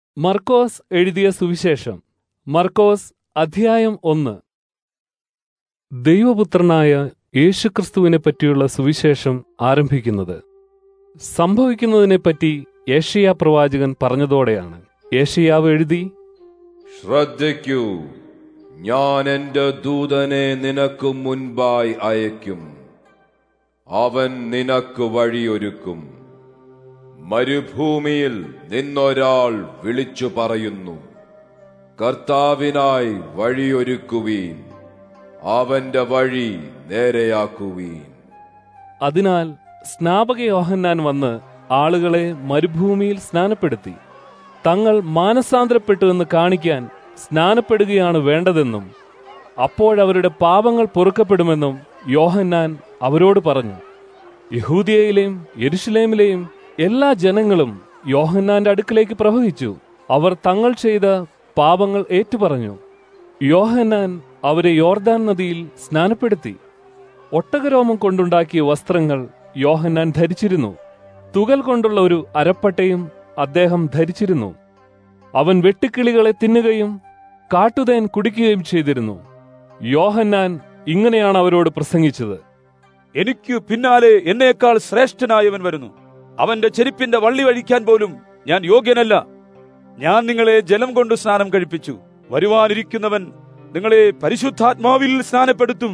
മർക്കോസ് എഴുതിയ സുവിശേഷം മർക്കോസ് അധ്യായം ഒന്ന് ദൈവപുത്രനായ യേശുക്രിസ്തുവിനെ പറ്റിയുള്ള സുവിശേഷം ആരംഭിക്കുന്നത് സംഭവിക്കുന്നതിനെപ്പറ്റി ഏഷ്യ പ്രവാചകൻ പറഞ്ഞതോടെയാണ് ഏഷ്യാവ് എഴുതി ശ്രദ്ധിക്കൂ ഞാൻ എന്റെ ദൂതനെ നിനക്ക് മുൻപായി അയക്കും അവൻ നിനക്ക് വഴിയൊരുക്കും മരുഭൂമിയിൽ നിന്നൊരാൾ വിളിച്ചു പറയുന്നു കർത്താവിനായി വഴിയൊരുക്കുവീൻ അവന്റെ വഴി നേരെയാക്കുവീൻ അതിനാൽ സ്നാപക യോഹന്നാൻ വന്ന് ആളുകളെ മരുഭൂമിയിൽ സ്നാനപ്പെടുത്തി തങ്ങൾ മാനസാന്തരപ്പെട്ടുവെന്ന് കാണിക്കാൻ സ്നാനപ്പെടുകയാണ് വേണ്ടതെന്നും അപ്പോഴവരുടെ പാപങ്ങൾ പൊറുക്കപ്പെടുമെന്നും യോഹന്നാൻ അവരോട് പറഞ്ഞു യഹൂദിയയിലെയും യെരുഷലേമിലെയും എല്ലാ ജനങ്ങളും യോഹന്നാന്റെ അടുക്കിലേക്ക് പ്രവഹിച്ചു അവർ തങ്ങൾ ചെയ്ത പാപങ്ങൾ ഏറ്റുപറഞ്ഞു യോഹന്നാൻ അവരെ യോർദാൻ നദിയിൽ സ്നാനപ്പെടുത്തി ഒട്ടകരോമം കൊണ്ടുണ്ടാക്കിയ വസ്ത്രങ്ങൾ യോഹന്നാൻ ധരിച്ചിരുന്നു തുകൽ കൊണ്ടുള്ള ഒരു അരപ്പട്ടയും അദ്ദേഹം ധരിച്ചിരുന്നു അവൻ വെട്ടുക്കിളികളെ തിന്നുകയും കാട്ടുതേൻ കുടിക്കുകയും ചെയ്തിരുന്നു യോഹന്നാൻ ഇങ്ങനെയാണ് അവരോട് പ്രസംഗിച്ചത് എനിക്ക് പിന്നാലെ എന്നേക്കാൾ ശ്രേഷ്ഠനായവൻ വരുന്നു അവന്റെ ചെരുപ്പിന്റെ വള്ളി വഴിക്കാൻ പോലും ഞാൻ യോഗ്യനല്ല ഞാൻ നിങ്ങളെ ജലം കൊണ്ട് സ്നാനം കഴിപ്പിച്ചു വരുവാനിരിക്കുന്നവൻ നിങ്ങളെ പരിശുദ്ധാത്മാവിൽ സ്നാനപ്പെടുത്തും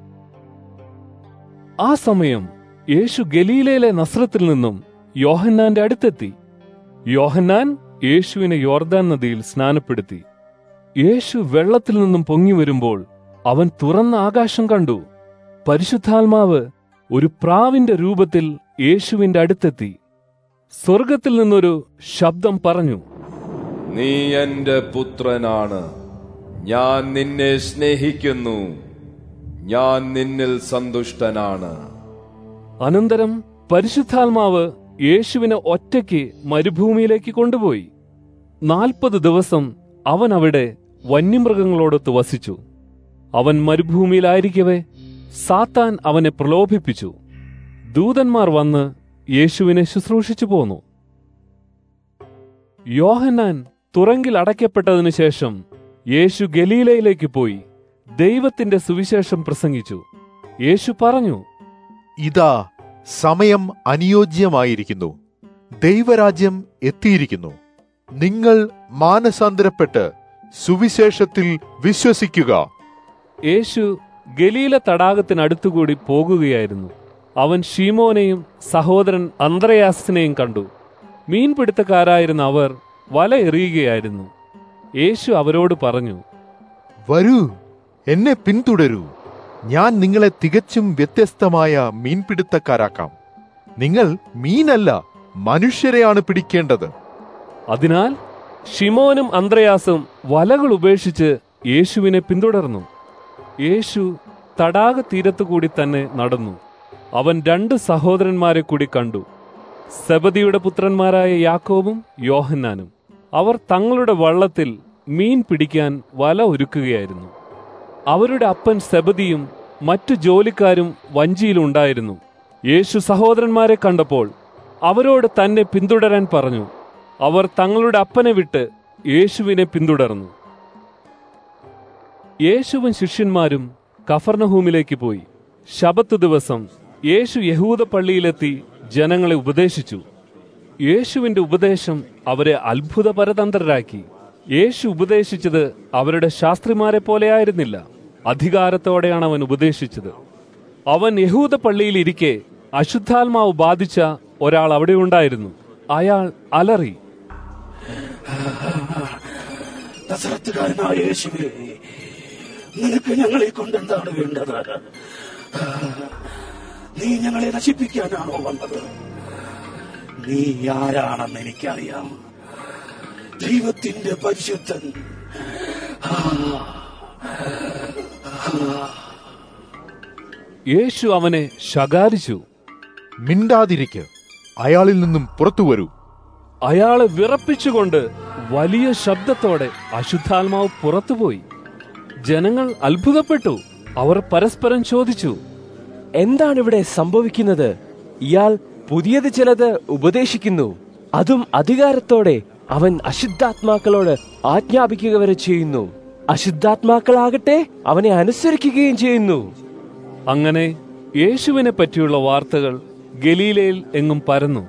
ആ സമയം യേശു ഗലീലയിലെ നസ്രത്തിൽ നിന്നും യോഹന്നാന്റെ അടുത്തെത്തി യോഹന്നാൻ യേശുവിനെ യോർദാൻ നദിയിൽ സ്നാനപ്പെടുത്തി യേശു വെള്ളത്തിൽ നിന്നും പൊങ്ങി വരുമ്പോൾ അവൻ തുറന്ന ആകാശം കണ്ടു പരിശുദ്ധാത്മാവ് ഒരു പ്രാവിന്റെ രൂപത്തിൽ യേശുവിന്റെ അടുത്തെത്തി സ്വർഗത്തിൽ നിന്നൊരു ശബ്ദം പറഞ്ഞു നീ എന്റെ പുത്രനാണ് ഞാൻ നിന്നെ സ്നേഹിക്കുന്നു ഞാൻ നിന്നിൽ സന്തുഷ്ടനാണ് അനന്തരം പരിശുദ്ധാത്മാവ് യേശുവിനെ ഒറ്റയ്ക്ക് മരുഭൂമിയിലേക്ക് കൊണ്ടുപോയി നാൽപ്പത് ദിവസം അവൻ അവിടെ വന്യമൃഗങ്ങളോടൊത്ത് വസിച്ചു അവൻ മരുഭൂമിയിലായിരിക്കവേ സാത്താൻ അവനെ പ്രലോഭിപ്പിച്ചു ദൂതന്മാർ വന്ന് യേശുവിനെ ശുശ്രൂഷിച്ചു പോന്നു യോഹന്നാൻ തുറങ്കിൽ അടയ്ക്കപ്പെട്ടതിനു ശേഷം യേശു ഗലീലയിലേക്ക് പോയി ദൈവത്തിന്റെ സുവിശേഷം പ്രസംഗിച്ചു യേശു പറഞ്ഞു ഇതാ സമയം അനുയോജ്യമായിരിക്കുന്നു ദൈവരാജ്യം എത്തിയിരിക്കുന്നു നിങ്ങൾ മാനസാന്തരപ്പെട്ട് സുവിശേഷത്തിൽ വിശ്വസിക്കുക യേശു ഗലീല തടാകത്തിനടുത്തുകൂടി പോകുകയായിരുന്നു അവൻ ഷീമോനെയും സഹോദരൻ അന്ത്രയാസിനെയും കണ്ടു മീൻപിടുത്തക്കാരായിരുന്ന അവർ വല എറിയുകയായിരുന്നു യേശു അവരോട് പറഞ്ഞു വരൂ എന്നെ പിന്തുടരൂ ഞാൻ നിങ്ങളെ തികച്ചും വ്യത്യസ്തമായ മീൻപിടുത്തക്കാരാക്കാം നിങ്ങൾ മീനല്ല മനുഷ്യരെയാണ് പിടിക്കേണ്ടത് അതിനാൽ ഷിമോനും അന്ത്രയാസും വലകൾ ഉപേക്ഷിച്ച് യേശുവിനെ പിന്തുടർന്നു യേശു തടാക തീരത്തുകൂടി തന്നെ നടന്നു അവൻ രണ്ട് സഹോദരന്മാരെ കൂടി കണ്ടു സെബദിയുടെ പുത്രന്മാരായ യാക്കോബും യോഹന്നാനും അവർ തങ്ങളുടെ വള്ളത്തിൽ മീൻ പിടിക്കാൻ വല ഒരുക്കുകയായിരുന്നു അവരുടെ അപ്പൻ സെബദിയും മറ്റു ജോലിക്കാരും വഞ്ചിയിലുണ്ടായിരുന്നു യേശു സഹോദരന്മാരെ കണ്ടപ്പോൾ അവരോട് തന്നെ പിന്തുടരാൻ പറഞ്ഞു അവർ തങ്ങളുടെ അപ്പനെ വിട്ട് യേശുവിനെ പിന്തുടർന്നു യേശുവും ശിഷ്യന്മാരും കഫർണഹൂമിലേക്ക് പോയി ശബത്ത് ദിവസം യേശു യഹൂദ പള്ളിയിലെത്തി ജനങ്ങളെ ഉപദേശിച്ചു യേശുവിന്റെ ഉപദേശം അവരെ അത്ഭുത പരതന്ത്രരാക്കി യേശു ഉപദേശിച്ചത് അവരുടെ ശാസ്ത്രിമാരെ പോലെയായിരുന്നില്ല അധികാരത്തോടെയാണ് അവൻ ഉപദേശിച്ചത് അവൻ യഹൂദ പള്ളിയിൽ ഇരിക്കെ അശുദ്ധാത്മാവ് ബാധിച്ച ഒരാൾ അവിടെ ഉണ്ടായിരുന്നു അയാൾ അലറി നസറത്തുകാരനായ യേശുവേ നിനക്ക് ഞങ്ങളെ കൊണ്ടെന്താണ് വേണ്ടത് നീ ഞങ്ങളെ നശിപ്പിക്കാനാണോ വന്നത് നീ ആരാണെന്ന് എനിക്കറിയാം ദൈവത്തിന്റെ പരിശുദ്ധൻ യേശു അവനെ ശകാരിച്ചു മിണ്ടാതിരിക്ക് അയാളിൽ നിന്നും പുറത്തു വരൂ അയാളെ വിറപ്പിച്ചുകൊണ്ട് വലിയ ശബ്ദത്തോടെ അശുദ്ധാത്മാവ് പുറത്തുപോയി ജനങ്ങൾ അത്ഭുതപ്പെട്ടു അവർ പരസ്പരം ചോദിച്ചു എന്താണ് ഇവിടെ സംഭവിക്കുന്നത് ഇയാൾ പുതിയത് ചിലത് ഉപദേശിക്കുന്നു അതും അധികാരത്തോടെ അവൻ അശുദ്ധാത്മാക്കളോട് ആജ്ഞാപിക്കുക വരെ ചെയ്യുന്നു അശുദ്ധാത്മാക്കളാകട്ടെ അവനെ അനുസരിക്കുകയും ചെയ്യുന്നു അങ്ങനെ യേശുവിനെ പറ്റിയുള്ള വാർത്തകൾ ഗലീലയിൽ എങ്ങും പരന്നു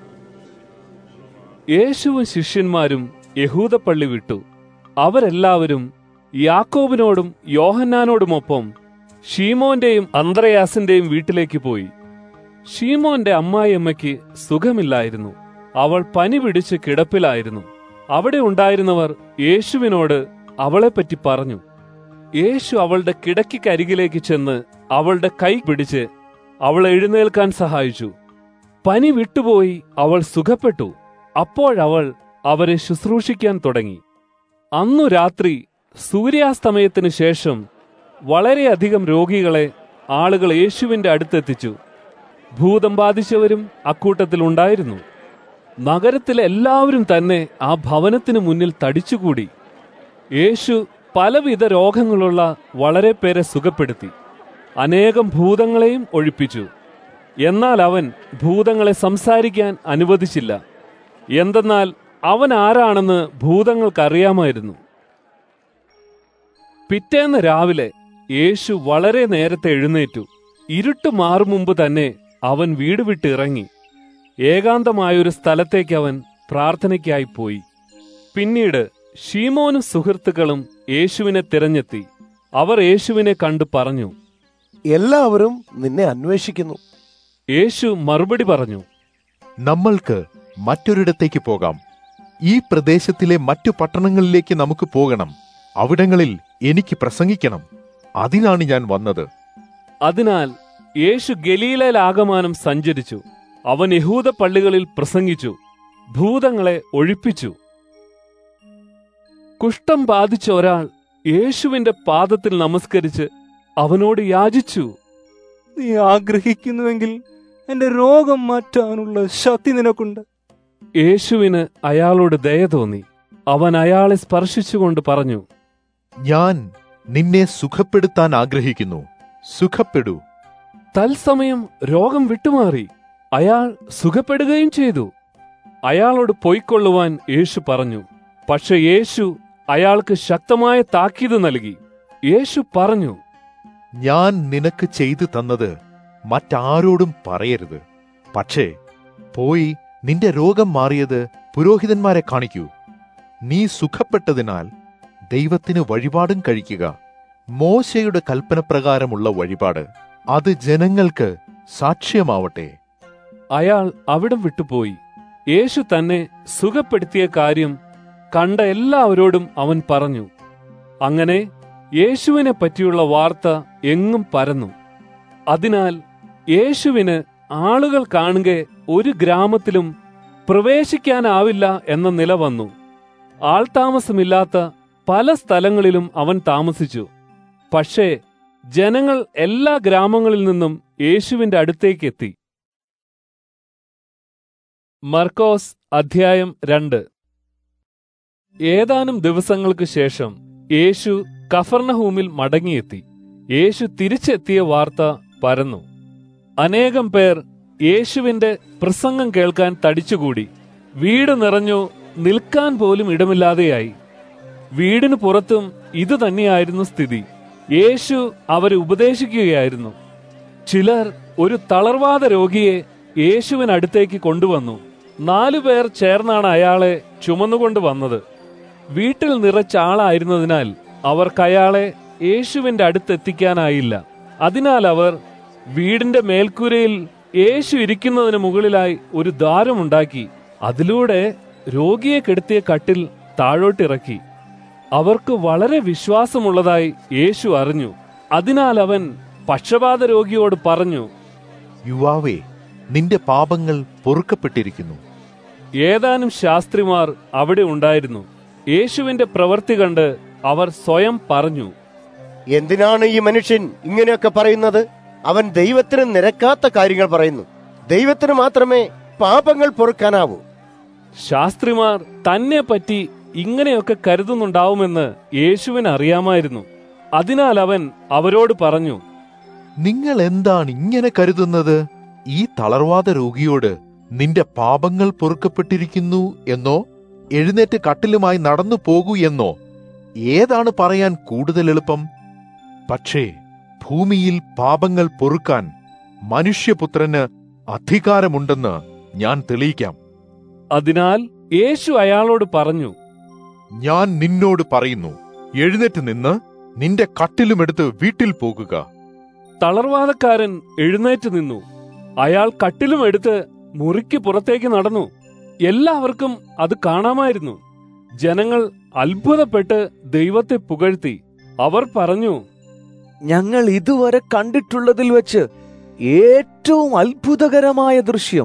യേശുവും ശിഷ്യന്മാരും യഹൂദപ്പള്ളി വിട്ടു അവരെല്ലാവരും യാക്കോബിനോടും യോഹന്നാനോടുമൊപ്പം ഷീമോന്റെയും അന്ത്രയാസിന്റെയും വീട്ടിലേക്ക് പോയി ഷീമോന്റെ അമ്മായിയമ്മയ്ക്ക് സുഖമില്ലായിരുന്നു അവൾ പനി പിടിച്ച് കിടപ്പിലായിരുന്നു അവിടെ ഉണ്ടായിരുന്നവർ യേശുവിനോട് അവളെപ്പറ്റി പറഞ്ഞു യേശു അവളുടെ കിടക്കിക്കരികിലേക്ക് ചെന്ന് അവളുടെ കൈ പിടിച്ച് അവളെ എഴുന്നേൽക്കാൻ സഹായിച്ചു പനി വിട്ടുപോയി അവൾ സുഖപ്പെട്ടു അപ്പോഴവൾ അവരെ ശുശ്രൂഷിക്കാൻ തുടങ്ങി അന്നു രാത്രി സൂര്യാസ്തമയത്തിനു ശേഷം വളരെയധികം രോഗികളെ ആളുകൾ യേശുവിന്റെ അടുത്തെത്തിച്ചു ഭൂതം ബാധിച്ചവരും അക്കൂട്ടത്തിൽ ഉണ്ടായിരുന്നു നഗരത്തിലെ എല്ലാവരും തന്നെ ആ ഭവനത്തിനു മുന്നിൽ തടിച്ചുകൂടി യേശു പലവിധ രോഗങ്ങളുള്ള വളരെ പേരെ സുഖപ്പെടുത്തി അനേകം ഭൂതങ്ങളെയും ഒഴിപ്പിച്ചു എന്നാൽ അവൻ ഭൂതങ്ങളെ സംസാരിക്കാൻ അനുവദിച്ചില്ല എന്തെന്നാൽ അവൻ ആരാണെന്ന് ഭൂതങ്ങൾക്കറിയാമായിരുന്നു പിറ്റേന്ന് രാവിലെ യേശു വളരെ നേരത്തെ എഴുന്നേറ്റു ഇരുട്ട് മാറും മുമ്പ് തന്നെ അവൻ വീട് വിട്ടിറങ്ങി ഏകാന്തമായൊരു സ്ഥലത്തേക്ക് അവൻ പ്രാർത്ഥനയ്ക്കായി പോയി പിന്നീട് ഷീമോനും സുഹൃത്തുക്കളും യേശുവിനെ തിരഞ്ഞെത്തി അവർ യേശുവിനെ കണ്ടു പറഞ്ഞു എല്ലാവരും നിന്നെ അന്വേഷിക്കുന്നു യേശു മറുപടി പറഞ്ഞു നമ്മൾക്ക് മറ്റൊരിടത്തേക്ക് പോകാം ഈ പ്രദേശത്തിലെ മറ്റു പട്ടണങ്ങളിലേക്ക് നമുക്ക് പോകണം അവിടങ്ങളിൽ എനിക്ക് പ്രസംഗിക്കണം അതിനാണ് ഞാൻ വന്നത് അതിനാൽ യേശു ഗലീലയിലാകമാനം സഞ്ചരിച്ചു അവൻ യഹൂദ പള്ളികളിൽ പ്രസംഗിച്ചു ഭൂതങ്ങളെ ഒഴിപ്പിച്ചു കുഷ്ഠം ബാധിച്ച ഒരാൾ യേശുവിന്റെ പാദത്തിൽ നമസ്കരിച്ച് അവനോട് യാചിച്ചു നീ ആഗ്രഹിക്കുന്നുവെങ്കിൽ എന്റെ രോഗം മാറ്റാനുള്ള ശക്തി നിനക്കുണ്ട് യേശുവിന് അയാളോട് ദയ തോന്നി അവൻ അയാളെ സ്പർശിച്ചുകൊണ്ട് പറഞ്ഞു ഞാൻ നിന്നെ സുഖപ്പെടുത്താൻ ആഗ്രഹിക്കുന്നു സുഖപ്പെടൂ തത്സമയം രോഗം വിട്ടുമാറി അയാൾ സുഖപ്പെടുകയും ചെയ്തു അയാളോട് പൊയ്ക്കൊള്ളുവാൻ യേശു പറഞ്ഞു പക്ഷെ യേശു അയാൾക്ക് ശക്തമായ താക്കീത് നൽകി യേശു പറഞ്ഞു ഞാൻ നിനക്ക് ചെയ്തു തന്നത് മറ്റാരോടും പറയരുത് പക്ഷേ പോയി നിന്റെ രോഗം മാറിയത് പുരോഹിതന്മാരെ കാണിക്കൂ നീ സുഖപ്പെട്ടതിനാൽ ദൈവത്തിന് വഴിപാടും കഴിക്കുക മോശയുടെ കൽപ്പനപ്രകാരമുള്ള വഴിപാട് അത് ജനങ്ങൾക്ക് സാക്ഷ്യമാവട്ടെ അയാൾ അവിടം വിട്ടുപോയി യേശു തന്നെ സുഖപ്പെടുത്തിയ കാര്യം കണ്ട എല്ലാവരോടും അവൻ പറഞ്ഞു അങ്ങനെ യേശുവിനെ പറ്റിയുള്ള വാർത്ത എങ്ങും പരന്നു അതിനാൽ യേശുവിന് ആളുകൾ കാണുക ഒരു ഗ്രാമത്തിലും പ്രവേശിക്കാനാവില്ല എന്ന നില വന്നു ആൾതാമസമില്ലാത്ത പല സ്ഥലങ്ങളിലും അവൻ താമസിച്ചു പക്ഷേ ജനങ്ങൾ എല്ലാ ഗ്രാമങ്ങളിൽ നിന്നും യേശുവിന്റെ അടുത്തേക്ക് എത്തി മർക്കോസ് അധ്യായം രണ്ട് ഏതാനും ദിവസങ്ങൾക്ക് ശേഷം യേശു കഫർണഹൂമിൽ മടങ്ങിയെത്തി യേശു തിരിച്ചെത്തിയ വാർത്ത പരന്നു അനേകം പേർ യേശുവിന്റെ പ്രസംഗം കേൾക്കാൻ തടിച്ചുകൂടി വീട് നിറഞ്ഞു നിൽക്കാൻ പോലും ഇടമില്ലാതെയായി വീടിന് പുറത്തും ഇത് തന്നെയായിരുന്നു സ്ഥിതി യേശു അവരെ ഉപദേശിക്കുകയായിരുന്നു ചിലർ ഒരു തളർവാദ രോഗിയെ യേശുവിനടുത്തേക്ക് കൊണ്ടുവന്നു നാലു പേർ ചേർന്നാണ് അയാളെ ചുമന്നുകൊണ്ട് വന്നത് വീട്ടിൽ നിറച്ച ആളായിരുന്നതിനാൽ അവർക്ക് അയാളെ യേശുവിന്റെ അടുത്തെത്തിക്കാനായില്ല അതിനാൽ അവർ വീടിന്റെ മേൽക്കൂരയിൽ യേശു ഇരിക്കുന്നതിന് മുകളിലായി ഒരു ദ്വാരമുണ്ടാക്കി അതിലൂടെ രോഗിയെ കെടുത്തിയ കട്ടിൽ താഴോട്ടിറക്കി അവർക്ക് വളരെ വിശ്വാസമുള്ളതായി യേശു അറിഞ്ഞു അതിനാൽ അവൻ പക്ഷപാത രോഗിയോട് പറഞ്ഞു യുവാവേ നിന്റെ പാപങ്ങൾ പൊറുക്കപ്പെട്ടിരിക്കുന്നു ഏതാനും ശാസ്ത്രിമാർ അവിടെ ഉണ്ടായിരുന്നു യേശുവിന്റെ പ്രവൃത്തി കണ്ട് അവർ സ്വയം പറഞ്ഞു എന്തിനാണ് ഈ മനുഷ്യൻ ഇങ്ങനെയൊക്കെ പറയുന്നത് അവൻ ദൈവത്തിന് നിരക്കാത്ത കാര്യങ്ങൾ പറയുന്നു ദൈവത്തിന് മാത്രമേ പാപങ്ങൾ പൊറുക്കാനാവൂ ശാസ്ത്രിമാർ തന്നെ പറ്റി ഇങ്ങനെയൊക്കെ കരുതുന്നുണ്ടാവുമെന്ന് യേശുവിന് അറിയാമായിരുന്നു അതിനാൽ അവൻ അവരോട് പറഞ്ഞു നിങ്ങൾ എന്താണ് ഇങ്ങനെ കരുതുന്നത് ഈ തളർവാദ രോഗിയോട് നിന്റെ പാപങ്ങൾ പൊറുക്കപ്പെട്ടിരിക്കുന്നു എന്നോ എഴുന്നേറ്റ് കട്ടിലുമായി നടന്നു പോകൂ എന്നോ ഏതാണ് പറയാൻ കൂടുതൽ എളുപ്പം പക്ഷേ ഭൂമിയിൽ പാപങ്ങൾ പൊറുക്കാൻ മനുഷ്യപുത്രന് അധികാരമുണ്ടെന്ന് ഞാൻ തെളിയിക്കാം അതിനാൽ യേശു അയാളോട് പറഞ്ഞു ഞാൻ നിന്നോട് പറയുന്നു എഴുന്നേറ്റ് നിന്ന് നിന്റെ കട്ടിലുമെടുത്ത് വീട്ടിൽ പോകുക തളർവാദക്കാരൻ എഴുന്നേറ്റ് നിന്നു അയാൾ കട്ടിലും എടുത്ത് മുറിക്ക് പുറത്തേക്ക് നടന്നു എല്ലാവർക്കും അത് കാണാമായിരുന്നു ജനങ്ങൾ അത്ഭുതപ്പെട്ട് ദൈവത്തെ പുകഴ്ത്തി അവർ പറഞ്ഞു ഞങ്ങൾ ഇതുവരെ കണ്ടിട്ടുള്ളതിൽ വെച്ച് ഏറ്റവും അത്ഭുതകരമായ ദൃശ്യം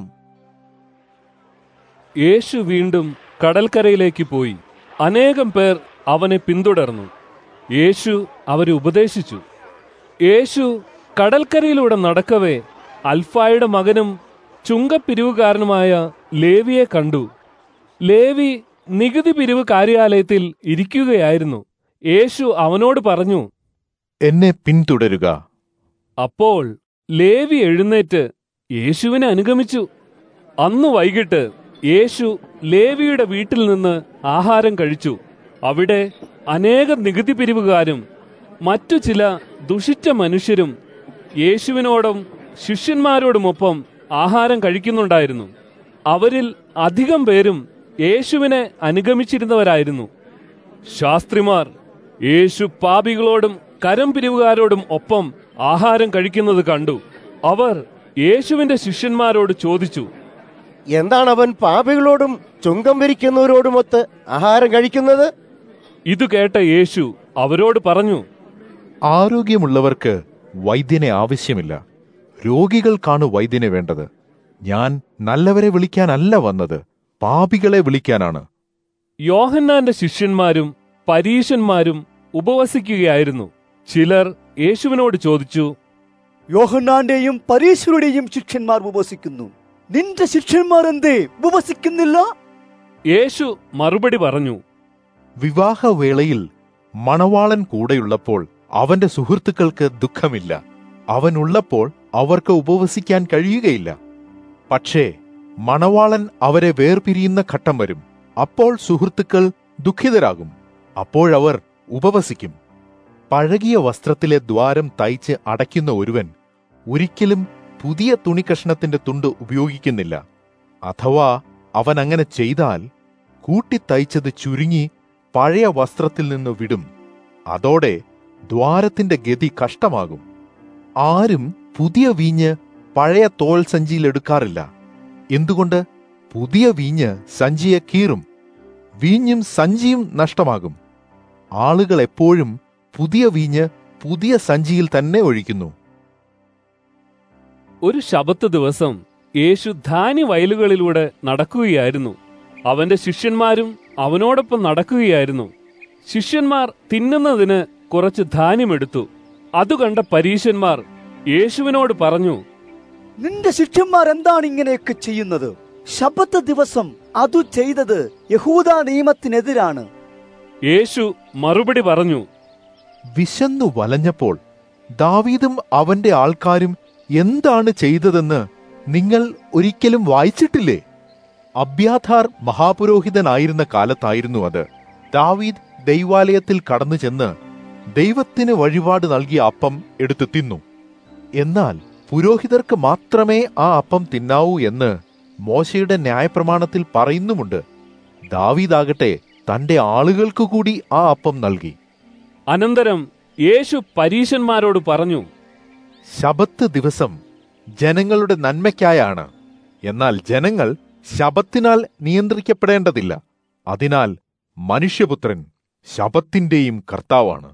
യേശു വീണ്ടും കടൽക്കരയിലേക്ക് പോയി അനേകം പേർ അവനെ പിന്തുടർന്നു യേശു അവരെ ഉപദേശിച്ചു യേശു കടൽക്കരയിലൂടെ നടക്കവേ അൽഫായുടെ മകനും ചുങ്കപ്പിരിവുകാരനുമായ ലേവിയെ കണ്ടു ലേവി നികുതി പിരിവ് കാര്യാലയത്തിൽ ഇരിക്കുകയായിരുന്നു യേശു അവനോട് പറഞ്ഞു എന്നെ പിന്തുടരുക അപ്പോൾ ലേവി എഴുന്നേറ്റ് യേശുവിനെ അനുഗമിച്ചു അന്ന് വൈകിട്ട് യേശു ലേവിയുടെ വീട്ടിൽ നിന്ന് ആഹാരം കഴിച്ചു അവിടെ അനേകം നികുതി പിരിവുകാരും മറ്റു ചില ദുഷിച്ച മനുഷ്യരും യേശുവിനോടും ശിഷ്യന്മാരോടുമൊപ്പം ആഹാരം കഴിക്കുന്നുണ്ടായിരുന്നു അവരിൽ അധികം പേരും യേശുവിനെ അനുഗമിച്ചിരുന്നവരായിരുന്നു ശാസ്ത്രിമാർ യേശു പാപികളോടും കരം പിരിവുകാരോടും ഒപ്പം ആഹാരം കഴിക്കുന്നത് കണ്ടു അവർ യേശുവിന്റെ ശിഷ്യന്മാരോട് ചോദിച്ചു എന്താണ് അവൻ പാപികളോടും ചുങ്കം വിരിക്കുന്നവരോടുമൊത്ത് ആഹാരം കഴിക്കുന്നത് ഇത് കേട്ട യേശു അവരോട് പറഞ്ഞു ആരോഗ്യമുള്ളവർക്ക് വൈദ്യനെ ആവശ്യമില്ല രോഗികൾക്കാണ് വൈദ്യനെ വേണ്ടത് ഞാൻ നല്ലവരെ വിളിക്കാനല്ല വന്നത് പാപികളെ വിളിക്കാനാണ് യോഹന്നാന്റെ ശിഷ്യന്മാരും പരീശന്മാരും ഉപവസിക്കുകയായിരുന്നു ചിലർ യേശുവിനോട് ചോദിച്ചു യോഹന്നാന്റെയും പരീശരുടെയും ശിഷ്യന്മാർ ഉപവസിക്കുന്നു നിന്റെ ശിഷ്യന്മാർ എന്തേ ഉപവസിക്കുന്നില്ല യേശു മറുപടി പറഞ്ഞു വിവാഹവേളയിൽ മണവാളൻ കൂടെയുള്ളപ്പോൾ അവന്റെ സുഹൃത്തുക്കൾക്ക് ദുഃഖമില്ല അവനുള്ളപ്പോൾ അവർക്ക് ഉപവസിക്കാൻ കഴിയുകയില്ല പക്ഷേ മണവാളൻ അവരെ വേർപിരിയുന്ന ഘട്ടം വരും അപ്പോൾ സുഹൃത്തുക്കൾ ദുഃഖിതരാകും അപ്പോഴവർ ഉപവസിക്കും പഴകിയ വസ്ത്രത്തിലെ ദ്വാരം തയ്ച്ച് അടയ്ക്കുന്ന ഒരുവൻ ഒരിക്കലും പുതിയ തുണിക്കഷ്ണത്തിന്റെ തുണ്ട് ഉപയോഗിക്കുന്നില്ല അഥവാ അവൻ അങ്ങനെ ചെയ്താൽ കൂട്ടിത്തയ്ച്ചത് ചുരുങ്ങി പഴയ വസ്ത്രത്തിൽ നിന്ന് വിടും അതോടെ ദ്വാരത്തിന്റെ ഗതി കഷ്ടമാകും ആരും പുതിയ വീഞ്ഞ് പഴയ തോൽ സഞ്ചിയിൽ എടുക്കാറില്ല എന്തുകൊണ്ട് പുതിയ വീഞ്ഞ് സഞ്ചിയെ കീറും വീഞ്ഞും സഞ്ചിയും നഷ്ടമാകും ആളുകൾ എപ്പോഴും പുതിയ വീഞ്ഞ് പുതിയ സഞ്ചിയിൽ തന്നെ ഒഴിക്കുന്നു ഒരു ശബത്ത് ദിവസം യേശു ധാന്യ വയലുകളിലൂടെ നടക്കുകയായിരുന്നു അവന്റെ ശിഷ്യന്മാരും അവനോടൊപ്പം നടക്കുകയായിരുന്നു ശിഷ്യന്മാർ തിന്നുന്നതിന് കുറച്ച് ധാന്യമെടുത്തു അത് കണ്ട പരീശന്മാർ യേശുവിനോട് പറഞ്ഞു നിന്റെ ശിഷ്യന്മാർ എന്താണ് ഇങ്ങനെയൊക്കെ ചെയ്യുന്നത് ശബത്ത് ദിവസം അതു ചെയ്തത് യഹൂദ നിയമത്തിനെതിരാണ് യേശു മറുപടി പറഞ്ഞു വിശന്നു വലഞ്ഞപ്പോൾ ദാവീദും അവന്റെ ആൾക്കാരും എന്താണ് ചെയ്തതെന്ന് നിങ്ങൾ ഒരിക്കലും വായിച്ചിട്ടില്ലേ അബ്യാഥാർ മഹാപുരോഹിതനായിരുന്ന കാലത്തായിരുന്നു അത് ദാവീദ് ദൈവാലയത്തിൽ കടന്നു ചെന്ന് ദൈവത്തിന് വഴിപാട് നൽകിയ അപ്പം എടുത്തു തിന്നു എന്നാൽ പുരോഹിതർക്ക് മാത്രമേ ആ അപ്പം തിന്നാവൂ എന്ന് മോശയുടെ ന്യായപ്രമാണത്തിൽ പറയുന്നുമുണ്ട് ദാവീദാകട്ടെ തന്റെ ആളുകൾക്കു കൂടി ആ അപ്പം നൽകി അനന്തരം യേശു പരീശന്മാരോട് പറഞ്ഞു ശബത്ത് ദിവസം ജനങ്ങളുടെ നന്മയ്ക്കായാണ് എന്നാൽ ജനങ്ങൾ ശബത്തിനാൽ നിയന്ത്രിക്കപ്പെടേണ്ടതില്ല അതിനാൽ മനുഷ്യപുത്രൻ ശബത്തിന്റെയും കർത്താവാണ്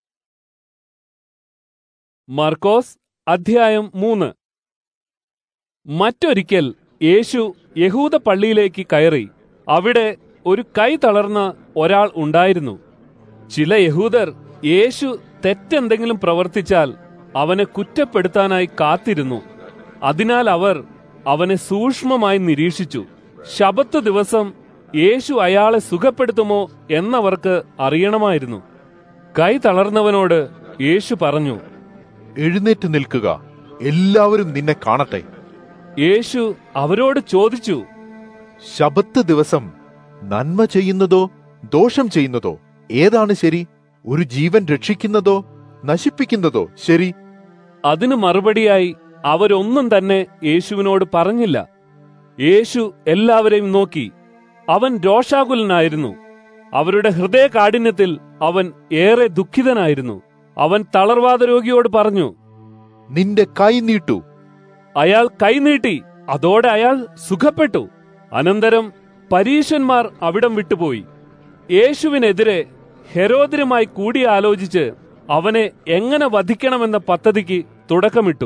മാർക്കോസ് അധ്യായം മൂന്ന് മറ്റൊരിക്കൽ യേശു യഹൂദ പള്ളിയിലേക്ക് കയറി അവിടെ ഒരു കൈ തളർന്ന ഒരാൾ ഉണ്ടായിരുന്നു ചില യഹൂദർ യേശു തെറ്റെന്തെങ്കിലും പ്രവർത്തിച്ചാൽ അവനെ കുറ്റപ്പെടുത്താനായി കാത്തിരുന്നു അതിനാൽ അവർ അവനെ സൂക്ഷ്മമായി നിരീക്ഷിച്ചു ശബത്ത് ദിവസം യേശു അയാളെ സുഖപ്പെടുത്തുമോ എന്നവർക്ക് അറിയണമായിരുന്നു കൈ തളർന്നവനോട് യേശു പറഞ്ഞു എഴുന്നേറ്റ് നിൽക്കുക എല്ലാവരും നിന്നെ കാണട്ടെ യേശു അവരോട് ചോദിച്ചു ശബത്ത് ദിവസം നന്മ ചെയ്യുന്നതോ ദോഷം ചെയ്യുന്നതോ ഏതാണ് ശരി ഒരു ജീവൻ രക്ഷിക്കുന്നതോ നശിപ്പിക്കുന്നതോ ശരി അതിനു മറുപടിയായി അവരൊന്നും തന്നെ യേശുവിനോട് പറഞ്ഞില്ല യേശു എല്ലാവരെയും നോക്കി അവൻ രോഷാകുലനായിരുന്നു അവരുടെ ഹൃദയ കാഠിന്യത്തിൽ അവൻ ഏറെ ദുഃഖിതനായിരുന്നു അവൻ തളർവാദ രോഗിയോട് പറഞ്ഞു നിന്റെ കൈ നീട്ടു അയാൾ കൈനീട്ടി അതോടെ അയാൾ സുഖപ്പെട്ടു അനന്തരം പരീശന്മാർ അവിടം വിട്ടുപോയി യേശുവിനെതിരെ ഹെരോദരുമായി കൂടിയാലോചിച്ച് അവനെ എങ്ങനെ വധിക്കണമെന്ന പദ്ധതിക്ക് തുടക്കമിട്ടു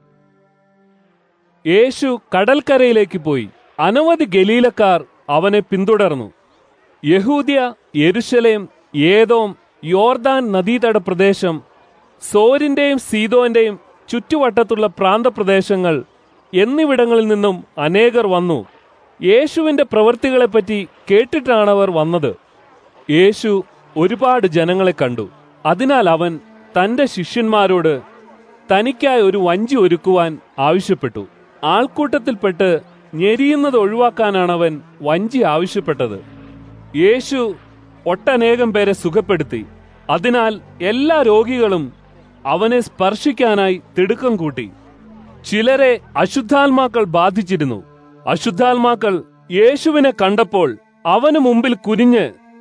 യേശു കടൽക്കരയിലേക്ക് പോയി അനവധി ഗലീലക്കാർ അവനെ പിന്തുടർന്നു യഹൂദ്യ യെരുശലേം ഏതോം യോർദാൻ നദീതട പ്രദേശം സോരിന്റെയും സീതോന്റെയും ചുറ്റുവട്ടത്തുള്ള പ്രാന്തപ്രദേശങ്ങൾ എന്നിവിടങ്ങളിൽ നിന്നും അനേകർ വന്നു യേശുവിന്റെ പ്രവൃത്തികളെപ്പറ്റി കേട്ടിട്ടാണവർ വന്നത് യേശു ഒരുപാട് ജനങ്ങളെ കണ്ടു അതിനാൽ അവൻ തന്റെ ശിഷ്യന്മാരോട് തനിക്കായി ഒരു വഞ്ചി ഒരുക്കുവാൻ ആവശ്യപ്പെട്ടു ആൾക്കൂട്ടത്തിൽപ്പെട്ട് ഞെരിയുന്നത് ഒഴിവാക്കാനാണ് അവൻ വഞ്ചി ആവശ്യപ്പെട്ടത് യേശു ഒട്ടനേകം പേരെ സുഖപ്പെടുത്തി അതിനാൽ എല്ലാ രോഗികളും അവനെ സ്പർശിക്കാനായി തിടുക്കം കൂട്ടി ചിലരെ അശുദ്ധാത്മാക്കൾ ബാധിച്ചിരുന്നു അശുദ്ധാത്മാക്കൾ യേശുവിനെ കണ്ടപ്പോൾ അവന് മുമ്പിൽ കുനിഞ്ഞ്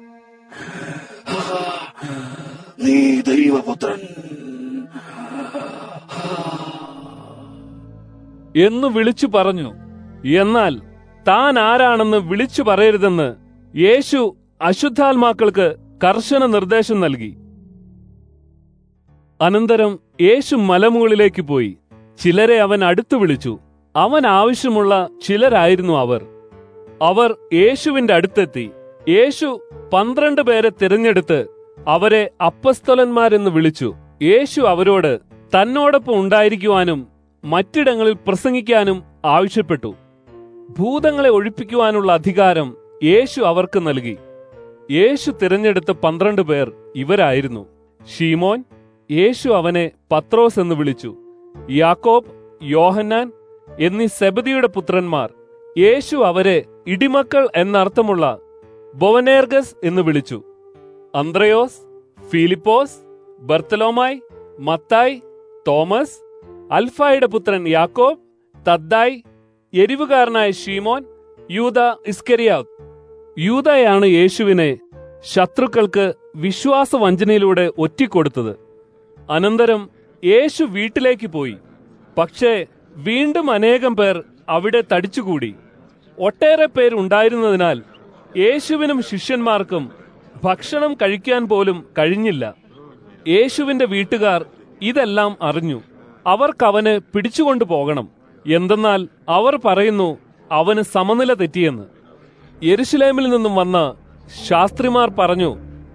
നീ ദൈവപുത്രൻ എന്ന് വിളിച്ചു പറഞ്ഞു എന്നാൽ താൻ ആരാണെന്ന് വിളിച്ചു പറയരുതെന്ന് യേശു അശുദ്ധാത്മാക്കൾക്ക് കർശന നിർദ്ദേശം നൽകി അനന്തരം യേശു മലമുകളിലേക്ക് പോയി ചിലരെ അവൻ അടുത്തു വിളിച്ചു അവൻ ആവശ്യമുള്ള ചിലരായിരുന്നു അവർ അവർ യേശുവിന്റെ അടുത്തെത്തി യേശു പന്ത്രണ്ട് പേരെ തിരഞ്ഞെടുത്ത് അവരെ അപ്പസ്തലന്മാരെന്ന് വിളിച്ചു യേശു അവരോട് തന്നോടൊപ്പം ഉണ്ടായിരിക്കുവാനും മറ്റിടങ്ങളിൽ പ്രസംഗിക്കാനും ആവശ്യപ്പെട്ടു ഭൂതങ്ങളെ ഒഴിപ്പിക്കുവാനുള്ള അധികാരം യേശു അവർക്ക് നൽകി യേശു തിരഞ്ഞെടുത്ത പന്ത്രണ്ട് പേർ ഇവരായിരുന്നു ഷീമോൻ യേശു അവനെ പത്രോസ് എന്ന് വിളിച്ചു യാക്കോബ് യോഹന്നാൻ എന്നീ സെബദിയുടെ പുത്രന്മാർ യേശു അവരെ ഇടിമക്കൾ എന്നർത്ഥമുള്ള ബൊവനേർഗസ് എന്ന് വിളിച്ചു അന്ത്രയോസ് ഫിലിപ്പോസ് ബർത്തലോമായി മത്തായി തോമസ് അൽഫായുടെ പുത്രൻ യാക്കോബ് തദ്ദായി എരിവുകാരനായ ഷീമോൻ യൂത ഇസ്കരിയാവ് യൂതയാണ് യേശുവിനെ ശത്രുക്കൾക്ക് വിശ്വാസവഞ്ചനയിലൂടെ ഒറ്റിക്കൊടുത്തത് അനന്തരം യേശു വീട്ടിലേക്ക് പോയി പക്ഷേ വീണ്ടും അനേകം പേർ അവിടെ തടിച്ചുകൂടി ഒട്ടേറെ പേരുണ്ടായിരുന്നതിനാൽ യേശുവിനും ശിഷ്യന്മാർക്കും ഭക്ഷണം കഴിക്കാൻ പോലും കഴിഞ്ഞില്ല യേശുവിന്റെ വീട്ടുകാർ ഇതെല്ലാം അറിഞ്ഞു അവർക്കവന് പിടിച്ചുകൊണ്ടു പോകണം എന്തെന്നാൽ അവർ പറയുന്നു അവന് സമനില തെറ്റിയെന്ന് യെരുശലേമിൽ നിന്നും വന്ന ശാസ്ത്രിമാർ പറഞ്ഞു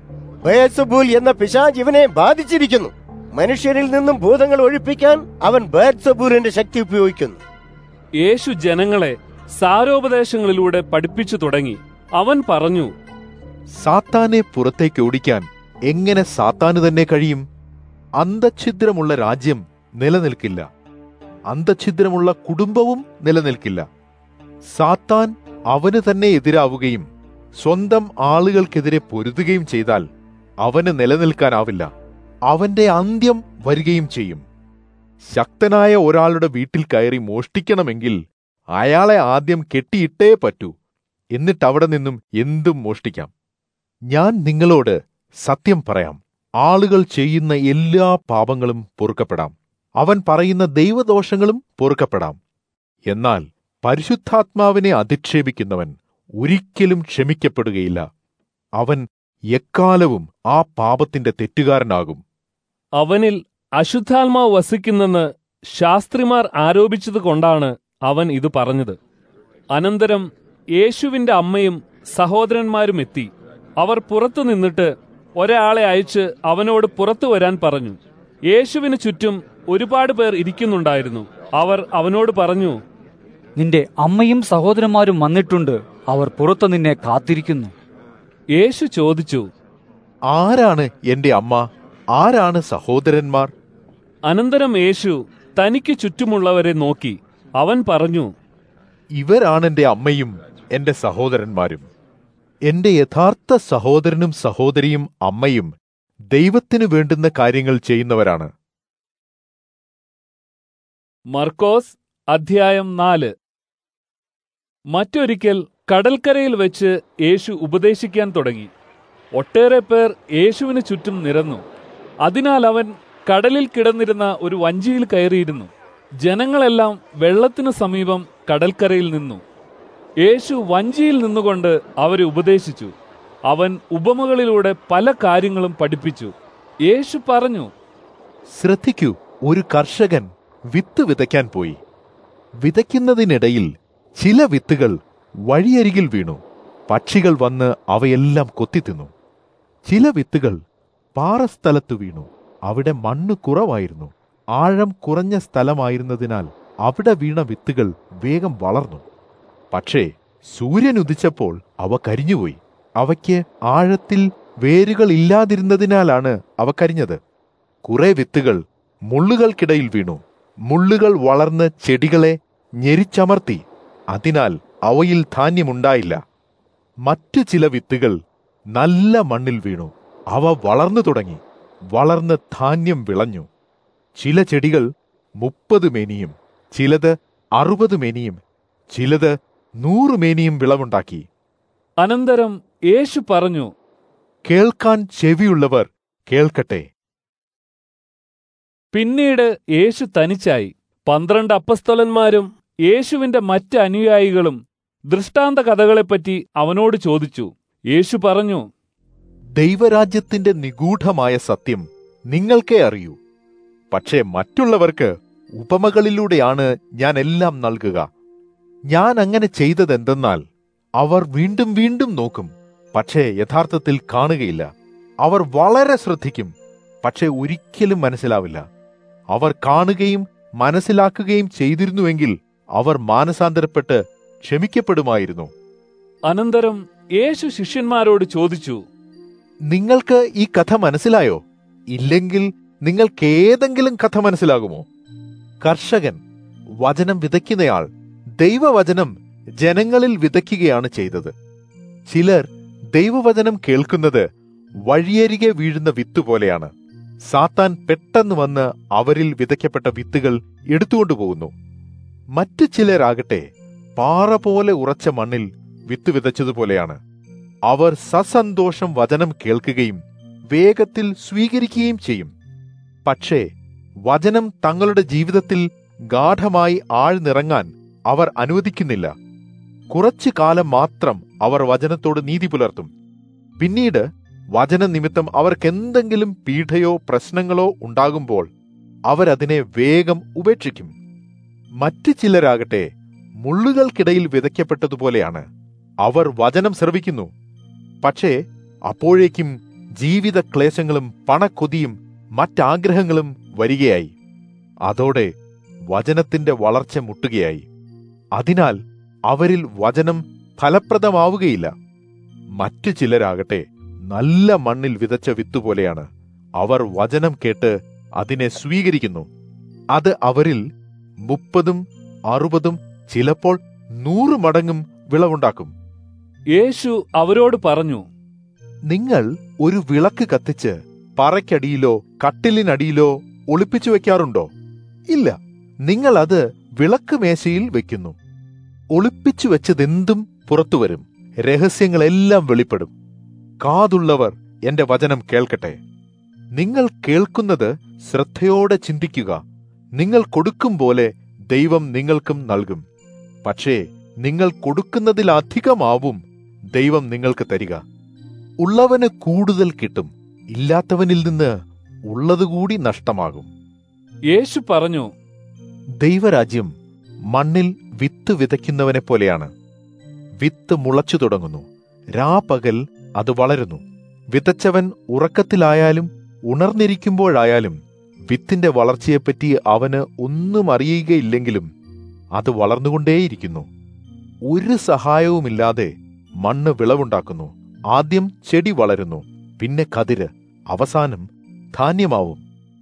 ബയസബൂൽ എന്ന പിശാജ് ഇവനെ ബാധിച്ചിരിക്കുന്നു മനുഷ്യരിൽ നിന്നും ഭൂതങ്ങൾ ഒഴിപ്പിക്കാൻ അവൻ ബയസബൂലിന്റെ ശക്തി ഉപയോഗിക്കുന്നു യേശു ജനങ്ങളെ സാരോപദേശങ്ങളിലൂടെ പഠിപ്പിച്ചു തുടങ്ങി അവൻ പറഞ്ഞു സാത്താനെ പുറത്തേക്ക് ഓടിക്കാൻ എങ്ങനെ സാത്താന് തന്നെ കഴിയും അന്തഛിദ്രമുള്ള രാജ്യം നിലനിൽക്കില്ല അന്തഛിദ്രമുള്ള കുടുംബവും നിലനിൽക്കില്ല സാത്താൻ അവന് തന്നെ എതിരാവുകയും സ്വന്തം ആളുകൾക്കെതിരെ പൊരുതുകയും ചെയ്താൽ അവന് നിലനിൽക്കാനാവില്ല അവന്റെ അന്ത്യം വരികയും ചെയ്യും ശക്തനായ ഒരാളുടെ വീട്ടിൽ കയറി മോഷ്ടിക്കണമെങ്കിൽ അയാളെ ആദ്യം കെട്ടിയിട്ടേ പറ്റൂ എന്നിട്ട് അവിടെ നിന്നും എന്തും മോഷ്ടിക്കാം ഞാൻ നിങ്ങളോട് സത്യം പറയാം ആളുകൾ ചെയ്യുന്ന എല്ലാ പാപങ്ങളും പൊറുക്കപ്പെടാം അവൻ പറയുന്ന ദൈവദോഷങ്ങളും പൊറുക്കപ്പെടാം എന്നാൽ പരിശുദ്ധാത്മാവിനെ അധിക്ഷേപിക്കുന്നവൻ ഒരിക്കലും ക്ഷമിക്കപ്പെടുകയില്ല അവൻ എക്കാലവും ആ പാപത്തിന്റെ തെറ്റുകാരനാകും അവനിൽ അശുദ്ധാത്മാവ് വസിക്കുന്നെന്ന് ശാസ്ത്രിമാർ ആരോപിച്ചത് കൊണ്ടാണ് അവൻ ഇത് പറഞ്ഞത് അനന്തരം യേശുവിന്റെ അമ്മയും സഹോദരന്മാരും എത്തി അവർ പുറത്തു നിന്നിട്ട് ഒരാളെ അയച്ച് അവനോട് പുറത്തു വരാൻ പറഞ്ഞു യേശുവിന് ചുറ്റും ഒരുപാട് പേർ ഇരിക്കുന്നുണ്ടായിരുന്നു അവർ അവനോട് പറഞ്ഞു നിന്റെ അമ്മയും സഹോദരന്മാരും വന്നിട്ടുണ്ട് അവർ പുറത്തു നിന്നെ കാത്തിരിക്കുന്നു യേശു ചോദിച്ചു ആരാണ് എന്റെ അമ്മ ആരാണ് സഹോദരന്മാർ അനന്തരം യേശു തനിക്ക് ചുറ്റുമുള്ളവരെ നോക്കി അവൻ പറഞ്ഞു ഇവരാണ് എന്റെ അമ്മയും എന്റെ സഹോദരന്മാരും എന്റെ യഥാർത്ഥ സഹോദരനും സഹോദരിയും അമ്മയും ദൈവത്തിനു വേണ്ടുന്ന കാര്യങ്ങൾ ചെയ്യുന്നവരാണ് മർക്കോസ് അധ്യായം നാല് മറ്റൊരിക്കൽ കടൽക്കരയിൽ വെച്ച് യേശു ഉപദേശിക്കാൻ തുടങ്ങി ഒട്ടേറെ പേർ യേശുവിന് ചുറ്റും നിരന്നു അതിനാൽ അവൻ കടലിൽ കിടന്നിരുന്ന ഒരു വഞ്ചിയിൽ കയറിയിരുന്നു ജനങ്ങളെല്ലാം വെള്ളത്തിനു സമീപം കടൽക്കരയിൽ നിന്നു യേശു വഞ്ചിയിൽ നിന്നുകൊണ്ട് അവരെ ഉപദേശിച്ചു അവൻ ഉപമകളിലൂടെ പല കാര്യങ്ങളും പഠിപ്പിച്ചു യേശു പറഞ്ഞു ശ്രദ്ധിക്കൂ ഒരു കർഷകൻ വിത്ത് വിതയ്ക്കാൻ പോയി വിതയ്ക്കുന്നതിനിടയിൽ ചില വിത്തുകൾ വഴിയരികിൽ വീണു പക്ഷികൾ വന്ന് അവയെല്ലാം കൊത്തിത്തിന്നു ചില വിത്തുകൾ പാറസ്ഥലത്തു വീണു അവിടെ മണ്ണ് കുറവായിരുന്നു ആഴം കുറഞ്ഞ സ്ഥലമായിരുന്നതിനാൽ അവിടെ വീണ വിത്തുകൾ വേഗം വളർന്നു പക്ഷേ സൂര്യൻ ഉദിച്ചപ്പോൾ അവ കരിഞ്ഞുപോയി അവയ്ക്ക് ആഴത്തിൽ വേരുകൾ ഇല്ലാതിരുന്നതിനാലാണ് അവ കരിഞ്ഞത് കുറെ വിത്തുകൾ മുള്ളുകൾക്കിടയിൽ വീണു മുള്ളുകൾ വളർന്ന് ചെടികളെ ഞെരിച്ചമർത്തി അതിനാൽ അവയിൽ ധാന്യമുണ്ടായില്ല മറ്റു ചില വിത്തുകൾ നല്ല മണ്ണിൽ വീണു അവ വളർന്നു തുടങ്ങി വളർന്ന് ധാന്യം വിളഞ്ഞു ചില ചെടികൾ മുപ്പത് മേനിയും ചിലത് അറുപത് മേനിയും ചിലത് നൂറ് മേനിയും വിളവുണ്ടാക്കി അനന്തരം യേശു പറഞ്ഞു കേൾക്കാൻ ചെവിയുള്ളവർ കേൾക്കട്ടെ പിന്നീട് യേശു തനിച്ചായി പന്ത്രണ്ട് അപ്പസ്തലന്മാരും യേശുവിന്റെ മറ്റ് അനുയായികളും ദൃഷ്ടാന്ത കഥകളെപ്പറ്റി അവനോട് ചോദിച്ചു യേശു പറഞ്ഞു ദൈവരാജ്യത്തിന്റെ നിഗൂഢമായ സത്യം നിങ്ങൾക്കേ അറിയൂ പക്ഷേ മറ്റുള്ളവർക്ക് ഉപമകളിലൂടെയാണ് ഞാൻ എല്ലാം നൽകുക ഞാൻ അങ്ങനെ ചെയ്തതെന്തെന്നാൽ അവർ വീണ്ടും വീണ്ടും നോക്കും പക്ഷേ യഥാർത്ഥത്തിൽ കാണുകയില്ല അവർ വളരെ ശ്രദ്ധിക്കും പക്ഷേ ഒരിക്കലും മനസ്സിലാവില്ല അവർ കാണുകയും മനസ്സിലാക്കുകയും ചെയ്തിരുന്നുവെങ്കിൽ അവർ മാനസാന്തരപ്പെട്ട് ക്ഷമിക്കപ്പെടുമായിരുന്നു അനന്തരം യേശു ശിഷ്യന്മാരോട് ചോദിച്ചു നിങ്ങൾക്ക് ഈ കഥ മനസ്സിലായോ ഇല്ലെങ്കിൽ നിങ്ങൾക്ക് ഏതെങ്കിലും കഥ മനസ്സിലാകുമോ കർഷകൻ വചനം വിതയ്ക്കുന്നയാൾ ദൈവവചനം ജനങ്ങളിൽ വിതയ്ക്കുകയാണ് ചെയ്തത് ചിലർ ദൈവവചനം കേൾക്കുന്നത് വഴിയരികെ വീഴുന്ന വിത്ത് പോലെയാണ് സാത്താൻ പെട്ടെന്ന് വന്ന് അവരിൽ വിതയ്ക്കപ്പെട്ട വിത്തുകൾ എടുത്തുകൊണ്ടുപോകുന്നു മറ്റു ചിലരാകട്ടെ പാറ പോലെ ഉറച്ച മണ്ണിൽ വിത്ത് വിതച്ചതുപോലെയാണ് അവർ സസന്തോഷം വചനം കേൾക്കുകയും വേഗത്തിൽ സ്വീകരിക്കുകയും ചെയ്യും പക്ഷേ വചനം തങ്ങളുടെ ജീവിതത്തിൽ ഗാഠമായി ആഴ്ന്നിറങ്ങാൻ അവർ അനുവദിക്കുന്നില്ല കുറച്ചു കാലം മാത്രം അവർ വചനത്തോട് നീതി പുലർത്തും പിന്നീട് വചന നിമിത്തം അവർക്കെന്തെങ്കിലും പീഡയോ പ്രശ്നങ്ങളോ ഉണ്ടാകുമ്പോൾ അവരതിനെ വേഗം ഉപേക്ഷിക്കും മറ്റു ചിലരാകട്ടെ മുള്ളുകൾക്കിടയിൽ വിതയ്ക്കപ്പെട്ടതുപോലെയാണ് അവർ വചനം ശ്രവിക്കുന്നു പക്ഷേ അപ്പോഴേക്കും ജീവിത ക്ലേശങ്ങളും പണക്കൊതിയും മറ്റാഗ്രഹങ്ങളും വരികയായി അതോടെ വചനത്തിന്റെ വളർച്ച മുട്ടുകയായി അതിനാൽ അവരിൽ വചനം ഫലപ്രദമാവുകയില്ല മറ്റു ചിലരാകട്ടെ നല്ല മണ്ണിൽ വിതച്ച വിത്തുപോലെയാണ് അവർ വചനം കേട്ട് അതിനെ സ്വീകരിക്കുന്നു അത് അവരിൽ മുപ്പതും അറുപതും ചിലപ്പോൾ നൂറ് മടങ്ങും വിളവുണ്ടാക്കും യേശു അവരോട് പറഞ്ഞു നിങ്ങൾ ഒരു വിളക്ക് കത്തിച്ച് പറയ്ക്കടിയിലോ കട്ടിലിനടിയിലോ ഒളിപ്പിച്ചു വെക്കാറുണ്ടോ ഇല്ല നിങ്ങൾ അത് വിളക്ക് മേശയിൽ വെക്കുന്നു ഒളിപ്പിച്ചു വെച്ചതെന്തും പുറത്തുവരും രഹസ്യങ്ങളെല്ലാം വെളിപ്പെടും കാതുള്ളവർ എന്റെ വചനം കേൾക്കട്ടെ നിങ്ങൾ കേൾക്കുന്നത് ശ്രദ്ധയോടെ ചിന്തിക്കുക നിങ്ങൾ കൊടുക്കും പോലെ ദൈവം നിങ്ങൾക്കും നൽകും പക്ഷേ നിങ്ങൾ കൊടുക്കുന്നതിലധികമാവും ദൈവം നിങ്ങൾക്ക് തരിക ഉള്ളവന് കൂടുതൽ കിട്ടും ഇല്ലാത്തവനിൽ നിന്ന് ഉള്ളതുകൂടി നഷ്ടമാകും യേശു പറഞ്ഞു ദൈവരാജ്യം മണ്ണിൽ വിത്ത് വിതയ്ക്കുന്നവനെ പോലെയാണ് വിത്ത് മുളച്ചു തുടങ്ങുന്നു രാപകൽ അത് വളരുന്നു വിതച്ചവൻ ഉറക്കത്തിലായാലും ഉണർന്നിരിക്കുമ്പോഴായാലും വിത്തിന്റെ വളർച്ചയെപ്പറ്റി അവന് ഒന്നും അറിയുകയില്ലെങ്കിലും അത് വളർന്നുകൊണ്ടേയിരിക്കുന്നു ഒരു സഹായവുമില്ലാതെ മണ്ണ് വിളവുണ്ടാക്കുന്നു ആദ്യം ചെടി വളരുന്നു പിന്നെ കതിര് അവസാനം ധാന്യമാവും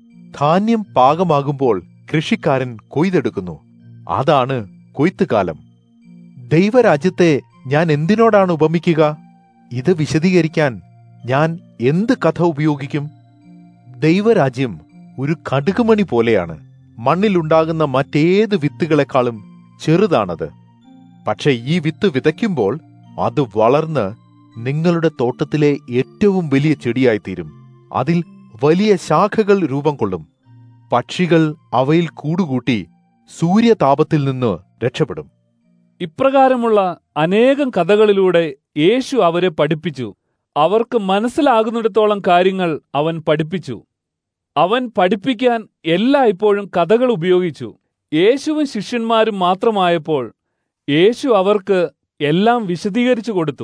ധാന്യം പാകമാകുമ്പോൾ കൃഷിക്കാരൻ കൊയ്തെടുക്കുന്നു അതാണ് കൊയ്ത്തുകാലം ദൈവരാജ്യത്തെ ഞാൻ എന്തിനോടാണ് ഉപമിക്കുക ഇത് വിശദീകരിക്കാൻ ഞാൻ എന്ത് കഥ ഉപയോഗിക്കും ദൈവരാജ്യം ഒരു കടുകുമണി പോലെയാണ് മണ്ണിലുണ്ടാകുന്ന മറ്റേത് വിത്തുകളെക്കാളും ചെറുതാണത് പക്ഷെ ഈ വിത്ത് വിതയ്ക്കുമ്പോൾ അത് വളർന്ന് നിങ്ങളുടെ തോട്ടത്തിലെ ഏറ്റവും വലിയ ചെടിയായിത്തീരും അതിൽ വലിയ ശാഖകൾ രൂപം കൊള്ളും പക്ഷികൾ അവയിൽ കൂടുകൂട്ടി സൂര്യതാപത്തിൽ നിന്ന് രക്ഷപ്പെടും ഇപ്രകാരമുള്ള അനേകം കഥകളിലൂടെ യേശു അവരെ പഠിപ്പിച്ചു അവർക്ക് മനസ്സിലാകുന്നിടത്തോളം കാര്യങ്ങൾ അവൻ പഠിപ്പിച്ചു അവൻ പഠിപ്പിക്കാൻ എല്ലായ്പ്പോഴും കഥകൾ ഉപയോഗിച്ചു യേശുവും ശിഷ്യന്മാരും മാത്രമായപ്പോൾ യേശു അവർക്ക് എല്ലാം വിശദീകരിച്ചു കൊടുത്തു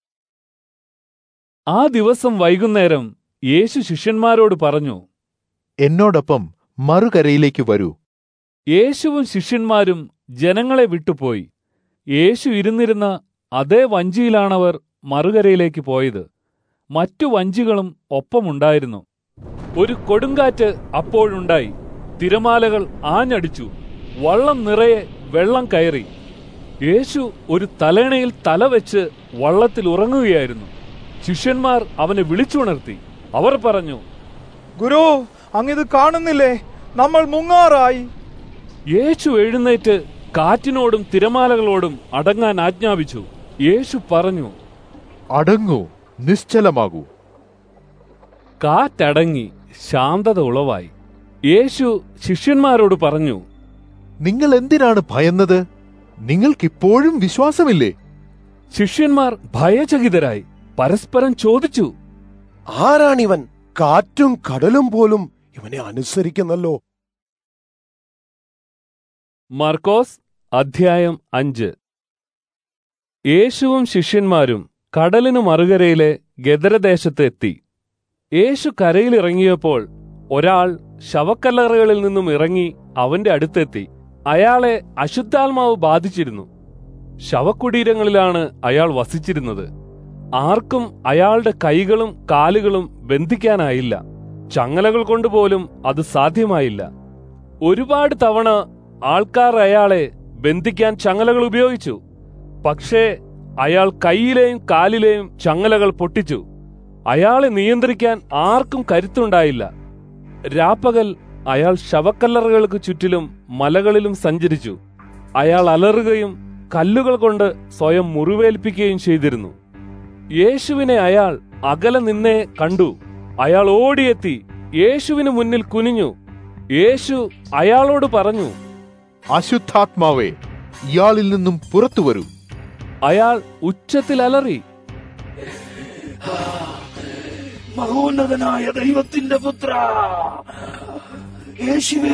ആ ദിവസം വൈകുന്നേരം യേശു ശിഷ്യന്മാരോട് പറഞ്ഞു എന്നോടൊപ്പം മറുകരയിലേക്ക് വരൂ യേശുവും ശിഷ്യന്മാരും ജനങ്ങളെ വിട്ടുപോയി യേശു ഇരുന്നിരുന്ന അതേ വഞ്ചിയിലാണവർ മറുകരയിലേക്ക് പോയത് മറ്റു വഞ്ചികളും ഒപ്പമുണ്ടായിരുന്നു ഒരു കൊടുങ്കാറ്റ് അപ്പോഴുണ്ടായി തിരമാലകൾ ആഞ്ഞടിച്ചു വള്ളം നിറയെ വെള്ളം കയറി യേശു ഒരു തലേണയിൽ തല വെച്ച് വള്ളത്തിൽ ഉറങ്ങുകയായിരുന്നു ശിഷ്യന്മാർ അവനെ വിളിച്ചുണർത്തി അവർ പറഞ്ഞു ഗുരു അങ്ങിത് കാണുന്നില്ലേ നമ്മൾ മുങ്ങാറായി യേശു എഴുന്നേറ്റ് കാറ്റിനോടും തിരമാലകളോടും അടങ്ങാൻ ആജ്ഞാപിച്ചു യേശു പറഞ്ഞു അടങ്ങൂ നിശ്ചലമാകൂ കാറ്റടങ്ങി ശാന്തത ഉളവായി യേശു ശിഷ്യന്മാരോട് പറഞ്ഞു നിങ്ങൾ എന്തിനാണ് ഭയന്നത് നിങ്ങൾക്കിപ്പോഴും വിശ്വാസമില്ലേ ശിഷ്യന്മാർ ഭയചകിതരായി പരസ്പരം ചോദിച്ചു ആരാണിവൻ കാറ്റും കടലും പോലും ഇവനെ അനുസരിക്കുന്നല്ലോ മാർക്കോസ് അധ്യായം അഞ്ച് യേശുവും ശിഷ്യന്മാരും കടലിനു മറുകരയിലെ ഗദരദേശത്ത് എത്തി യേശു കരയിലിറങ്ങിയപ്പോൾ ഒരാൾ ശവക്കല്ലറകളിൽ നിന്നും ഇറങ്ങി അവന്റെ അടുത്തെത്തി അയാളെ അശുദ്ധാത്മാവ് ബാധിച്ചിരുന്നു ശവക്കുടീരങ്ങളിലാണ് അയാൾ വസിച്ചിരുന്നത് ആർക്കും അയാളുടെ കൈകളും കാലുകളും ബന്ധിക്കാനായില്ല ചങ്ങലകൾ കൊണ്ടുപോലും അത് സാധ്യമായില്ല ഒരുപാട് തവണ ആൾക്കാർ അയാളെ ബന്ധിക്കാൻ ചങ്ങലകൾ ഉപയോഗിച്ചു പക്ഷേ അയാൾ കൈയിലെയും കാലിലെയും ചങ്ങലകൾ പൊട്ടിച്ചു അയാളെ നിയന്ത്രിക്കാൻ ആർക്കും കരുത്തുണ്ടായില്ല രാപ്പകൽ അയാൾ ശവക്കല്ലറുകൾക്ക് ചുറ്റിലും മലകളിലും സഞ്ചരിച്ചു അയാൾ അലറുകയും കല്ലുകൾ കൊണ്ട് സ്വയം മുറിവേൽപ്പിക്കുകയും ചെയ്തിരുന്നു യേശുവിനെ അയാൾ അകലെ നിന്നേ കണ്ടു അയാൾ ഓടിയെത്തി യേശുവിന് മുന്നിൽ കുനിഞ്ഞു യേശു അയാളോട് പറഞ്ഞു അശുദ്ധാത്മാവേ ഇയാളിൽ നിന്നും പുറത്തു വരൂ അയാൾ ഉച്ചത്തിൽ അലറി മഹോന്നതനായ ദൈവത്തിന്റെ പുത്ര യേശുവേ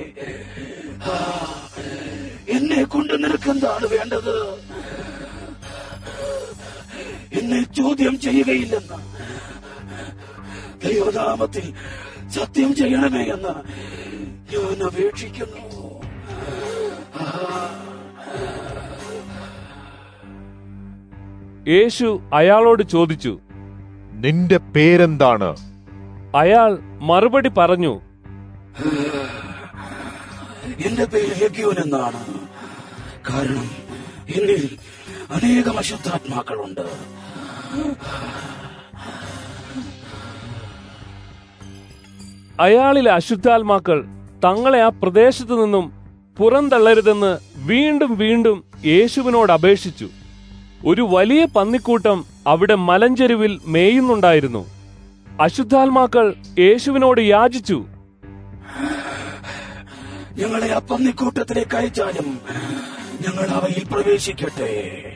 എന്നെ കൊണ്ട് നിനക്കെന്താണ് വേണ്ടത് എന്നെ ചോദ്യം ചെയ്യുകയില്ലെന്ന് ദൈവനാമത്തിൽ സത്യം ചെയ്യണമേ എന്ന് ഞാൻ അപേക്ഷിക്കുന്നു യേശു അയാളോട് ചോദിച്ചു നിന്റെ പേരെന്താണ് അയാൾ മറുപടി പറഞ്ഞു എന്റെ പേര് യഗ്യോൻ എന്നാണ് കാരണം എന്നിൽ അനേകം അശുദ്ധാത്മാക്കളുണ്ട് അയാളിലെ അശുദ്ധാത്മാക്കൾ തങ്ങളെ ആ പ്രദേശത്തു നിന്നും പുറന്തള്ളരുതെന്ന് വീണ്ടും വീണ്ടും യേശുവിനോട് അപേക്ഷിച്ചു ഒരു വലിയ പന്നിക്കൂട്ടം അവിടെ മലഞ്ചെരുവിൽ മേയുന്നുണ്ടായിരുന്നു അശുദ്ധാത്മാക്കൾ യേശുവിനോട് യാചിച്ചു ഞങ്ങളെ ആ പന്നിക്കൂട്ടത്തിലേക്ക് അയച്ചാലും ഞങ്ങൾ അവയിൽ പ്രവേശിക്കട്ടെ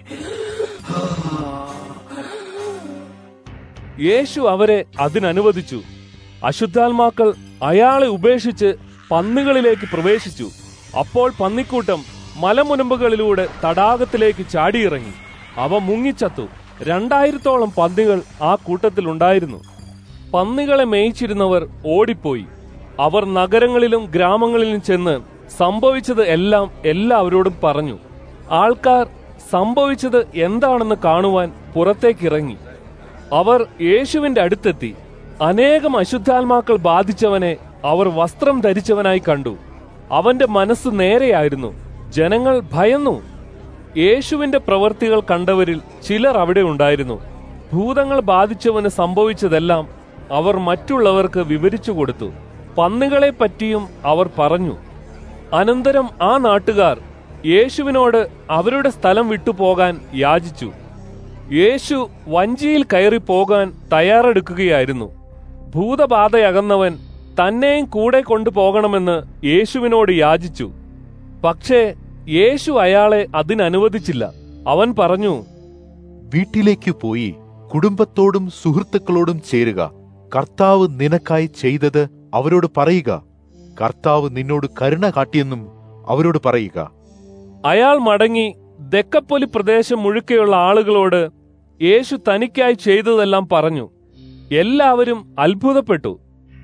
യേശു അവരെ അതിനനുവദിച്ചു അശുദ്ധാത്മാക്കൾ അയാളെ ഉപേക്ഷിച്ച് പന്നികളിലേക്ക് പ്രവേശിച്ചു അപ്പോൾ പന്നിക്കൂട്ടം മലമുനമ്പുകളിലൂടെ തടാകത്തിലേക്ക് ചാടിയിറങ്ങി അവ മുങ്ങിച്ചത്തു രണ്ടായിരത്തോളം പന്നികൾ ആ കൂട്ടത്തിലുണ്ടായിരുന്നു പന്നികളെ മേയിച്ചിരുന്നവർ ഓടിപ്പോയി അവർ നഗരങ്ങളിലും ഗ്രാമങ്ങളിലും ചെന്ന് സംഭവിച്ചത് എല്ലാം എല്ലാവരോടും പറഞ്ഞു ആൾക്കാർ സംഭവിച്ചത് എന്താണെന്ന് കാണുവാൻ പുറത്തേക്കിറങ്ങി അവർ യേശുവിന്റെ അടുത്തെത്തി അനേകം അശുദ്ധാത്മാക്കൾ ബാധിച്ചവനെ അവർ വസ്ത്രം ധരിച്ചവനായി കണ്ടു അവന്റെ മനസ്സ് നേരെയായിരുന്നു ജനങ്ങൾ ഭയന്നു യേശുവിന്റെ പ്രവൃത്തികൾ കണ്ടവരിൽ ചിലർ അവിടെ ഉണ്ടായിരുന്നു ഭൂതങ്ങൾ ബാധിച്ചവന് സംഭവിച്ചതെല്ലാം അവർ മറ്റുള്ളവർക്ക് വിവരിച്ചു കൊടുത്തു പന്നുകളെ പറ്റിയും അവർ പറഞ്ഞു അനന്തരം ആ നാട്ടുകാർ യേശുവിനോട് അവരുടെ സ്ഥലം വിട്ടുപോകാൻ യാചിച്ചു യേശു വഞ്ചിയിൽ കയറി പോകാൻ തയ്യാറെടുക്കുകയായിരുന്നു ഭൂതബാധയകന്നവൻ തന്നെയും കൂടെ കൊണ്ടുപോകണമെന്ന് യേശുവിനോട് യാചിച്ചു പക്ഷേ യേശു അയാളെ അതിനനുവദിച്ചില്ല അവൻ പറഞ്ഞു വീട്ടിലേക്ക് പോയി കുടുംബത്തോടും സുഹൃത്തുക്കളോടും ചേരുക കർത്താവ് നിനക്കായി ചെയ്തത് അവരോട് പറയുക കർത്താവ് നിന്നോട് കരുണ കാട്ടിയെന്നും അവരോട് പറയുക അയാൾ മടങ്ങി ദക്കപ്പൊലി പ്രദേശം മുഴുക്കെയുള്ള ആളുകളോട് യേശു തനിക്കായി ചെയ്തതെല്ലാം പറഞ്ഞു എല്ലാവരും അത്ഭുതപ്പെട്ടു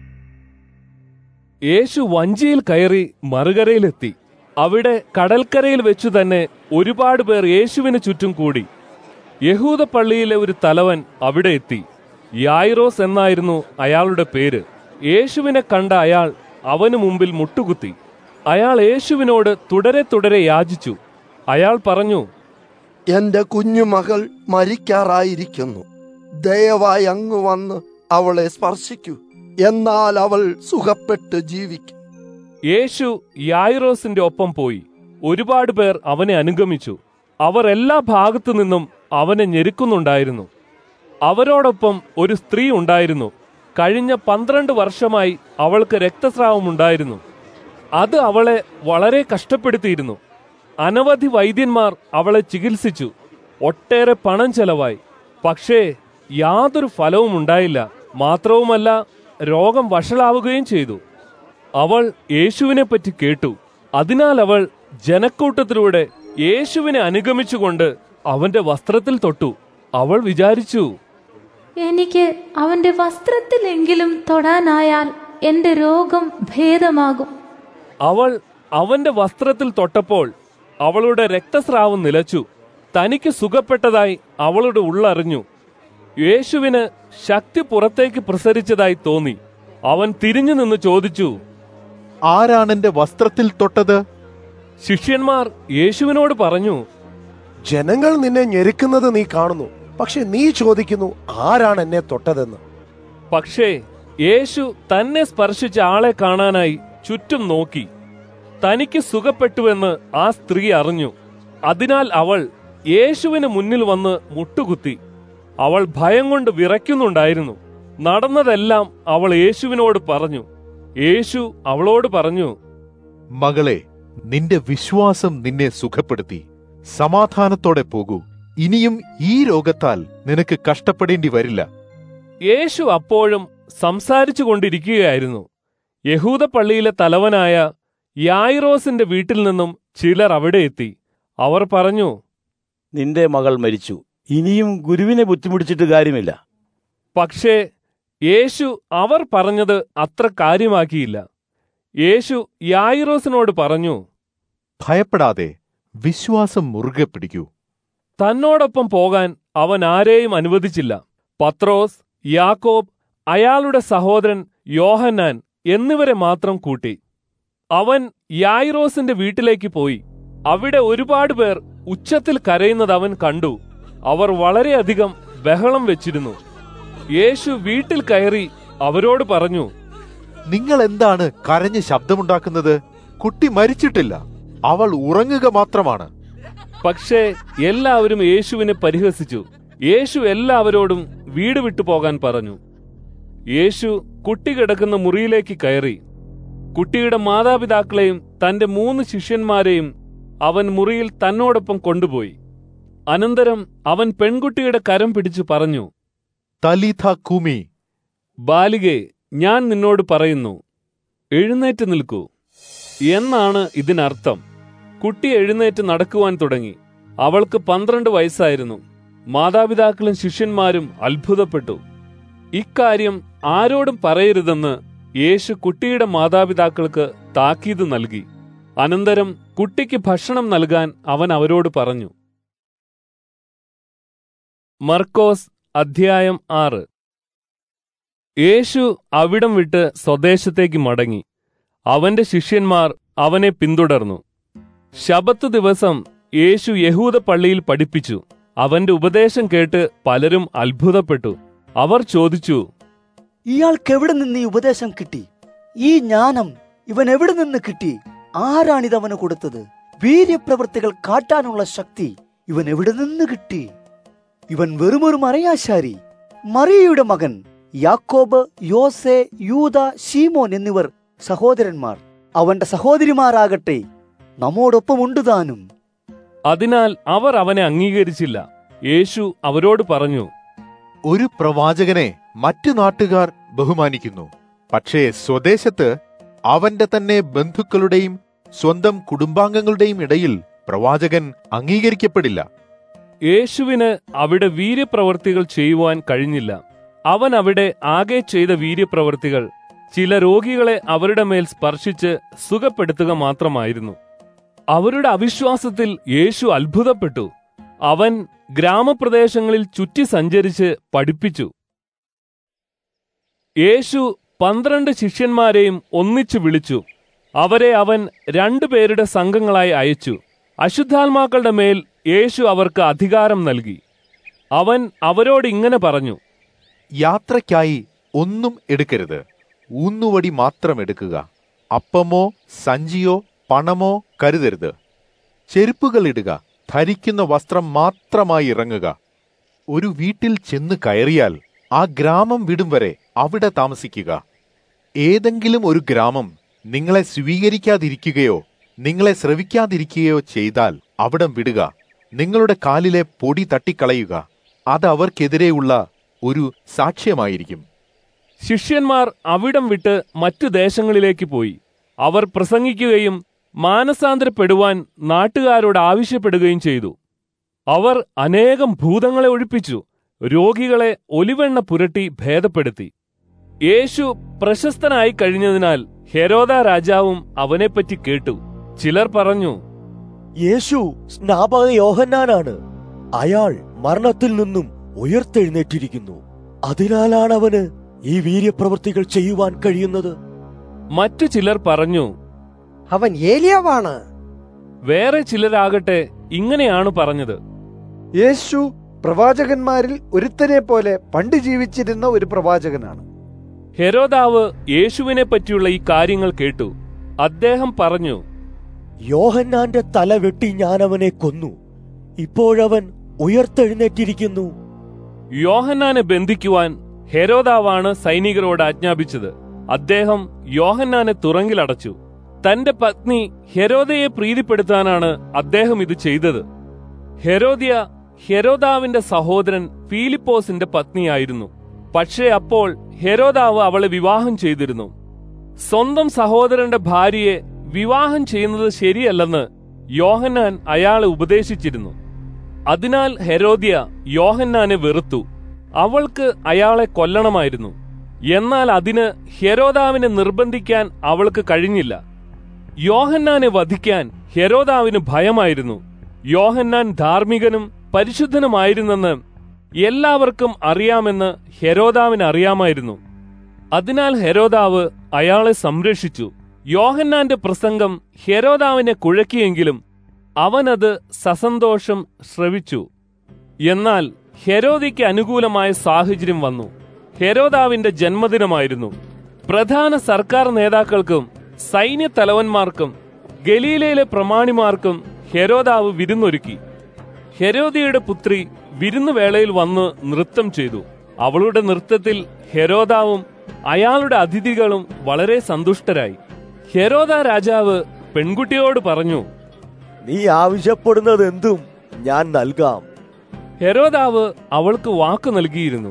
യേശു വഞ്ചിയിൽ കയറി മറുകരയിലെത്തി അവിടെ കടൽക്കരയിൽ വെച്ചു തന്നെ ഒരുപാട് പേർ യേശുവിന് ചുറ്റും കൂടി യഹൂദ പള്ളിയിലെ ഒരു തലവൻ അവിടെ എത്തി യായിറോസ് എന്നായിരുന്നു അയാളുടെ പേര് യേശുവിനെ കണ്ട അയാൾ അവന് മുമ്പിൽ മുട്ടുകുത്തി അയാൾ യേശുവിനോട് തുടരെ തുടരെ യാചിച്ചു അയാൾ പറഞ്ഞു എന്റെ കുഞ്ഞുമകൾ മരിക്കാറായിരിക്കുന്നു ദയവായി അങ്ങ് വന്ന് അവളെ സ്പർശിക്കൂ എന്നാൽ അവൾ സുഖപ്പെട്ട് ജീവിക്കും യേശു യായിറോസിന്റെ ഒപ്പം പോയി ഒരുപാട് പേർ അവനെ അനുഗമിച്ചു അവർ എല്ലാ ഭാഗത്തു നിന്നും അവനെ ഞെരുക്കുന്നുണ്ടായിരുന്നു അവരോടൊപ്പം ഒരു സ്ത്രീ ഉണ്ടായിരുന്നു കഴിഞ്ഞ പന്ത്രണ്ട് വർഷമായി അവൾക്ക് രക്തസ്രാവമുണ്ടായിരുന്നു അത് അവളെ വളരെ കഷ്ടപ്പെടുത്തിയിരുന്നു അനവധി വൈദ്യന്മാർ അവളെ ചികിത്സിച്ചു ഒട്ടേറെ പണം ചെലവായി പക്ഷേ യാതൊരു ഫലവും ഉണ്ടായില്ല മാത്രവുമല്ല രോഗം വഷളാവുകയും ചെയ്തു അവൾ യേശുവിനെ പറ്റി കേട്ടു അതിനാൽ അവൾ ജനക്കൂട്ടത്തിലൂടെ യേശുവിനെ അനുഗമിച്ചുകൊണ്ട് അവന്റെ വസ്ത്രത്തിൽ തൊട്ടു അവൾ വിചാരിച്ചു എനിക്ക് അവന്റെ വസ്ത്രത്തിലെങ്കിലും തൊടാനായാൽ എന്റെ രോഗം ഭേദമാകും അവൾ അവന്റെ വസ്ത്രത്തിൽ തൊട്ടപ്പോൾ അവളുടെ രക്തസ്രാവം നിലച്ചു തനിക്ക് സുഖപ്പെട്ടതായി അവളുടെ ഉള്ളറിഞ്ഞു യേശുവിന് ശക്തി പുറത്തേക്ക് പ്രസരിച്ചതായി തോന്നി അവൻ തിരിഞ്ഞു നിന്ന് ചോദിച്ചു ആരാണെന്റെ വസ്ത്രത്തിൽ തൊട്ടത് ശിഷ്യന്മാർ യേശുവിനോട് പറഞ്ഞു ജനങ്ങൾ നിന്നെ ഞെരുക്കുന്നത് നീ കാണുന്നു പക്ഷെ നീ ചോദിക്കുന്നു ആരാണ് എന്നെ തൊട്ടതെന്ന് പക്ഷേ യേശു തന്നെ സ്പർശിച്ച ആളെ കാണാനായി ചുറ്റും നോക്കി തനിക്ക് സുഖപ്പെട്ടുവെന്ന് ആ സ്ത്രീ അറിഞ്ഞു അതിനാൽ അവൾ യേശുവിന് മുന്നിൽ വന്ന് മുട്ടുകുത്തി അവൾ ഭയം കൊണ്ട് വിറയ്ക്കുന്നുണ്ടായിരുന്നു നടന്നതെല്ലാം അവൾ യേശുവിനോട് പറഞ്ഞു യേശു അവളോട് പറഞ്ഞു മകളെ നിന്റെ വിശ്വാസം നിന്നെ സുഖപ്പെടുത്തി സമാധാനത്തോടെ പോകൂ ഇനിയും ഈ രോഗത്താൽ നിനക്ക് കഷ്ടപ്പെടേണ്ടി വരില്ല യേശു അപ്പോഴും സംസാരിച്ചു കൊണ്ടിരിക്കുകയായിരുന്നു യഹൂദ പള്ളിയിലെ തലവനായ യായിറോസിന്റെ വീട്ടിൽ നിന്നും ചിലർ അവിടെ എത്തി അവർ പറഞ്ഞു നിന്റെ മകൾ മരിച്ചു ഇനിയും ഗുരുവിനെ ബുദ്ധിമുട്ടിച്ചിട്ട് കാര്യമില്ല പക്ഷേ യേശു അവർ പറഞ്ഞത് അത്ര കാര്യമാക്കിയില്ല യേശു യായിറോസിനോട് പറഞ്ഞു ഭയപ്പെടാതെ വിശ്വാസം മുറുകെ പിടിക്കൂ തന്നോടൊപ്പം പോകാൻ അവൻ ആരെയും അനുവദിച്ചില്ല പത്രോസ് യാക്കോബ് അയാളുടെ സഹോദരൻ യോഹന്നാൻ എന്നിവരെ മാത്രം കൂട്ടി അവൻ യായിറോസിന്റെ വീട്ടിലേക്ക് പോയി അവിടെ ഒരുപാട് പേർ ഉച്ചത്തിൽ കരയുന്നത് അവൻ കണ്ടു അവർ വളരെയധികം ബഹളം വെച്ചിരുന്നു യേശു വീട്ടിൽ കയറി അവരോട് പറഞ്ഞു നിങ്ങൾ എന്താണ് കരഞ്ഞ് ശബ്ദമുണ്ടാക്കുന്നത് കുട്ടി മരിച്ചിട്ടില്ല അവൾ ഉറങ്ങുക മാത്രമാണ് പക്ഷേ എല്ലാവരും യേശുവിനെ പരിഹസിച്ചു യേശു എല്ലാവരോടും വീട് വിട്ടു പോകാൻ പറഞ്ഞു യേശു കുട്ടി കിടക്കുന്ന മുറിയിലേക്ക് കയറി കുട്ടിയുടെ മാതാപിതാക്കളെയും തന്റെ മൂന്ന് ശിഷ്യന്മാരെയും അവൻ മുറിയിൽ തന്നോടൊപ്പം കൊണ്ടുപോയി അനന്തരം അവൻ പെൺകുട്ടിയുടെ കരം പിടിച്ചു പറഞ്ഞു തലീഥ കുമി ബാലികെ ഞാൻ നിന്നോട് പറയുന്നു എഴുന്നേറ്റ് നിൽക്കൂ എന്നാണ് ഇതിനർത്ഥം കുട്ടി എഴുന്നേറ്റ് നടക്കുവാൻ തുടങ്ങി അവൾക്ക് പന്ത്രണ്ട് വയസ്സായിരുന്നു മാതാപിതാക്കളും ശിഷ്യന്മാരും അത്ഭുതപ്പെട്ടു ഇക്കാര്യം ആരോടും പറയരുതെന്ന് യേശു കുട്ടിയുടെ മാതാപിതാക്കൾക്ക് താക്കീത് നൽകി അനന്തരം കുട്ടിക്ക് ഭക്ഷണം നൽകാൻ അവൻ അവരോട് പറഞ്ഞു മർക്കോസ് അധ്യായം ആറ് യേശു അവിടം വിട്ട് സ്വദേശത്തേക്ക് മടങ്ങി അവന്റെ ശിഷ്യന്മാർ അവനെ പിന്തുടർന്നു ശബത്ത് ദിവസം യേശു യഹൂദ പള്ളിയിൽ പഠിപ്പിച്ചു അവന്റെ ഉപദേശം കേട്ട് പലരും അത്ഭുതപ്പെട്ടു അവർ ചോദിച്ചു ഇയാൾക്ക് എവിടെ നിന്ന് ഈ ഉപദേശം കിട്ടി ഈ ജ്ഞാനം ഇവൻ എവിടെ നിന്ന് കിട്ടി ആരാണിത് അവന് കൊടുത്തത് വീര്യപ്രവൃത്തികൾ കാട്ടാനുള്ള ശക്തി ഇവൻ എവിടെ നിന്ന് കിട്ടി ഇവൻ വെറുമൊരു മറയാശാരി മറിയയുടെ മകൻ യാക്കോബ് യോസെ യൂത ഷീമോൻ എന്നിവർ സഹോദരന്മാർ അവന്റെ സഹോദരിമാരാകട്ടെ നമ്മോടൊപ്പമുണ്ട് താനും അതിനാൽ അവർ അവനെ അംഗീകരിച്ചില്ല യേശു അവരോട് പറഞ്ഞു ഒരു പ്രവാചകനെ മറ്റു നാട്ടുകാർ ബഹുമാനിക്കുന്നു പക്ഷേ സ്വദേശത്ത് അവന്റെ തന്നെ ബന്ധുക്കളുടെയും സ്വന്തം കുടുംബാംഗങ്ങളുടെയും ഇടയിൽ പ്രവാചകൻ അംഗീകരിക്കപ്പെടില്ല യേശുവിന് അവിടെ വീര്യപ്രവർത്തികൾ ചെയ്യുവാൻ കഴിഞ്ഞില്ല അവൻ അവിടെ ആകെ ചെയ്ത വീര്യപ്രവർത്തികൾ ചില രോഗികളെ അവരുടെ മേൽ സ്പർശിച്ച് സുഖപ്പെടുത്തുക മാത്രമായിരുന്നു അവരുടെ അവിശ്വാസത്തിൽ യേശു അത്ഭുതപ്പെട്ടു അവൻ ഗ്രാമപ്രദേശങ്ങളിൽ ചുറ്റി സഞ്ചരിച്ച് പഠിപ്പിച്ചു യേശു പന്ത്രണ്ട് ശിഷ്യന്മാരെയും ഒന്നിച്ചു വിളിച്ചു അവരെ അവൻ രണ്ടുപേരുടെ സംഘങ്ങളായി അയച്ചു അശുദ്ധാത്മാക്കളുടെ മേൽ യേശു അവർക്ക് അധികാരം നൽകി അവൻ അവരോട് ഇങ്ങനെ പറഞ്ഞു യാത്രയ്ക്കായി ഒന്നും എടുക്കരുത് ഊന്നുവടി മാത്രം എടുക്കുക അപ്പമോ സഞ്ചിയോ പണമോ കരുതരുത് ചെരുപ്പുകൾ ഇടുക ധരിക്കുന്ന വസ്ത്രം മാത്രമായി ഇറങ്ങുക ഒരു വീട്ടിൽ ചെന്ന് കയറിയാൽ ആ ഗ്രാമം വിടും വരെ അവിടെ താമസിക്കുക ഏതെങ്കിലും ഒരു ഗ്രാമം നിങ്ങളെ സ്വീകരിക്കാതിരിക്കുകയോ നിങ്ങളെ ശ്രവിക്കാതിരിക്കുകയോ ചെയ്താൽ അവിടം വിടുക നിങ്ങളുടെ കാലിലെ പൊടി തട്ടിക്കളയുക അത് അവർക്കെതിരെയുള്ള ഒരു സാക്ഷ്യമായിരിക്കും ശിഷ്യന്മാർ അവിടം വിട്ട് മറ്റു ദേശങ്ങളിലേക്ക് പോയി അവർ പ്രസംഗിക്കുകയും മാനസാന്തരപ്പെടുവാൻ നാട്ടുകാരോട് ആവശ്യപ്പെടുകയും ചെയ്തു അവർ അനേകം ഭൂതങ്ങളെ ഒഴിപ്പിച്ചു രോഗികളെ ഒലിവെണ്ണ പുരട്ടി ഭേദപ്പെടുത്തി യേശു പ്രശസ്തനായി കഴിഞ്ഞതിനാൽ ഹെരോദ രാജാവും അവനെപ്പറ്റി കേട്ടു ചിലർ പറഞ്ഞു യേശു സ്നാപക യോഹന്നാനാണ് അയാൾ മരണത്തിൽ നിന്നും ഉയർത്തെഴുന്നേറ്റിരിക്കുന്നു അതിനാലാണ് അവന് ഈ വീര്യപ്രവൃത്തികൾ ചെയ്യുവാൻ കഴിയുന്നത് മറ്റു ചിലർ പറഞ്ഞു അവൻ ഏലിയാവാണ് വേറെ ചിലരാകട്ടെ ഇങ്ങനെയാണ് പറഞ്ഞത് യേശു പ്രവാചകന്മാരിൽ ഒരുത്തനെ പോലെ പണ്ട് ജീവിച്ചിരുന്ന ഒരു പ്രവാചകനാണ് ഹെരോദാവ് യേശുവിനെ പറ്റിയുള്ള ഈ കാര്യങ്ങൾ കേട്ടു അദ്ദേഹം പറഞ്ഞു യോഹന്നാന്റെ തല വെട്ടി ഞാൻ അവനെ കൊന്നു ഇപ്പോഴവൻ ഉയർത്തെഴുന്നേറ്റിരിക്കുന്നു യോഹന്നാനെ ബന്ധിക്കുവാൻ ഹെരോദാവാണ് സൈനികരോട് ആജ്ഞാപിച്ചത് അദ്ദേഹം യോഹന്നാനെ തുറങ്കിലടച്ചു തന്റെ പത്നി ഹെരോദയെ പ്രീതിപ്പെടുത്താനാണ് അദ്ദേഹം ഇത് ചെയ്തത് ഹെരോദിയ ഹെരോദാവിന്റെ സഹോദരൻ ഫീലിപ്പോസിന്റെ പത്നിയായിരുന്നു പക്ഷേ അപ്പോൾ ഹെരോദാവ് അവളെ വിവാഹം ചെയ്തിരുന്നു സ്വന്തം സഹോദരന്റെ ഭാര്യയെ വിവാഹം ചെയ്യുന്നത് ശരിയല്ലെന്ന് യോഹന്നാൻ അയാളെ ഉപദേശിച്ചിരുന്നു അതിനാൽ ഹെരോദിയ യോഹന്നാനെ വെറുത്തു അവൾക്ക് അയാളെ കൊല്ലണമായിരുന്നു എന്നാൽ അതിന് ഹെരോദാവിനെ നിർബന്ധിക്കാൻ അവൾക്ക് കഴിഞ്ഞില്ല യോഹന്നാനെ വധിക്കാൻ ഹെരോദാവിന് ഭയമായിരുന്നു യോഹന്നാൻ ധാർമ്മികനും പരിശുദ്ധനുമായിരുന്നെന്ന് എല്ലാവർക്കും അറിയാമെന്ന് ഹെരോദാവിന് അറിയാമായിരുന്നു അതിനാൽ ഹെരോദാവ് അയാളെ സംരക്ഷിച്ചു യോഹന്നാന്റെ പ്രസംഗം ഹെരോദാവിനെ കുഴക്കിയെങ്കിലും അവനത് സസന്തോഷം ശ്രവിച്ചു എന്നാൽ ഹെരോദിക്ക് അനുകൂലമായ സാഹചര്യം വന്നു ഹെരോദാവിന്റെ ജന്മദിനമായിരുന്നു പ്രധാന സർക്കാർ നേതാക്കൾക്കും സൈന്യ തലവന്മാർക്കും ഗലീലയിലെ പ്രമാണിമാർക്കും ഹെരോദാവ് വിരുന്നൊരുക്കി ഹെരോദിയുടെ പുത്രി വിരുന്നുവേളയിൽ വന്ന് നൃത്തം ചെയ്തു അവളുടെ നൃത്തത്തിൽ ഹെരോദാവും അയാളുടെ അതിഥികളും വളരെ സന്തുഷ്ടരായി ഹെരോദ രാജാവ് പെൺകുട്ടിയോട് പറഞ്ഞു നീ ആവശ്യപ്പെടുന്നത് എന്തും ഞാൻ നൽകാം ഹെരോദാവ് അവൾക്ക് വാക്ക് നൽകിയിരുന്നു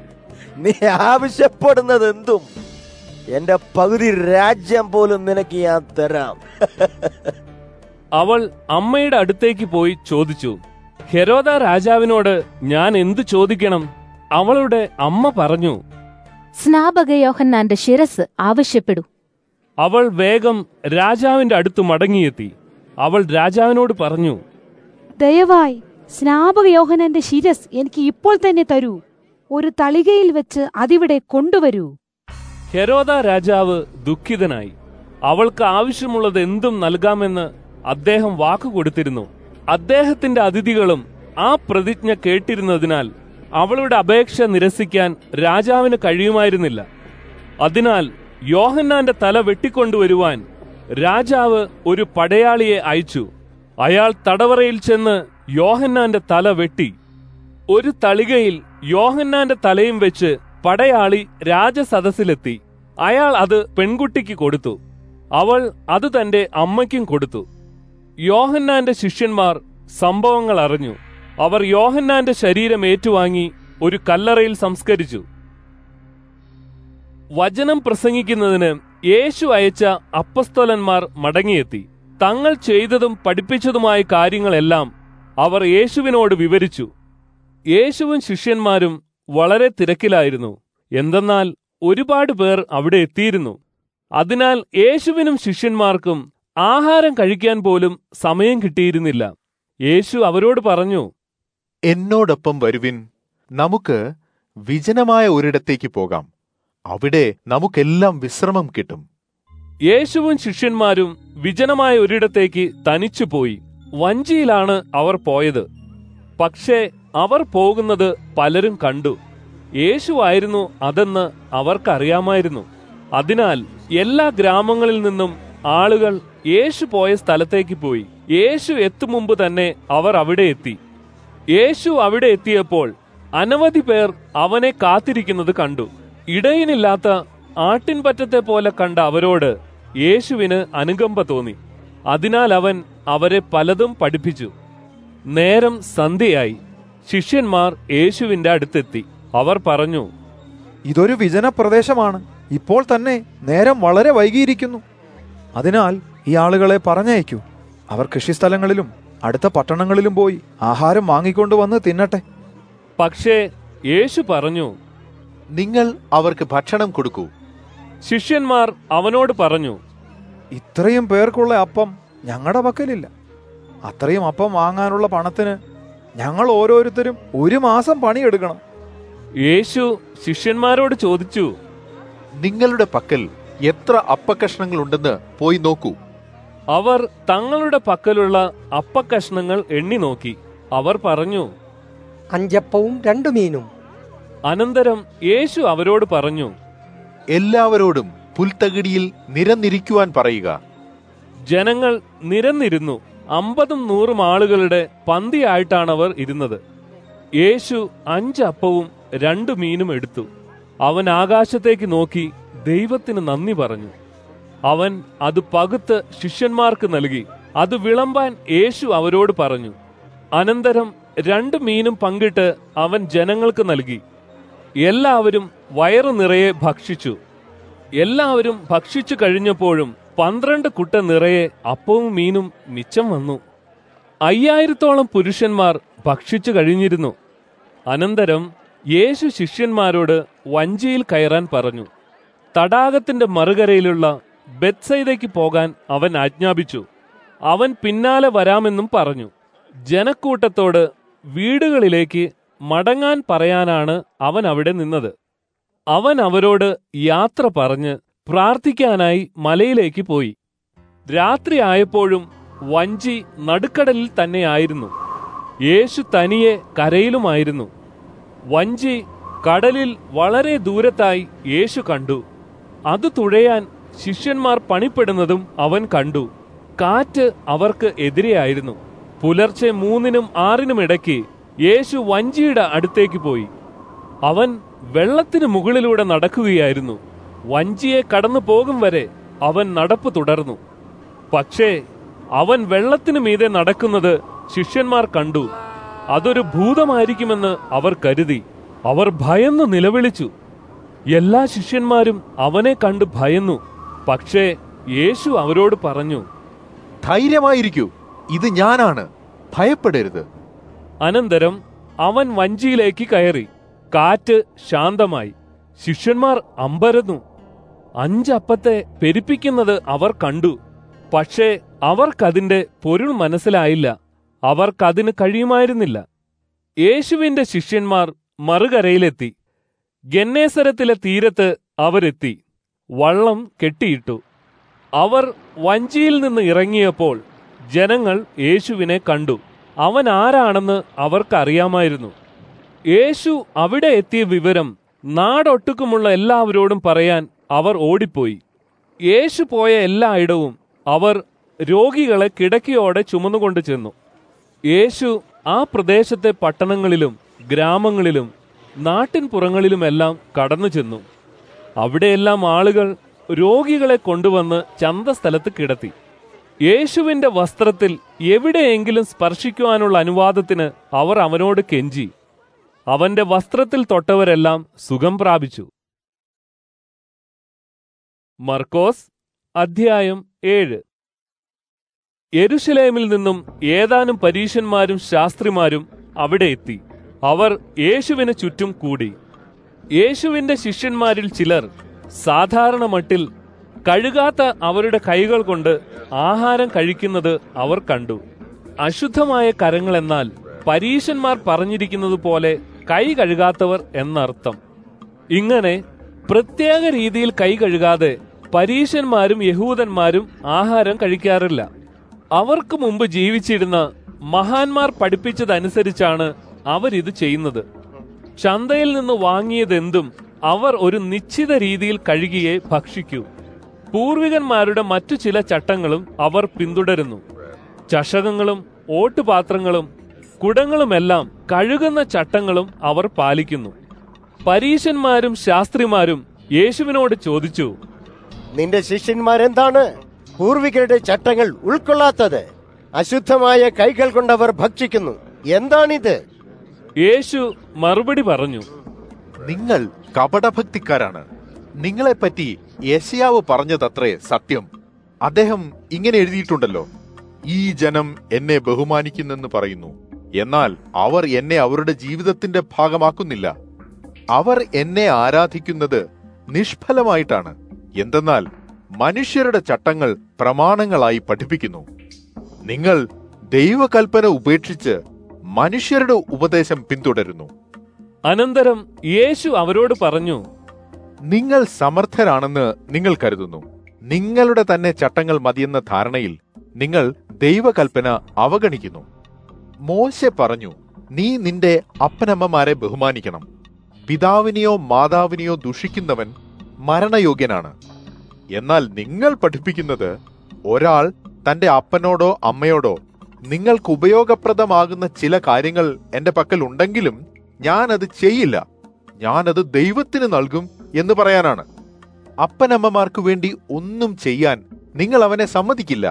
നീ ആവശ്യപ്പെടുന്നത് എന്തും എന്റെ പകുതി രാജ്യം പോലും നിനക്ക് ഞാൻ തരാം അവൾ അമ്മയുടെ അടുത്തേക്ക് പോയി ചോദിച്ചു ഹെരോദ രാജാവിനോട് ഞാൻ എന്തു ചോദിക്കണം അവളുടെ അമ്മ പറഞ്ഞു സ്നാപക യോഹന്നാന്റെ ശിരസ് ആവശ്യപ്പെടൂ അവൾ വേഗം രാജാവിന്റെ അടുത്ത് മടങ്ങിയെത്തി അവൾ രാജാവിനോട് പറഞ്ഞു ദയവായി സ്നാപക യോഹനന്റെ ശിരസ് എനിക്ക് ഇപ്പോൾ തന്നെ തരൂ ഒരു തളികയിൽ വെച്ച് അതിവിടെ കൊണ്ടുവരൂ ഹെരോദ രാജാവ് ദുഃഖിതനായി അവൾക്ക് ആവശ്യമുള്ളത് എന്തും നൽകാമെന്ന് അദ്ദേഹം വാക്കു കൊടുത്തിരുന്നു അദ്ദേഹത്തിന്റെ അതിഥികളും ആ പ്രതിജ്ഞ കേട്ടിരുന്നതിനാൽ അവളുടെ അപേക്ഷ നിരസിക്കാൻ രാജാവിന് കഴിയുമായിരുന്നില്ല അതിനാൽ യോഹന്നാന്റെ തല വെട്ടിക്കൊണ്ടുവരുവാൻ രാജാവ് ഒരു പടയാളിയെ അയച്ചു അയാൾ തടവറയിൽ ചെന്ന് യോഹന്നാന്റെ തല വെട്ടി ഒരു തളികയിൽ യോഹന്നാന്റെ തലയും വെച്ച് പടയാളി രാജസദസ്സിലെത്തി അയാൾ അത് പെൺകുട്ടിക്ക് കൊടുത്തു അവൾ അത് തന്റെ അമ്മയ്ക്കും കൊടുത്തു യോഹന്നാന്റെ ശിഷ്യന്മാർ സംഭവങ്ങൾ അറിഞ്ഞു അവർ യോഹന്നാന്റെ ശരീരം ഏറ്റുവാങ്ങി ഒരു കല്ലറയിൽ സംസ്കരിച്ചു വചനം പ്രസംഗിക്കുന്നതിന് യേശു അയച്ച അപ്പസ്തോലന്മാർ മടങ്ങിയെത്തി തങ്ങൾ ചെയ്തതും പഠിപ്പിച്ചതുമായ കാര്യങ്ങളെല്ലാം അവർ യേശുവിനോട് വിവരിച്ചു യേശുവും ശിഷ്യന്മാരും വളരെ തിരക്കിലായിരുന്നു എന്തെന്നാൽ ഒരുപാട് പേർ അവിടെ എത്തിയിരുന്നു അതിനാൽ യേശുവിനും ശിഷ്യന്മാർക്കും ആഹാരം കഴിക്കാൻ പോലും സമയം കിട്ടിയിരുന്നില്ല യേശു അവരോട് പറഞ്ഞു എന്നോടൊപ്പം വരുവിൻ നമുക്ക് വിജനമായ ഒരിടത്തേക്ക് പോകാം അവിടെ നമുക്കെല്ലാം വിശ്രമം കിട്ടും യേശുവും ശിഷ്യന്മാരും വിജനമായ ഒരിടത്തേക്ക് തനിച്ചു പോയി വഞ്ചിയിലാണ് അവർ പോയത് പക്ഷേ അവർ പോകുന്നത് പലരും കണ്ടു യേശുവായിരുന്നു അതെന്ന് അവർക്കറിയാമായിരുന്നു അതിനാൽ എല്ലാ ഗ്രാമങ്ങളിൽ നിന്നും ആളുകൾ യേശു പോയ സ്ഥലത്തേക്ക് പോയി യേശു എത്തും മുമ്പ് തന്നെ അവർ അവിടെ എത്തി യേശു അവിടെ എത്തിയപ്പോൾ അനവധി പേർ അവനെ കാത്തിരിക്കുന്നത് കണ്ടു ഇടയിനില്ലാത്ത ആട്ടിൻപറ്റത്തെ പോലെ കണ്ട അവരോട് യേശുവിന് അനുകമ്പ തോന്നി അതിനാൽ അവൻ അവരെ പലതും പഠിപ്പിച്ചു നേരം സന്ധ്യയായി ശിഷ്യന്മാർ യേശുവിന്റെ അടുത്തെത്തി അവർ പറഞ്ഞു ഇതൊരു വിജന പ്രദേശമാണ് ഇപ്പോൾ തന്നെ നേരം വളരെ വൈകിയിരിക്കുന്നു അതിനാൽ ഈ ആളുകളെ പറഞ്ഞയക്കൂ അവർ കൃഷിസ്ഥലങ്ങളിലും അടുത്ത പട്ടണങ്ങളിലും പോയി ആഹാരം വാങ്ങിക്കൊണ്ടുവന്ന് തിന്നട്ടെ പക്ഷേ യേശു പറഞ്ഞു നിങ്ങൾ അവർക്ക് ഭക്ഷണം കൊടുക്കൂ ശിഷ്യന്മാർ അവനോട് പറഞ്ഞു ഇത്രയും പേർക്കുള്ള അപ്പം ഞങ്ങളുടെ പക്കലില്ല അത്രയും അപ്പം വാങ്ങാനുള്ള പണത്തിന് ഞങ്ങൾ ഓരോരുത്തരും ഒരു മാസം പണിയെടുക്കണം യേശു ശിഷ്യന്മാരോട് ചോദിച്ചു നിങ്ങളുടെ പക്കൽ എത്ര അപ്പക്കഷ്ണങ്ങൾ ഉണ്ടെന്ന് പോയി നോക്കൂ അവർ തങ്ങളുടെ പക്കലുള്ള അപ്പക്കഷ്ണങ്ങൾ എണ്ണി നോക്കി അവർ പറഞ്ഞു അഞ്ചപ്പവും രണ്ടു മീനും അനന്തരം യേശു അവരോട് പറഞ്ഞു എല്ലാവരോടും പുൽത്തകിടിയിൽ നിരന്നിരിക്കുവാൻ പറയുക ജനങ്ങൾ നിരന്നിരുന്നു അമ്പതും നൂറും ആളുകളുടെ പന്തിയായിട്ടാണ് അവർ ഇരുന്നത് യേശു അഞ്ച് അപ്പവും രണ്ടു മീനും എടുത്തു അവൻ ആകാശത്തേക്ക് നോക്കി ദൈവത്തിന് നന്ദി പറഞ്ഞു അവൻ അത് പകുത്ത് ശിഷ്യന്മാർക്ക് നൽകി അത് വിളമ്പാൻ യേശു അവരോട് പറഞ്ഞു അനന്തരം രണ്ട് മീനും പങ്കിട്ട് അവൻ ജനങ്ങൾക്ക് നൽകി എല്ലാവരും വയറു നിറയെ ഭക്ഷിച്ചു എല്ലാവരും ഭക്ഷിച്ചു കഴിഞ്ഞപ്പോഴും പന്ത്രണ്ട് കുട്ട നിറയെ അപ്പവും മീനും മിച്ചം വന്നു അയ്യായിരത്തോളം പുരുഷന്മാർ ഭക്ഷിച്ചു കഴിഞ്ഞിരുന്നു അനന്തരം യേശു ശിഷ്യന്മാരോട് വഞ്ചിയിൽ കയറാൻ പറഞ്ഞു തടാകത്തിന്റെ മറുകരയിലുള്ള ബെത്സൈദയ്ക്ക് പോകാൻ അവൻ ആജ്ഞാപിച്ചു അവൻ പിന്നാലെ വരാമെന്നും പറഞ്ഞു ജനക്കൂട്ടത്തോട് വീടുകളിലേക്ക് മടങ്ങാൻ പറയാനാണ് അവൻ അവിടെ നിന്നത് അവൻ അവരോട് യാത്ര പറഞ്ഞ് പ്രാർത്ഥിക്കാനായി മലയിലേക്ക് പോയി രാത്രി ആയപ്പോഴും വഞ്ചി നടുക്കടലിൽ തന്നെയായിരുന്നു യേശു തനിയെ കരയിലുമായിരുന്നു വഞ്ചി കടലിൽ വളരെ ദൂരത്തായി യേശു കണ്ടു അത് തുഴയാൻ ശിഷ്യന്മാർ പണിപ്പെടുന്നതും അവൻ കണ്ടു കാറ്റ് അവർക്ക് എതിരെയായിരുന്നു പുലർച്ചെ മൂന്നിനും ആറിനും ഇടയ്ക്ക് യേശു വഞ്ചിയുടെ അടുത്തേക്ക് പോയി അവൻ വെള്ളത്തിന് മുകളിലൂടെ നടക്കുകയായിരുന്നു വഞ്ചിയെ കടന്നു പോകും വരെ അവൻ നടപ്പ് തുടർന്നു പക്ഷേ അവൻ വെള്ളത്തിന് മീതെ നടക്കുന്നത് ശിഷ്യന്മാർ കണ്ടു അതൊരു ഭൂതമായിരിക്കുമെന്ന് അവർ കരുതി അവർ ഭയന്നു നിലവിളിച്ചു എല്ലാ ശിഷ്യന്മാരും അവനെ കണ്ട് ഭയന്നു പക്ഷേ യേശു അവരോട് പറഞ്ഞു ധൈര്യമായിരിക്കൂ ഇത് ഞാനാണ് ഭയപ്പെടരുത് അനന്തരം അവൻ വഞ്ചിയിലേക്ക് കയറി കാറ്റ് ശാന്തമായി ശിഷ്യന്മാർ അമ്പരന്നു അഞ്ചപ്പത്തെ പെരുപ്പിക്കുന്നത് അവർ കണ്ടു പക്ഷേ അവർക്കതിന്റെ പൊരുൾ മനസ്സിലായില്ല അവർക്കതിന് കഴിയുമായിരുന്നില്ല യേശുവിന്റെ ശിഷ്യന്മാർ മറുകരയിലെത്തി ഗന്നേസരത്തിലെ തീരത്ത് അവരെത്തി വള്ളം കെട്ടിയിട്ടു അവർ വഞ്ചിയിൽ നിന്ന് ഇറങ്ങിയപ്പോൾ ജനങ്ങൾ യേശുവിനെ കണ്ടു അവൻ ആരാണെന്ന് അവർക്കറിയാമായിരുന്നു യേശു അവിടെ എത്തിയ വിവരം നാടൊട്ടുക്കുമുള്ള എല്ലാവരോടും പറയാൻ അവർ ഓടിപ്പോയി യേശു പോയ എല്ലായിടവും അവർ രോഗികളെ കിടക്കയോടെ ചുമന്നുകൊണ്ട് ചെന്നു യേശു ആ പ്രദേശത്തെ പട്ടണങ്ങളിലും ഗ്രാമങ്ങളിലും നാട്ടിൻപുറങ്ങളിലുമെല്ലാം കടന്നു ചെന്നു അവിടെയെല്ലാം ആളുകൾ രോഗികളെ കൊണ്ടുവന്ന് ചന്തസ്ഥലത്ത് കിടത്തി യേശുവിന്റെ വസ്ത്രത്തിൽ എവിടെയെങ്കിലും സ്പർശിക്കുവാനുള്ള അനുവാദത്തിന് അവർ അവനോട് കെഞ്ചി അവന്റെ വസ്ത്രത്തിൽ തൊട്ടവരെല്ലാം സുഖം പ്രാപിച്ചു മർക്കോസ് അധ്യായം ഏഴ് യെരുശലേമിൽ നിന്നും ഏതാനും പരീശന്മാരും ശാസ്ത്രിമാരും അവിടെ എത്തി അവർ യേശുവിന് ചുറ്റും കൂടി യേശുവിന്റെ ശിഷ്യന്മാരിൽ ചിലർ സാധാരണ മട്ടിൽ കഴുകാത്ത അവരുടെ കൈകൾ കൊണ്ട് ആഹാരം കഴിക്കുന്നത് അവർ കണ്ടു അശുദ്ധമായ കരങ്ങൾ എന്നാൽ പരീശന്മാർ പറഞ്ഞിരിക്കുന്നത് പോലെ കൈ കഴുകാത്തവർ എന്നർത്ഥം ഇങ്ങനെ പ്രത്യേക രീതിയിൽ കൈ കഴുകാതെ പരീശന്മാരും യഹൂദന്മാരും ആഹാരം കഴിക്കാറില്ല അവർക്ക് മുമ്പ് ജീവിച്ചിരുന്ന മഹാന്മാർ പഠിപ്പിച്ചതനുസരിച്ചാണ് അവരിത് ചെയ്യുന്നത് ചന്തയിൽ നിന്ന് വാങ്ങിയതെന്തും അവർ ഒരു നിശ്ചിത രീതിയിൽ കഴുകിയേ ഭക്ഷിക്കൂ പൂർവികന്മാരുടെ മറ്റു ചില ചട്ടങ്ങളും അവർ പിന്തുടരുന്നു ചഷകങ്ങളും ഓട്ടുപാത്രങ്ങളും കുടങ്ങളുമെല്ലാം കഴുകുന്ന ചട്ടങ്ങളും അവർ പാലിക്കുന്നു പരീശന്മാരും ശാസ്ത്രിമാരും യേശുവിനോട് ചോദിച്ചു നിന്റെ ശിഷ്യന്മാരെന്താണ് പൂർവികരുടെ ചട്ടങ്ങൾ ഉൾക്കൊള്ളാത്തത് അശുദ്ധമായ കൈകൾ കൊണ്ടവർ ഭക്ഷിക്കുന്നു എന്താണിത് യേശു മറുപടി പറഞ്ഞു നിങ്ങൾ കപടഭക്തിക്കാരാണ് നിങ്ങളെപ്പറ്റി യശയാവ് പറഞ്ഞതത്രേ സത്യം അദ്ദേഹം ഇങ്ങനെ എഴുതിയിട്ടുണ്ടല്ലോ ഈ ജനം എന്നെ ബഹുമാനിക്കുന്നെന്ന് പറയുന്നു എന്നാൽ അവർ എന്നെ അവരുടെ ജീവിതത്തിന്റെ ഭാഗമാക്കുന്നില്ല അവർ എന്നെ ആരാധിക്കുന്നത് നിഷ്ഫലമായിട്ടാണ് എന്തെന്നാൽ മനുഷ്യരുടെ ചട്ടങ്ങൾ പ്രമാണങ്ങളായി പഠിപ്പിക്കുന്നു നിങ്ങൾ ദൈവകൽപ്പന ഉപേക്ഷിച്ച് മനുഷ്യരുടെ ഉപദേശം പിന്തുടരുന്നു അനന്തരം യേശു അവരോട് പറഞ്ഞു നിങ്ങൾ സമർത്ഥരാണെന്ന് നിങ്ങൾ കരുതുന്നു നിങ്ങളുടെ തന്നെ ചട്ടങ്ങൾ മതിയെന്ന ധാരണയിൽ നിങ്ങൾ ദൈവകൽപ്പന അവഗണിക്കുന്നു മോശെ പറഞ്ഞു നീ നിന്റെ അപ്പനമ്മമാരെ ബഹുമാനിക്കണം പിതാവിനെയോ മാതാവിനെയോ ദുഷിക്കുന്നവൻ മരണയോഗ്യനാണ് എന്നാൽ നിങ്ങൾ പഠിപ്പിക്കുന്നത് ഒരാൾ തന്റെ അപ്പനോടോ അമ്മയോടോ നിങ്ങൾക്ക് ഉപയോഗപ്രദമാകുന്ന ചില കാര്യങ്ങൾ എന്റെ പക്കൽ ഉണ്ടെങ്കിലും ഞാനത് ചെയ്യില്ല ഞാനത് ദൈവത്തിന് നൽകും എന്ന് പറയാനാണ് അപ്പനമ്മമാർക്ക് വേണ്ടി ഒന്നും ചെയ്യാൻ നിങ്ങൾ അവനെ സമ്മതിക്കില്ല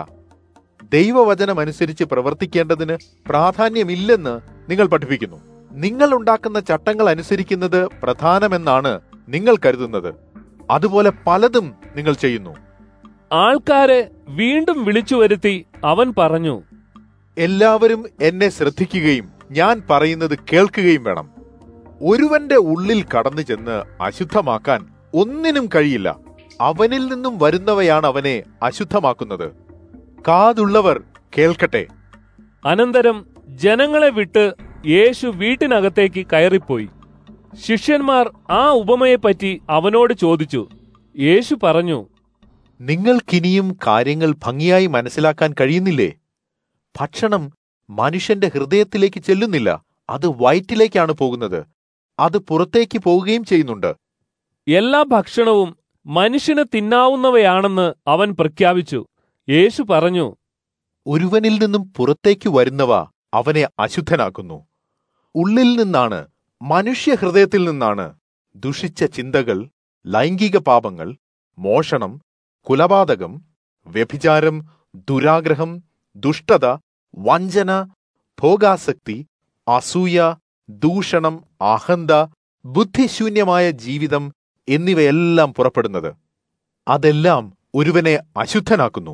ദൈവവചനമനുസരിച്ച് പ്രവർത്തിക്കേണ്ടതിന് പ്രാധാന്യമില്ലെന്ന് നിങ്ങൾ പഠിപ്പിക്കുന്നു നിങ്ങൾ ഉണ്ടാക്കുന്ന ചട്ടങ്ങൾ അനുസരിക്കുന്നത് പ്രധാനമെന്നാണ് നിങ്ങൾ കരുതുന്നത് അതുപോലെ പലതും നിങ്ങൾ ചെയ്യുന്നു ആൾക്കാരെ വീണ്ടും വിളിച്ചു വരുത്തി അവൻ പറഞ്ഞു എല്ലാവരും എന്നെ ശ്രദ്ധിക്കുകയും ഞാൻ പറയുന്നത് കേൾക്കുകയും വേണം ഒരുവന്റെ ഉള്ളിൽ കടന്നു ചെന്ന് അശുദ്ധമാക്കാൻ ഒന്നിനും കഴിയില്ല അവനിൽ നിന്നും വരുന്നവയാണ് അവനെ അശുദ്ധമാക്കുന്നത് കാതുള്ളവർ കേൾക്കട്ടെ അനന്തരം ജനങ്ങളെ വിട്ട് യേശു വീട്ടിനകത്തേക്ക് കയറിപ്പോയി ശിഷ്യന്മാർ ആ ഉപമയെപ്പറ്റി അവനോട് ചോദിച്ചു യേശു പറഞ്ഞു നിങ്ങൾക്കിനിയും കാര്യങ്ങൾ ഭംഗിയായി മനസ്സിലാക്കാൻ കഴിയുന്നില്ലേ ഭക്ഷണം മനുഷ്യന്റെ ഹൃദയത്തിലേക്ക് ചെല്ലുന്നില്ല അത് വയറ്റിലേക്കാണ് പോകുന്നത് അത് പുറത്തേക്ക് പോവുകയും ചെയ്യുന്നുണ്ട് എല്ലാ ഭക്ഷണവും മനുഷ്യന് തിന്നാവുന്നവയാണെന്ന് അവൻ പ്രഖ്യാപിച്ചു യേശു പറഞ്ഞു ഒരുവനിൽ നിന്നും പുറത്തേക്ക് വരുന്നവ അവനെ അശുദ്ധനാക്കുന്നു ഉള്ളിൽ നിന്നാണ് മനുഷ്യ ഹൃദയത്തിൽ നിന്നാണ് ദുഷിച്ച ചിന്തകൾ ലൈംഗിക പാപങ്ങൾ മോഷണം കുലപാതകം വ്യഭിചാരം ദുരാഗ്രഹം ദുഷ്ടത വഞ്ചന ഭോഗാസക്തി അസൂയ ദൂഷണം അഹന്ത ബുദ്ധിശൂന്യമായ ജീവിതം എന്നിവയെല്ലാം പുറപ്പെടുന്നത് അതെല്ലാം ഒരുവനെ അശുദ്ധനാക്കുന്നു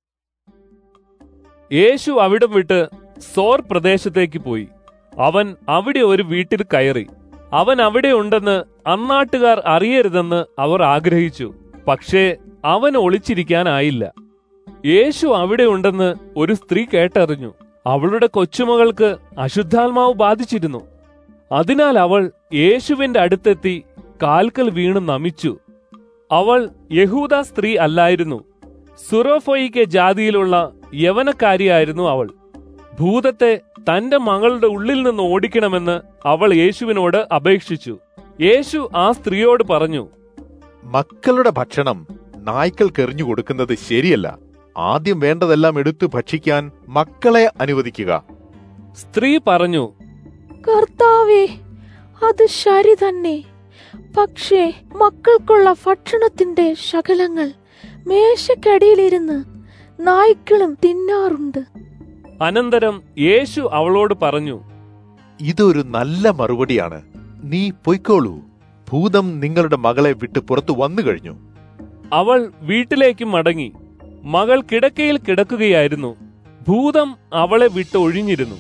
യേശു അവിടം വിട്ട് സോർ പ്രദേശത്തേക്ക് പോയി അവൻ അവിടെ ഒരു വീട്ടിൽ കയറി അവൻ അവിടെ ഉണ്ടെന്ന് അന്നാട്ടുകാർ അറിയരുതെന്ന് അവർ ആഗ്രഹിച്ചു പക്ഷേ അവൻ ഒളിച്ചിരിക്കാനായില്ല യേശു അവിടെ ഉണ്ടെന്ന് ഒരു സ്ത്രീ കേട്ടറിഞ്ഞു അവളുടെ കൊച്ചുമകൾക്ക് അശുദ്ധാത്മാവ് ബാധിച്ചിരുന്നു അതിനാൽ അവൾ യേശുവിന്റെ അടുത്തെത്തി കാൽക്കൽ വീണ് നമിച്ചു അവൾ യഹൂദ സ്ത്രീ അല്ലായിരുന്നു സുറോഫോയിക്കെ ജാതിയിലുള്ള യവനക്കാരിയായിരുന്നു അവൾ ഭൂതത്തെ തന്റെ മകളുടെ ഉള്ളിൽ നിന്ന് ഓടിക്കണമെന്ന് അവൾ യേശുവിനോട് അപേക്ഷിച്ചു യേശു ആ സ്ത്രീയോട് പറഞ്ഞു മക്കളുടെ ഭക്ഷണം നായ്ക്കൾക്ക് എറിഞ്ഞു കൊടുക്കുന്നത് ശരിയല്ല ആദ്യം വേണ്ടതെല്ലാം എടുത്തു ഭക്ഷിക്കാൻ മക്കളെ അനുവദിക്കുക സ്ത്രീ പറഞ്ഞു കർത്താവേ അത് ശരി തന്നെ പക്ഷേ മക്കൾക്കുള്ള ഭക്ഷണത്തിന്റെ ശകലങ്ങൾ മേശക്കടിയിലിരുന്ന് നായ്ക്കളും തിന്നാറുണ്ട് അനന്തരം യേശു അവളോട് പറഞ്ഞു ഇതൊരു നല്ല മറുപടിയാണ് നീ പൊയ്ക്കോളൂ ഭൂതം നിങ്ങളുടെ മകളെ വിട്ട് പുറത്തു വന്നു കഴിഞ്ഞു അവൾ വീട്ടിലേക്ക് മടങ്ങി മകൾ കിടക്കയിൽ കിടക്കുകയായിരുന്നു ഭൂതം അവളെ വിട്ട് ഒഴിഞ്ഞിരുന്നു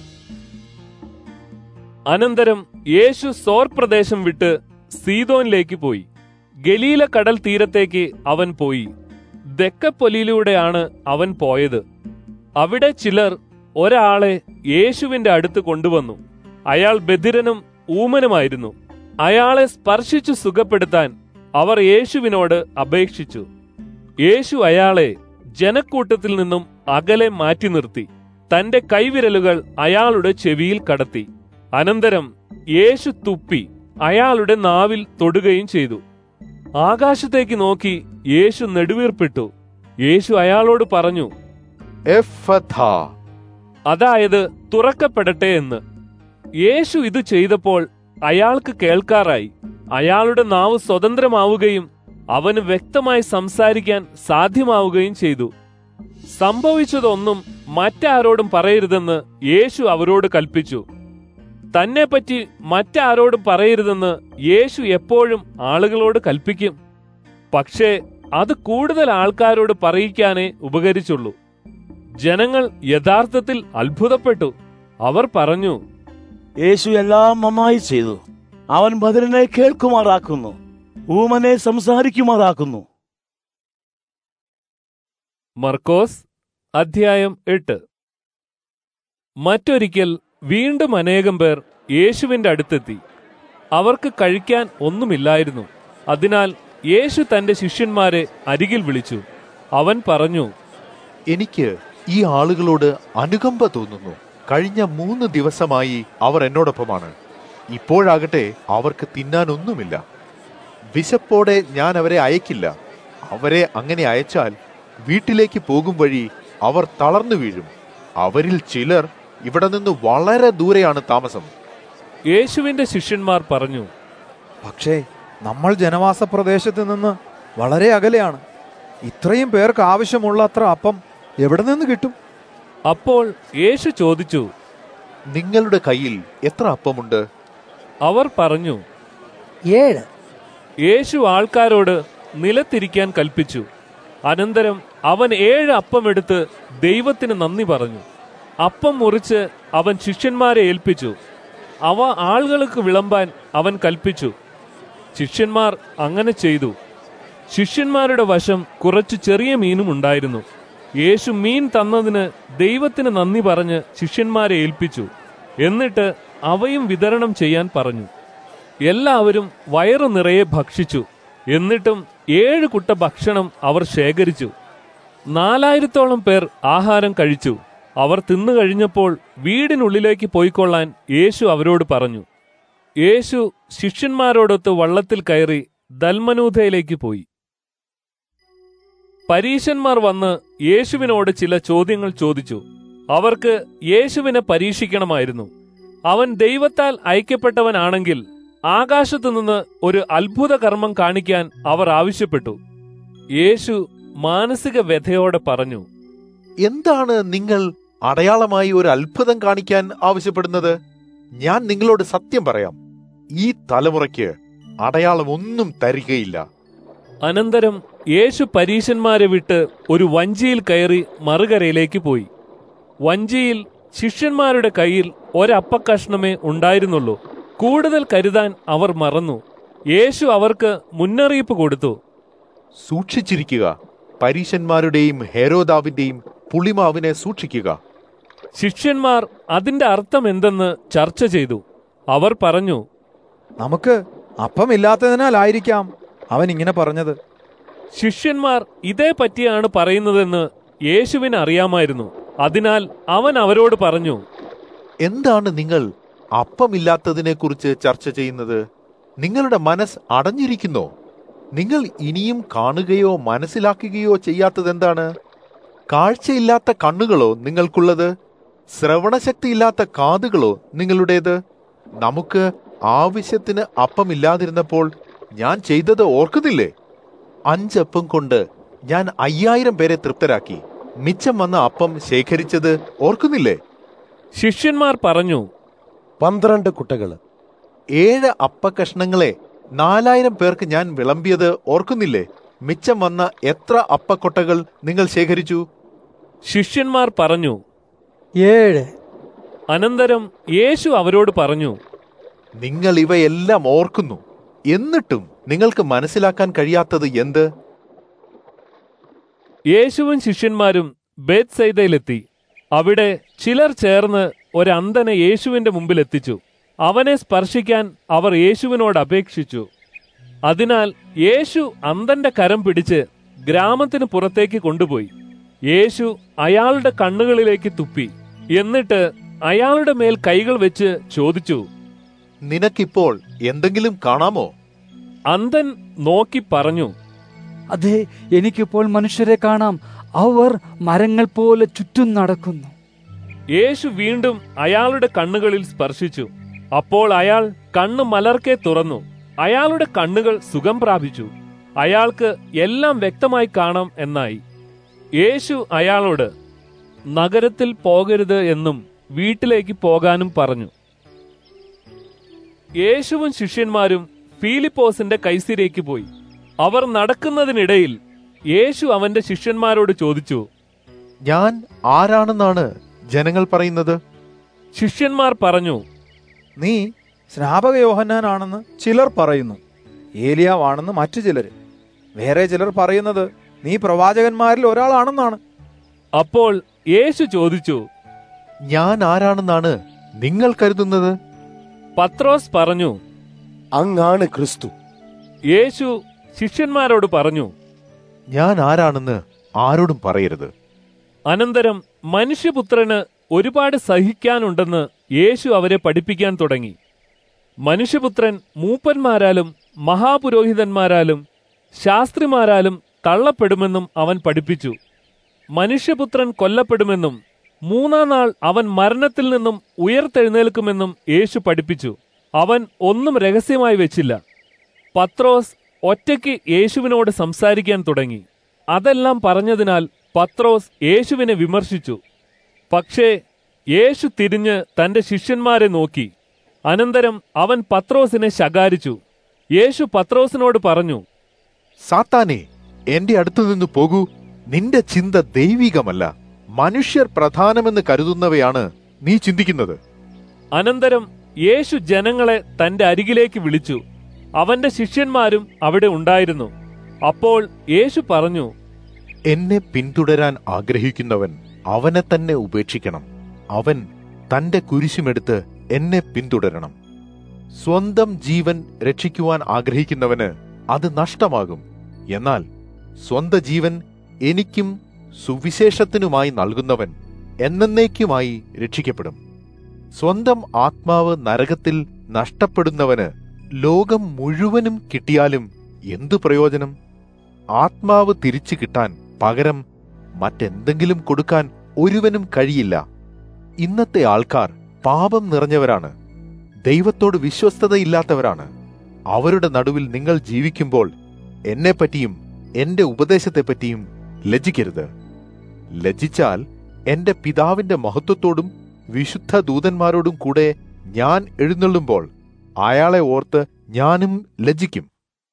അനന്തരം യേശു സോർ പ്രദേശം വിട്ട് സീതോനിലേക്ക് പോയി ഗലീല കടൽ തീരത്തേക്ക് അവൻ പോയി ദക്കപ്പൊലിയിലൂടെയാണ് അവൻ പോയത് അവിടെ ചിലർ ഒരാളെ യേശുവിന്റെ അടുത്ത് കൊണ്ടുവന്നു അയാൾ ബധിരനും ഊമനുമായിരുന്നു അയാളെ സ്പർശിച്ചു സുഖപ്പെടുത്താൻ അവർ യേശുവിനോട് അപേക്ഷിച്ചു യേശു അയാളെ ജനക്കൂട്ടത്തിൽ നിന്നും അകലെ മാറ്റി നിർത്തി തന്റെ കൈവിരലുകൾ അയാളുടെ ചെവിയിൽ കടത്തി അനന്തരം യേശു തുപ്പി അയാളുടെ നാവിൽ തൊടുകയും ചെയ്തു ആകാശത്തേക്ക് നോക്കി യേശു നെടുവീർപ്പിട്ടു യേശു അയാളോട് പറഞ്ഞു എഫഥാ അതായത് തുറക്കപ്പെടട്ടെ എന്ന് യേശു ഇത് ചെയ്തപ്പോൾ അയാൾക്ക് കേൾക്കാറായി അയാളുടെ നാവ് സ്വതന്ത്രമാവുകയും അവന് വ്യക്തമായി സംസാരിക്കാൻ സാധ്യമാവുകയും ചെയ്തു സംഭവിച്ചതൊന്നും മറ്റാരോടും പറയരുതെന്ന് യേശു അവരോട് കൽപ്പിച്ചു തന്നെപ്പറ്റി മറ്റാരോടും പറയരുതെന്ന് യേശു എപ്പോഴും ആളുകളോട് കൽപ്പിക്കും പക്ഷേ അത് കൂടുതൽ ആൾക്കാരോട് പറയിക്കാനേ ഉപകരിച്ചുള്ളൂ ജനങ്ങൾ യഥാർത്ഥത്തിൽ അത്ഭുതപ്പെട്ടു അവർ പറഞ്ഞു യേശു എല്ലാം നന്നായി ചെയ്തു അവൻ ബദരനെ കേൾക്കുമാറാക്കുന്നു ഊമനെ സംസാരിക്കുമാറാക്കുന്നു മർക്കോസ് അധ്യായം എട്ട് മറ്റൊരിക്കൽ വീണ്ടും അനേകം പേർ യേശുവിന്റെ അടുത്തെത്തി അവർക്ക് കഴിക്കാൻ ഒന്നുമില്ലായിരുന്നു അതിനാൽ യേശു തന്റെ ശിഷ്യന്മാരെ അരികിൽ വിളിച്ചു അവൻ പറഞ്ഞു എനിക്ക് ഈ ആളുകളോട് അനുകമ്പ തോന്നുന്നു കഴിഞ്ഞ മൂന്ന് ദിവസമായി അവർ എന്നോടൊപ്പമാണ് ഇപ്പോഴാകട്ടെ അവർക്ക് തിന്നാനൊന്നുമില്ല വിശപ്പോടെ ഞാൻ അവരെ അയക്കില്ല അവരെ അങ്ങനെ അയച്ചാൽ വീട്ടിലേക്ക് പോകും വഴി അവർ തളർന്നു വീഴും അവരിൽ ചിലർ ഇവിടെ നിന്ന് വളരെ ദൂരെയാണ് താമസം യേശുവിന്റെ ശിഷ്യന്മാർ പറഞ്ഞു പക്ഷേ നമ്മൾ ജനവാസ പ്രദേശത്ത് നിന്ന് വളരെ അകലെയാണ് ഇത്രയും പേർക്ക് ആവശ്യമുള്ള അത്ര അപ്പം എവിടെ നിന്ന് കിട്ടും അപ്പോൾ യേശു ചോദിച്ചു നിങ്ങളുടെ കയ്യിൽ എത്ര അപ്പമുണ്ട് അവർ പറഞ്ഞു ഏഴ് യേശു ആൾക്കാരോട് നിലത്തിരിക്കാൻ കൽപ്പിച്ചു അനന്തരം അവൻ ഏഴ് അപ്പമെടുത്ത് ദൈവത്തിന് നന്ദി പറഞ്ഞു അപ്പം മുറിച്ച് അവൻ ശിഷ്യന്മാരെ ഏൽപ്പിച്ചു അവ ആളുകൾക്ക് വിളമ്പാൻ അവൻ കൽപ്പിച്ചു ശിഷ്യന്മാർ അങ്ങനെ ചെയ്തു ശിഷ്യന്മാരുടെ വശം കുറച്ചു ചെറിയ മീനും ഉണ്ടായിരുന്നു യേശു മീൻ തന്നതിന് ദൈവത്തിന് നന്ദി പറഞ്ഞ് ശിഷ്യന്മാരെ ഏൽപ്പിച്ചു എന്നിട്ട് അവയും വിതരണം ചെയ്യാൻ പറഞ്ഞു എല്ലാവരും വയറു നിറയെ ഭക്ഷിച്ചു എന്നിട്ടും ഏഴ് കുട്ട ഭക്ഷണം അവർ ശേഖരിച്ചു നാലായിരത്തോളം പേർ ആഹാരം കഴിച്ചു അവർ തിന്നു കഴിഞ്ഞപ്പോൾ വീടിനുള്ളിലേക്ക് പോയിക്കൊള്ളാൻ യേശു അവരോട് പറഞ്ഞു യേശു ശിഷ്യന്മാരോടൊത്ത് വള്ളത്തിൽ കയറി ദൽമനൂഥയിലേക്ക് പോയി പരീശന്മാർ വന്ന് യേശുവിനോട് ചില ചോദ്യങ്ങൾ ചോദിച്ചു അവർക്ക് യേശുവിനെ പരീക്ഷിക്കണമായിരുന്നു അവൻ ദൈവത്താൽ അയക്കപ്പെട്ടവനാണെങ്കിൽ ആകാശത്തു നിന്ന് ഒരു അത്ഭുത കർമ്മം കാണിക്കാൻ അവർ ആവശ്യപ്പെട്ടു യേശു മാനസിക വ്യഥയോടെ പറഞ്ഞു എന്താണ് നിങ്ങൾ അടയാളമായി ഒരു അത്ഭുതം കാണിക്കാൻ ആവശ്യപ്പെടുന്നത് ഞാൻ നിങ്ങളോട് സത്യം പറയാം ഈ തലമുറയ്ക്ക് അടയാളം ഒന്നും തരികയില്ല അനന്തരം യേശു പരീശന്മാരെ വിട്ട് ഒരു വഞ്ചിയിൽ കയറി മറുകരയിലേക്ക് പോയി വഞ്ചിയിൽ ശിഷ്യന്മാരുടെ കയ്യിൽ ഒരപ്പക്കഷ്ണമേ ഉണ്ടായിരുന്നുള്ളൂ കൂടുതൽ കരുതാൻ അവർ മറന്നു യേശു അവർക്ക് മുന്നറിയിപ്പ് കൊടുത്തു സൂക്ഷിച്ചിരിക്കുക പരീശന്മാരുടെയും ഹേരോദാവിന്റെയും പുളിമാവിനെ സൂക്ഷിക്കുക ശിഷ്യന്മാർ അതിന്റെ അർത്ഥം എന്തെന്ന് ചർച്ച ചെയ്തു അവർ പറഞ്ഞു നമുക്ക് അപ്പമില്ലാത്തതിനാലായിരിക്കാം അവൻ ഇങ്ങനെ പറഞ്ഞത് ശിഷ്യന്മാർ ഇതേ പറ്റിയാണ് പറയുന്നതെന്ന് യേശുവിന് അറിയാമായിരുന്നു അതിനാൽ അവൻ അവരോട് പറഞ്ഞു എന്താണ് നിങ്ങൾ അപ്പമില്ലാത്തതിനെ കുറിച്ച് ചർച്ച ചെയ്യുന്നത് നിങ്ങളുടെ മനസ്സ് അടഞ്ഞിരിക്കുന്നോ നിങ്ങൾ ഇനിയും കാണുകയോ മനസ്സിലാക്കുകയോ ചെയ്യാത്തതെന്താണ് കാഴ്ചയില്ലാത്ത കണ്ണുകളോ നിങ്ങൾക്കുള്ളത് ശ്രവണശക്തിയില്ലാത്ത കാതുകളോ നിങ്ങളുടേത് നമുക്ക് ആവശ്യത്തിന് അപ്പമില്ലാതിരുന്നപ്പോൾ ഞാൻ ചെയ്തത് ഓർക്കുന്നില്ലേ അഞ്ചപ്പം കൊണ്ട് ഞാൻ അയ്യായിരം പേരെ തൃപ്തരാക്കി മിച്ചം വന്ന അപ്പം ശേഖരിച്ചത് ഓർക്കുന്നില്ലേ ശിഷ്യന്മാർ പറഞ്ഞു പന്ത്രണ്ട് കുട്ടകള് ഏഴ് അപ്പക്കഷ്ണങ്ങളെ നാലായിരം പേർക്ക് ഞാൻ വിളമ്പിയത് ഓർക്കുന്നില്ലേ മിച്ചം വന്ന എത്ര അപ്പക്കൊട്ടകൾ നിങ്ങൾ ശേഖരിച്ചു ശിഷ്യന്മാർ പറഞ്ഞു ഏഴ് അനന്തരം യേശു അവരോട് പറഞ്ഞു നിങ്ങൾ ഇവയെല്ലാം ഓർക്കുന്നു എന്നിട്ടും നിങ്ങൾക്ക് മനസ്സിലാക്കാൻ കഴിയാത്തത് എന്ത് യേശുവും ശിഷ്യന്മാരും ബേത്സൈദയിലെത്തി അവിടെ ചിലർ ചേർന്ന് ഒരന്ധനെ യേശുവിന്റെ മുമ്പിൽ എത്തിച്ചു അവനെ സ്പർശിക്കാൻ അവർ യേശുവിനോട് അപേക്ഷിച്ചു അതിനാൽ യേശു അന്ധന്റെ കരം പിടിച്ച് ഗ്രാമത്തിന് പുറത്തേക്ക് കൊണ്ടുപോയി യേശു അയാളുടെ കണ്ണുകളിലേക്ക് തുപ്പി എന്നിട്ട് അയാളുടെ മേൽ കൈകൾ വെച്ച് ചോദിച്ചു നിനക്കിപ്പോൾ എന്തെങ്കിലും കാണാമോ അന്ധൻ നോക്കി പറഞ്ഞു അതെ എനിക്കിപ്പോൾ മനുഷ്യരെ കാണാം അവർ മരങ്ങൾ പോലെ ചുറ്റും നടക്കുന്നു യേശു വീണ്ടും അയാളുടെ കണ്ണുകളിൽ സ്പർശിച്ചു അപ്പോൾ അയാൾ കണ്ണ് മലർക്കെ തുറന്നു അയാളുടെ കണ്ണുകൾ സുഖം പ്രാപിച്ചു അയാൾക്ക് എല്ലാം വ്യക്തമായി കാണാം എന്നായി യേശു അയാളോട് നഗരത്തിൽ പോകരുത് എന്നും വീട്ടിലേക്ക് പോകാനും പറഞ്ഞു യേശുവും ശിഷ്യന്മാരും ഫീലിപ്പോസിന്റെ കൈസിരേക്ക് പോയി അവർ നടക്കുന്നതിനിടയിൽ യേശു അവന്റെ ശിഷ്യന്മാരോട് ചോദിച്ചു ഞാൻ ആരാണെന്നാണ് ജനങ്ങൾ പറയുന്നത് ശിഷ്യന്മാർ പറഞ്ഞു നീ സ്നാപക യോഹന്നാനാണെന്ന് ചിലർ പറയുന്നു ഏലിയാവാണെന്ന് മറ്റു ചിലർ വേറെ ചിലർ പറയുന്നത് നീ പ്രവാചകന്മാരിൽ ഒരാളാണെന്നാണ് അപ്പോൾ യേശു ചോദിച്ചു ഞാൻ ആരാണെന്നാണ് നിങ്ങൾ കരുതുന്നത് പത്രോസ് പറഞ്ഞു അങ്ങാണ് ക്രിസ്തു യേശു ശിഷ്യന്മാരോട് പറഞ്ഞു ഞാൻ ആരാണെന്ന് ആരോടും പറയരുത് അനന്തരം മനുഷ്യപുത്രന് ഒരുപാട് സഹിക്കാനുണ്ടെന്ന് യേശു അവരെ പഠിപ്പിക്കാൻ തുടങ്ങി മനുഷ്യപുത്രൻ മൂപ്പന്മാരാലും മഹാപുരോഹിതന്മാരാലും ശാസ്ത്രിമാരാലും തള്ളപ്പെടുമെന്നും അവൻ പഠിപ്പിച്ചു മനുഷ്യപുത്രൻ കൊല്ലപ്പെടുമെന്നും മൂന്നാം നാൾ അവൻ മരണത്തിൽ നിന്നും ഉയർത്തെഴുന്നേൽക്കുമെന്നും യേശു പഠിപ്പിച്ചു അവൻ ഒന്നും രഹസ്യമായി വെച്ചില്ല പത്രോസ് ഒറ്റയ്ക്ക് യേശുവിനോട് സംസാരിക്കാൻ തുടങ്ങി അതെല്ലാം പറഞ്ഞതിനാൽ പത്രോസ് യേശുവിനെ വിമർശിച്ചു പക്ഷേ യേശു തിരിഞ്ഞ് തന്റെ ശിഷ്യന്മാരെ നോക്കി അനന്തരം അവൻ പത്രോസിനെ ശകാരിച്ചു യേശു പത്രോസിനോട് പറഞ്ഞു സാത്താനെ എന്റെ അടുത്തു നിന്ന് പോകൂ നിന്റെ ചിന്ത ദൈവികമല്ല മനുഷ്യർ പ്രധാനമെന്ന് കരുതുന്നവയാണ് നീ ചിന്തിക്കുന്നത് അനന്തരം യേശു ജനങ്ങളെ തന്റെ അരികിലേക്ക് വിളിച്ചു അവന്റെ ശിഷ്യന്മാരും അവിടെ ഉണ്ടായിരുന്നു അപ്പോൾ യേശു പറഞ്ഞു എന്നെ പിന്തുടരാൻ ആഗ്രഹിക്കുന്നവൻ അവനെ തന്നെ ഉപേക്ഷിക്കണം അവൻ തന്റെ കുരിശുമെടുത്ത് എന്നെ പിന്തുടരണം സ്വന്തം ജീവൻ രക്ഷിക്കുവാൻ ആഗ്രഹിക്കുന്നവന് അത് നഷ്ടമാകും എന്നാൽ സ്വന്ത ജീവൻ എനിക്കും സുവിശേഷത്തിനുമായി നൽകുന്നവൻ എന്നേക്കുമായി രക്ഷിക്കപ്പെടും സ്വന്തം ആത്മാവ് നരകത്തിൽ നഷ്ടപ്പെടുന്നവന് ലോകം മുഴുവനും കിട്ടിയാലും എന്തു പ്രയോജനം ആത്മാവ് തിരിച്ചു കിട്ടാൻ പകരം മറ്റെന്തെങ്കിലും കൊടുക്കാൻ ഒരുവനും കഴിയില്ല ഇന്നത്തെ ആൾക്കാർ പാപം നിറഞ്ഞവരാണ് ദൈവത്തോട് വിശ്വസ്തതയില്ലാത്തവരാണ് അവരുടെ നടുവിൽ നിങ്ങൾ ജീവിക്കുമ്പോൾ എന്നെപ്പറ്റിയും എന്റെ ഉപദേശത്തെപ്പറ്റിയും ലജ്ജിക്കരുത് ലജ്ജിച്ചാൽ എന്റെ പിതാവിന്റെ മഹത്വത്തോടും വിശുദ്ധ ദൂതന്മാരോടും കൂടെ ഞാൻ എഴുന്നള്ളുമ്പോൾ അയാളെ ഓർത്ത് ഞാനും ലജ്ജിക്കും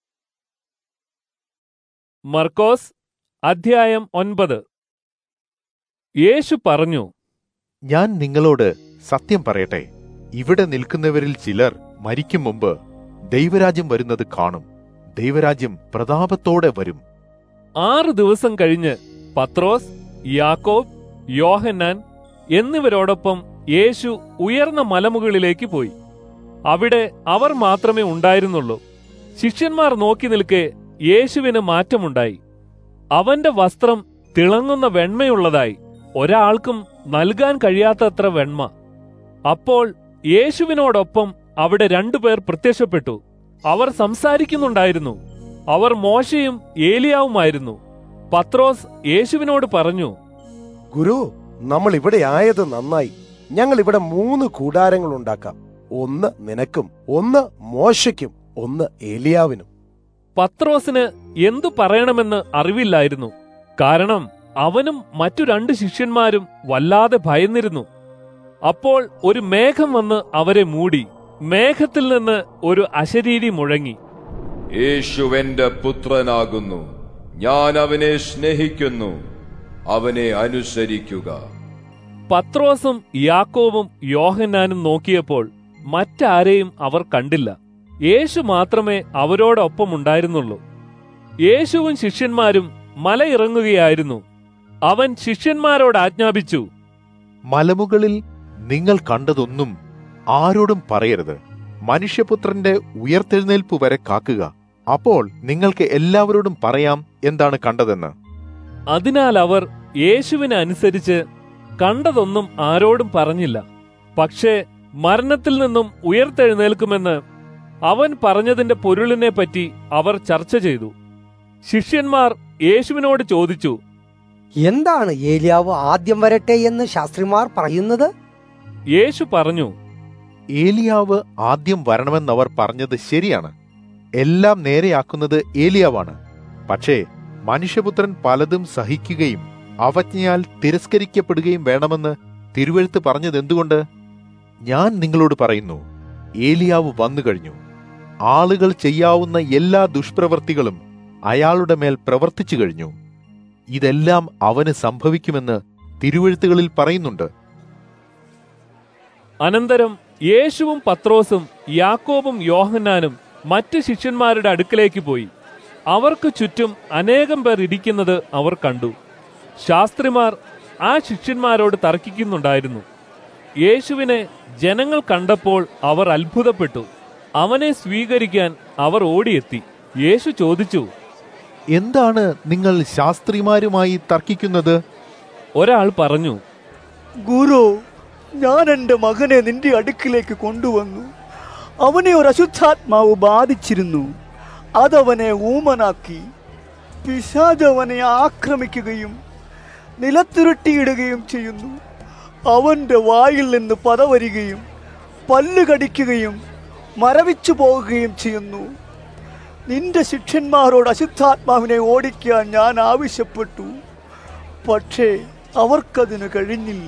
മർക്കോസ് അധ്യായം ഒൻപത് യേശു പറഞ്ഞു ഞാൻ നിങ്ങളോട് സത്യം പറയട്ടെ ഇവിടെ നിൽക്കുന്നവരിൽ ചിലർ മരിക്കും മുമ്പ് ദൈവരാജ്യം വരുന്നത് കാണും ദൈവരാജ്യം പ്രതാപത്തോടെ വരും ആറ് ദിവസം കഴിഞ്ഞ് പത്രോസ് യാക്കോബ് യോഹന്നാൻ എന്നിവരോടൊപ്പം യേശു ഉയർന്ന മലമുകളിലേക്ക് പോയി അവിടെ അവർ മാത്രമേ ഉണ്ടായിരുന്നുള്ളൂ ശിഷ്യന്മാർ നോക്കി നിൽക്കെ യേശുവിന് മാറ്റമുണ്ടായി അവന്റെ വസ്ത്രം തിളങ്ങുന്ന വെണ്മയുള്ളതായി ഒരാൾക്കും നൽകാൻ കഴിയാത്തത്ര വെണ്മ അപ്പോൾ യേശുവിനോടൊപ്പം അവിടെ രണ്ടുപേർ പ്രത്യക്ഷപ്പെട്ടു അവർ സംസാരിക്കുന്നുണ്ടായിരുന്നു അവർ മോശയും ഏലിയാവുമായിരുന്നു പത്രോസ് യേശുവിനോട് പറഞ്ഞു ഗുരു നമ്മൾ ഇവിടെ ആയത് നന്നായി ഞങ്ങൾ ഇവിടെ മൂന്ന് കൂടാരങ്ങൾ ഉണ്ടാക്കാം ഒന്ന് നിനക്കും ഒന്ന് മോശയ്ക്കും ഒന്ന് ഏലിയാവിനും പത്രോസിന് എന്തു പറയണമെന്ന് അറിവില്ലായിരുന്നു കാരണം അവനും മറ്റു രണ്ട് ശിഷ്യന്മാരും വല്ലാതെ ഭയന്നിരുന്നു അപ്പോൾ ഒരു മേഘം വന്ന് അവരെ മൂടി മേഘത്തിൽ നിന്ന് ഒരു അശരീരി മുഴങ്ങി യേശുവെന്റെ പുത്രനാകുന്നു ഞാൻ അവനെ സ്നേഹിക്കുന്നു അവനെ അനുസരിക്കുക പത്രോസും യാക്കോവും യോഹന്നാനും നോക്കിയപ്പോൾ മറ്റാരെയും അവർ കണ്ടില്ല യേശു മാത്രമേ അവരോടൊപ്പം ഉണ്ടായിരുന്നുള്ളൂ യേശുവും ശിഷ്യന്മാരും മലയിറങ്ങുകയായിരുന്നു അവൻ ശിഷ്യന്മാരോട് ആജ്ഞാപിച്ചു മലമുകളിൽ നിങ്ങൾ കണ്ടതൊന്നും ആരോടും പറയരുത് മനുഷ്യപുത്രന്റെ ഉയർത്തെഴുന്നേൽപ്പ് വരെ കാക്കുക അപ്പോൾ നിങ്ങൾക്ക് എല്ലാവരോടും പറയാം എന്താണ് കണ്ടതെന്ന് അതിനാൽ അവർ യേശുവിനെ അനുസരിച്ച് കണ്ടതൊന്നും ആരോടും പറഞ്ഞില്ല പക്ഷേ മരണത്തിൽ നിന്നും ഉയർത്തെഴുന്നേൽക്കുമെന്ന് അവൻ പറഞ്ഞതിന്റെ പൊരുളിനെ പറ്റി അവർ ചർച്ച ചെയ്തു ശിഷ്യന്മാർ യേശുവിനോട് ചോദിച്ചു എന്താണ് ഏലിയാവ് ആദ്യം വരട്ടെ എന്ന് ശാസ്ത്രിമാർ പറയുന്നത് യേശു പറഞ്ഞു ഏലിയാവ് ആദ്യം വരണമെന്നവർ പറഞ്ഞത് ശരിയാണ് എല്ലാം നേരെയാക്കുന്നത് ഏലിയാവാണ് പക്ഷേ മനുഷ്യപുത്രൻ പലതും സഹിക്കുകയും അവജ്ഞയാൽ തിരസ്കരിക്കപ്പെടുകയും വേണമെന്ന് തിരുവഴുത്ത് പറഞ്ഞത് എന്തുകൊണ്ട് ഞാൻ നിങ്ങളോട് പറയുന്നു ഏലിയാവ് വന്നു കഴിഞ്ഞു ആളുകൾ ചെയ്യാവുന്ന എല്ലാ ദുഷ്പ്രവൃത്തികളും അയാളുടെ മേൽ പ്രവർത്തിച്ചു കഴിഞ്ഞു ഇതെല്ലാം അവന് സംഭവിക്കുമെന്ന് തിരുവഴുത്തുകളിൽ പറയുന്നുണ്ട് അനന്തരം യേശുവും പത്രോസും യാക്കോബും യോഹന്നാനും മറ്റ് ശിഷ്യന്മാരുടെ അടുക്കലേക്ക് പോയി അവർക്ക് ചുറ്റും അനേകം പേർ ഇരിക്കുന്നത് അവർ കണ്ടു ശാസ്ത്രിമാർ ആ ശിഷ്യന്മാരോട് തർക്കിക്കുന്നുണ്ടായിരുന്നു യേശുവിനെ ജനങ്ങൾ കണ്ടപ്പോൾ അവർ അത്ഭുതപ്പെട്ടു അവനെ സ്വീകരിക്കാൻ അവർ ഓടിയെത്തി യേശു ചോദിച്ചു എന്താണ് നിങ്ങൾ ശാസ്ത്രിമാരുമായി തർക്കിക്കുന്നത് ഒരാൾ പറഞ്ഞു ഗുരു ഞാൻ എൻ്റെ മകനെ നിന്റെ അടുക്കിലേക്ക് കൊണ്ടുവന്നു അവനെ ഒരു അശുദ്ധാത്മാവ് ബാധിച്ചിരുന്നു അതവനെ ഊമനാക്കി പിശാജ് അവനെ ആക്രമിക്കുകയും നിലത്തുരുട്ടിയിടുകയും ചെയ്യുന്നു അവന്റെ വായിൽ നിന്ന് പത വരികയും പല്ല് കടിക്കുകയും മരവിച്ചു പോകുകയും ചെയ്യുന്നു നിന്റെ ശിഷ്യന്മാരോട് അശുദ്ധാത്മാവിനെ ഓടിക്കാൻ ഞാൻ ആവശ്യപ്പെട്ടു പക്ഷേ അവർക്കതിന് കഴിഞ്ഞില്ല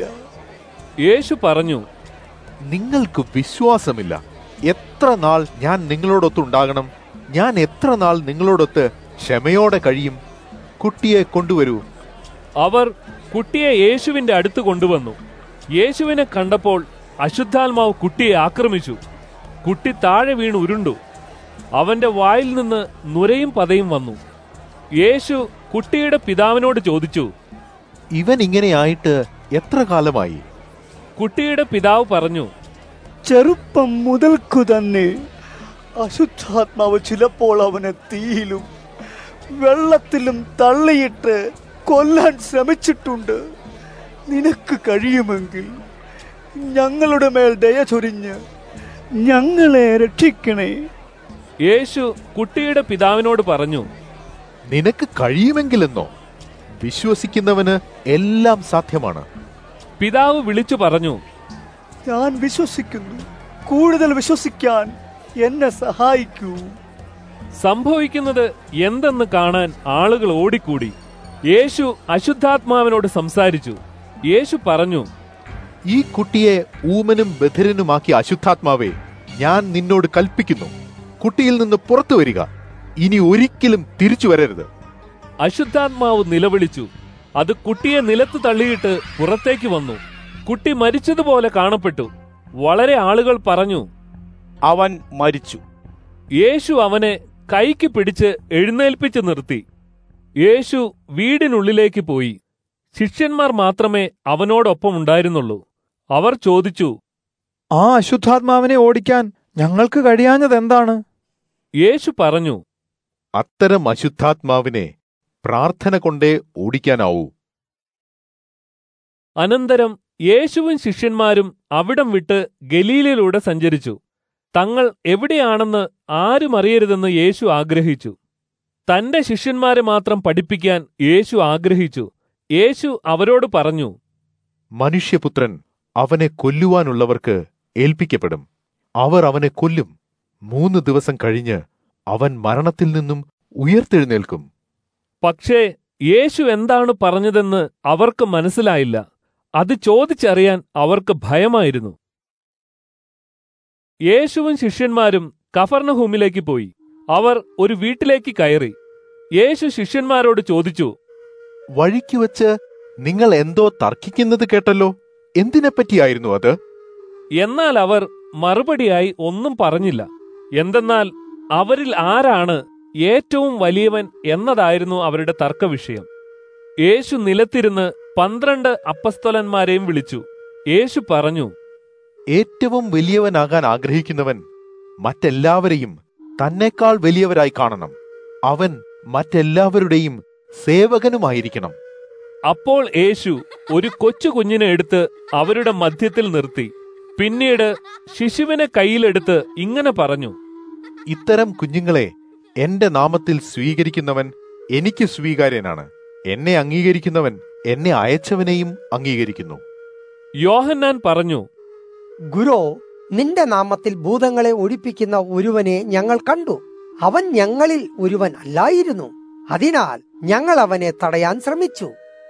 യേശു പറഞ്ഞു നിങ്ങൾക്ക് വിശ്വാസമില്ല എത്ര നാൾ ഞാൻ നിങ്ങളോടൊത്തുണ്ടാകണം ഞാൻ എത്ര നാൾ നിങ്ങളോടൊത്ത് ക്ഷമയോടെ കഴിയും കുട്ടിയെ കൊണ്ടുവരൂ അവർ കുട്ടിയെ യേശുവിന്റെ അടുത്ത് കൊണ്ടുവന്നു യേശുവിനെ കണ്ടപ്പോൾ അശുദ്ധാത്മാവ് കുട്ടിയെ ആക്രമിച്ചു കുട്ടി താഴെ വീണ് ഉരുണ്ടു അവന്റെ വായിൽ നിന്ന് നുരയും പതയും വന്നു യേശു കുട്ടിയുടെ പിതാവിനോട് ചോദിച്ചു ഇവൻ ഇങ്ങനെയായിട്ട് എത്ര കാലമായി കുട്ടിയുടെ പിതാവ് പറഞ്ഞു ചെറുപ്പം മുതൽക്കു തന്നെ അശുദ്ധാത്മാവ് ചിലപ്പോൾ അവനെ തീയിലും വെള്ളത്തിലും തള്ളിയിട്ട് കൊല്ലാൻ ശ്രമിച്ചിട്ടുണ്ട് നിനക്ക് കഴിയുമെങ്കിൽ ഞങ്ങളുടെ മേൽ ദയ ചൊരിഞ്ഞ് ഞങ്ങളെ രക്ഷിക്കണേ യേശു കുട്ടിയുടെ പിതാവിനോട് പറഞ്ഞു നിനക്ക് കഴിയുമെങ്കിലെന്നോ വിശ്വസിക്കുന്നവന് എല്ലാം സാധ്യമാണ് പിതാവ് വിളിച്ചു പറഞ്ഞു ഞാൻ വിശ്വസിക്കുന്നു കൂടുതൽ വിശ്വസിക്കാൻ എന്നെ സഹായിക്കൂ സംഭവിക്കുന്നത് എന്തെന്ന് കാണാൻ ആളുകൾ ഓടിക്കൂടി യേശു അശുദ്ധാത്മാവിനോട് സംസാരിച്ചു യേശു പറഞ്ഞു ഈ കുട്ടിയെ ഊമനും ബധിരനുമാക്കിയ അശുദ്ധാത്മാവേ ഞാൻ നിന്നോട് കൽപ്പിക്കുന്നു കുട്ടിയിൽ നിന്ന് പുറത്തു വരിക ഇനി ഒരിക്കലും തിരിച്ചു വരരുത് അശുദ്ധാത്മാവ് നിലവിളിച്ചു അത് കുട്ടിയെ നിലത്ത് തള്ളിയിട്ട് പുറത്തേക്ക് വന്നു കുട്ടി മരിച്ചതുപോലെ കാണപ്പെട്ടു വളരെ ആളുകൾ പറഞ്ഞു അവൻ മരിച്ചു യേശു അവനെ കൈക്ക് പിടിച്ച് എഴുന്നേൽപ്പിച്ച് നിർത്തി യേശു വീടിനുള്ളിലേക്ക് പോയി ശിഷ്യന്മാർ മാത്രമേ അവനോടൊപ്പം ഉണ്ടായിരുന്നുള്ളൂ അവർ ചോദിച്ചു ആ അശുദ്ധാത്മാവിനെ ഓടിക്കാൻ ഞങ്ങൾക്ക് കഴിയാഞ്ഞത് എന്താണ് യേശു പറഞ്ഞു അത്തരം അശുദ്ധാത്മാവിനെ പ്രാർത്ഥന കൊണ്ടേ ഓടിക്കാനാവൂ അനന്തരം യേശുവും ശിഷ്യന്മാരും അവിടം വിട്ട് ഗലീലയിലൂടെ സഞ്ചരിച്ചു തങ്ങൾ എവിടെയാണെന്ന് ആരും അറിയരുതെന്ന് യേശു ആഗ്രഹിച്ചു തന്റെ ശിഷ്യന്മാരെ മാത്രം പഠിപ്പിക്കാൻ യേശു ആഗ്രഹിച്ചു യേശു അവരോട് പറഞ്ഞു മനുഷ്യപുത്രൻ അവനെ കൊല്ലുവാനുള്ളവർക്ക് ഏൽപ്പിക്കപ്പെടും അവർ അവനെ കൊല്ലും മൂന്ന് ദിവസം കഴിഞ്ഞ് അവൻ മരണത്തിൽ നിന്നും ഉയർത്തെഴുന്നേൽക്കും പക്ഷേ യേശു എന്താണ് പറഞ്ഞതെന്ന് അവർക്ക് മനസ്സിലായില്ല അത് ചോദിച്ചറിയാൻ അവർക്ക് ഭയമായിരുന്നു യേശുവും ശിഷ്യന്മാരും കഫർണഹൂമിലേക്ക് പോയി അവർ ഒരു വീട്ടിലേക്ക് കയറി യേശു ശിഷ്യന്മാരോട് ചോദിച്ചു വഴിക്ക് വച്ച് നിങ്ങൾ എന്തോ തർക്കിക്കുന്നത് കേട്ടല്ലോ എന്തിനെപ്പറ്റിയായിരുന്നു അത് എന്നാൽ അവർ മറുപടിയായി ഒന്നും പറഞ്ഞില്ല എന്തെന്നാൽ അവരിൽ ആരാണ് ഏറ്റവും വലിയവൻ എന്നതായിരുന്നു അവരുടെ തർക്കവിഷയം യേശു നിലത്തിരുന്ന് പന്ത്രണ്ട് അപ്പസ്തോലന്മാരെയും വിളിച്ചു യേശു പറഞ്ഞു ഏറ്റവും വലിയവനാകാൻ ആഗ്രഹിക്കുന്നവൻ മറ്റെല്ലാവരെയും തന്നെക്കാൾ വലിയവരായി കാണണം അവൻ മറ്റെല്ലാവരുടെയും സേവകനുമായിരിക്കണം അപ്പോൾ യേശു ഒരു കൊച്ചു കുഞ്ഞിനെ എടുത്ത് അവരുടെ മധ്യത്തിൽ നിർത്തി പിന്നീട് ശിശുവിനെ കയ്യിലെടുത്ത് ഇങ്ങനെ പറഞ്ഞു ഇത്തരം കുഞ്ഞുങ്ങളെ എന്റെ നാമത്തിൽ സ്വീകരിക്കുന്നവൻ എനിക്ക് സ്വീകാര്യനാണ് എന്നെ അംഗീകരിക്കുന്നവൻ എന്നെ അയച്ചവനെയും അംഗീകരിക്കുന്നു യോഹന്നാൻ പറഞ്ഞു ഗുരു നിന്റെ നാമത്തിൽ ഭൂതങ്ങളെ ഒഴിപ്പിക്കുന്ന ഒരുവനെ ഞങ്ങൾ കണ്ടു അവൻ ഞങ്ങളിൽ ഒരുവൻ അല്ലായിരുന്നു അതിനാൽ ഞങ്ങൾ അവനെ തടയാൻ ശ്രമിച്ചു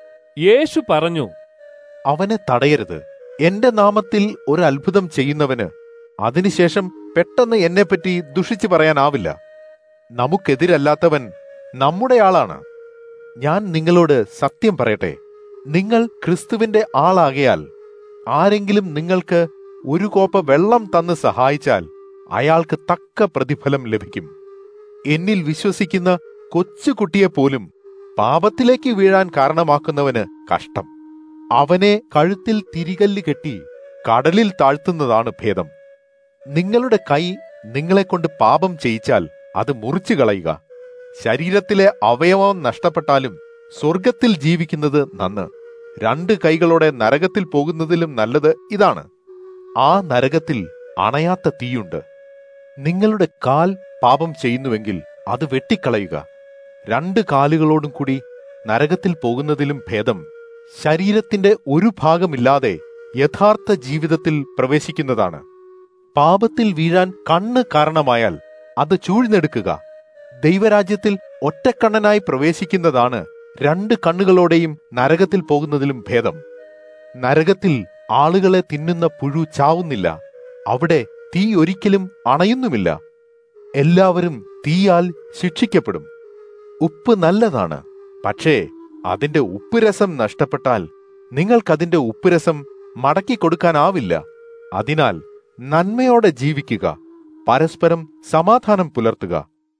യേശു പറഞ്ഞു അവനെ തടയരുത് എന്റെ നാമത്തിൽ ഒരു അത്ഭുതം ചെയ്യുന്നവന് അതിനുശേഷം പെട്ടെന്ന് എന്നെപ്പറ്റി ദുഷിച്ചു പറയാനാവില്ല നമുക്കെതിരല്ലാത്തവൻ നമ്മുടെ ആളാണ് ഞാൻ നിങ്ങളോട് സത്യം പറയട്ടെ നിങ്ങൾ ക്രിസ്തുവിന്റെ ആളാകയാൽ ആരെങ്കിലും നിങ്ങൾക്ക് ഒരു കോപ്പ വെള്ളം തന്ന് സഹായിച്ചാൽ അയാൾക്ക് തക്ക പ്രതിഫലം ലഭിക്കും എന്നിൽ വിശ്വസിക്കുന്ന കൊച്ചുകുട്ടിയെപ്പോലും പാപത്തിലേക്ക് വീഴാൻ കാരണമാക്കുന്നവന് കഷ്ടം അവനെ കഴുത്തിൽ തിരികല്ല് കെട്ടി കടലിൽ താഴ്ത്തുന്നതാണ് ഭേദം നിങ്ങളുടെ കൈ നിങ്ങളെക്കൊണ്ട് പാപം ചെയ്യിച്ചാൽ അത് മുറിച്ചു കളയുക ശരീരത്തിലെ അവയവം നഷ്ടപ്പെട്ടാലും സ്വർഗത്തിൽ ജീവിക്കുന്നത് നന്ന് രണ്ട് കൈകളോടെ നരകത്തിൽ പോകുന്നതിലും നല്ലത് ഇതാണ് ആ നരകത്തിൽ അണയാത്ത തീയുണ്ട് നിങ്ങളുടെ കാൽ പാപം ചെയ്യുന്നുവെങ്കിൽ അത് വെട്ടിക്കളയുക രണ്ട് കാലുകളോടും കൂടി നരകത്തിൽ പോകുന്നതിലും ഭേദം ശരീരത്തിന്റെ ഒരു ഭാഗമില്ലാതെ യഥാർത്ഥ ജീവിതത്തിൽ പ്രവേശിക്കുന്നതാണ് പാപത്തിൽ വീഴാൻ കണ്ണ് കാരണമായാൽ അത് ചൂഴ്ന്നെടുക്കുക ദൈവരാജ്യത്തിൽ ഒറ്റക്കണ്ണനായി പ്രവേശിക്കുന്നതാണ് രണ്ട് കണ്ണുകളോടെയും നരകത്തിൽ പോകുന്നതിലും ഭേദം നരകത്തിൽ ആളുകളെ തിന്നുന്ന പുഴു ചാവുന്നില്ല അവിടെ തീ ഒരിക്കലും അണയുന്നുമില്ല എല്ലാവരും തീയാൽ ശിക്ഷിക്കപ്പെടും ഉപ്പ് നല്ലതാണ് പക്ഷേ അതിന്റെ ഉപ്പുരസം നഷ്ടപ്പെട്ടാൽ നിങ്ങൾക്കതിന്റെ ഉപ്പുരസം മടക്കി കൊടുക്കാനാവില്ല അതിനാൽ നന്മയോടെ ജീവിക്കുക പരസ്പരം സമാധാനം പുലർത്തുക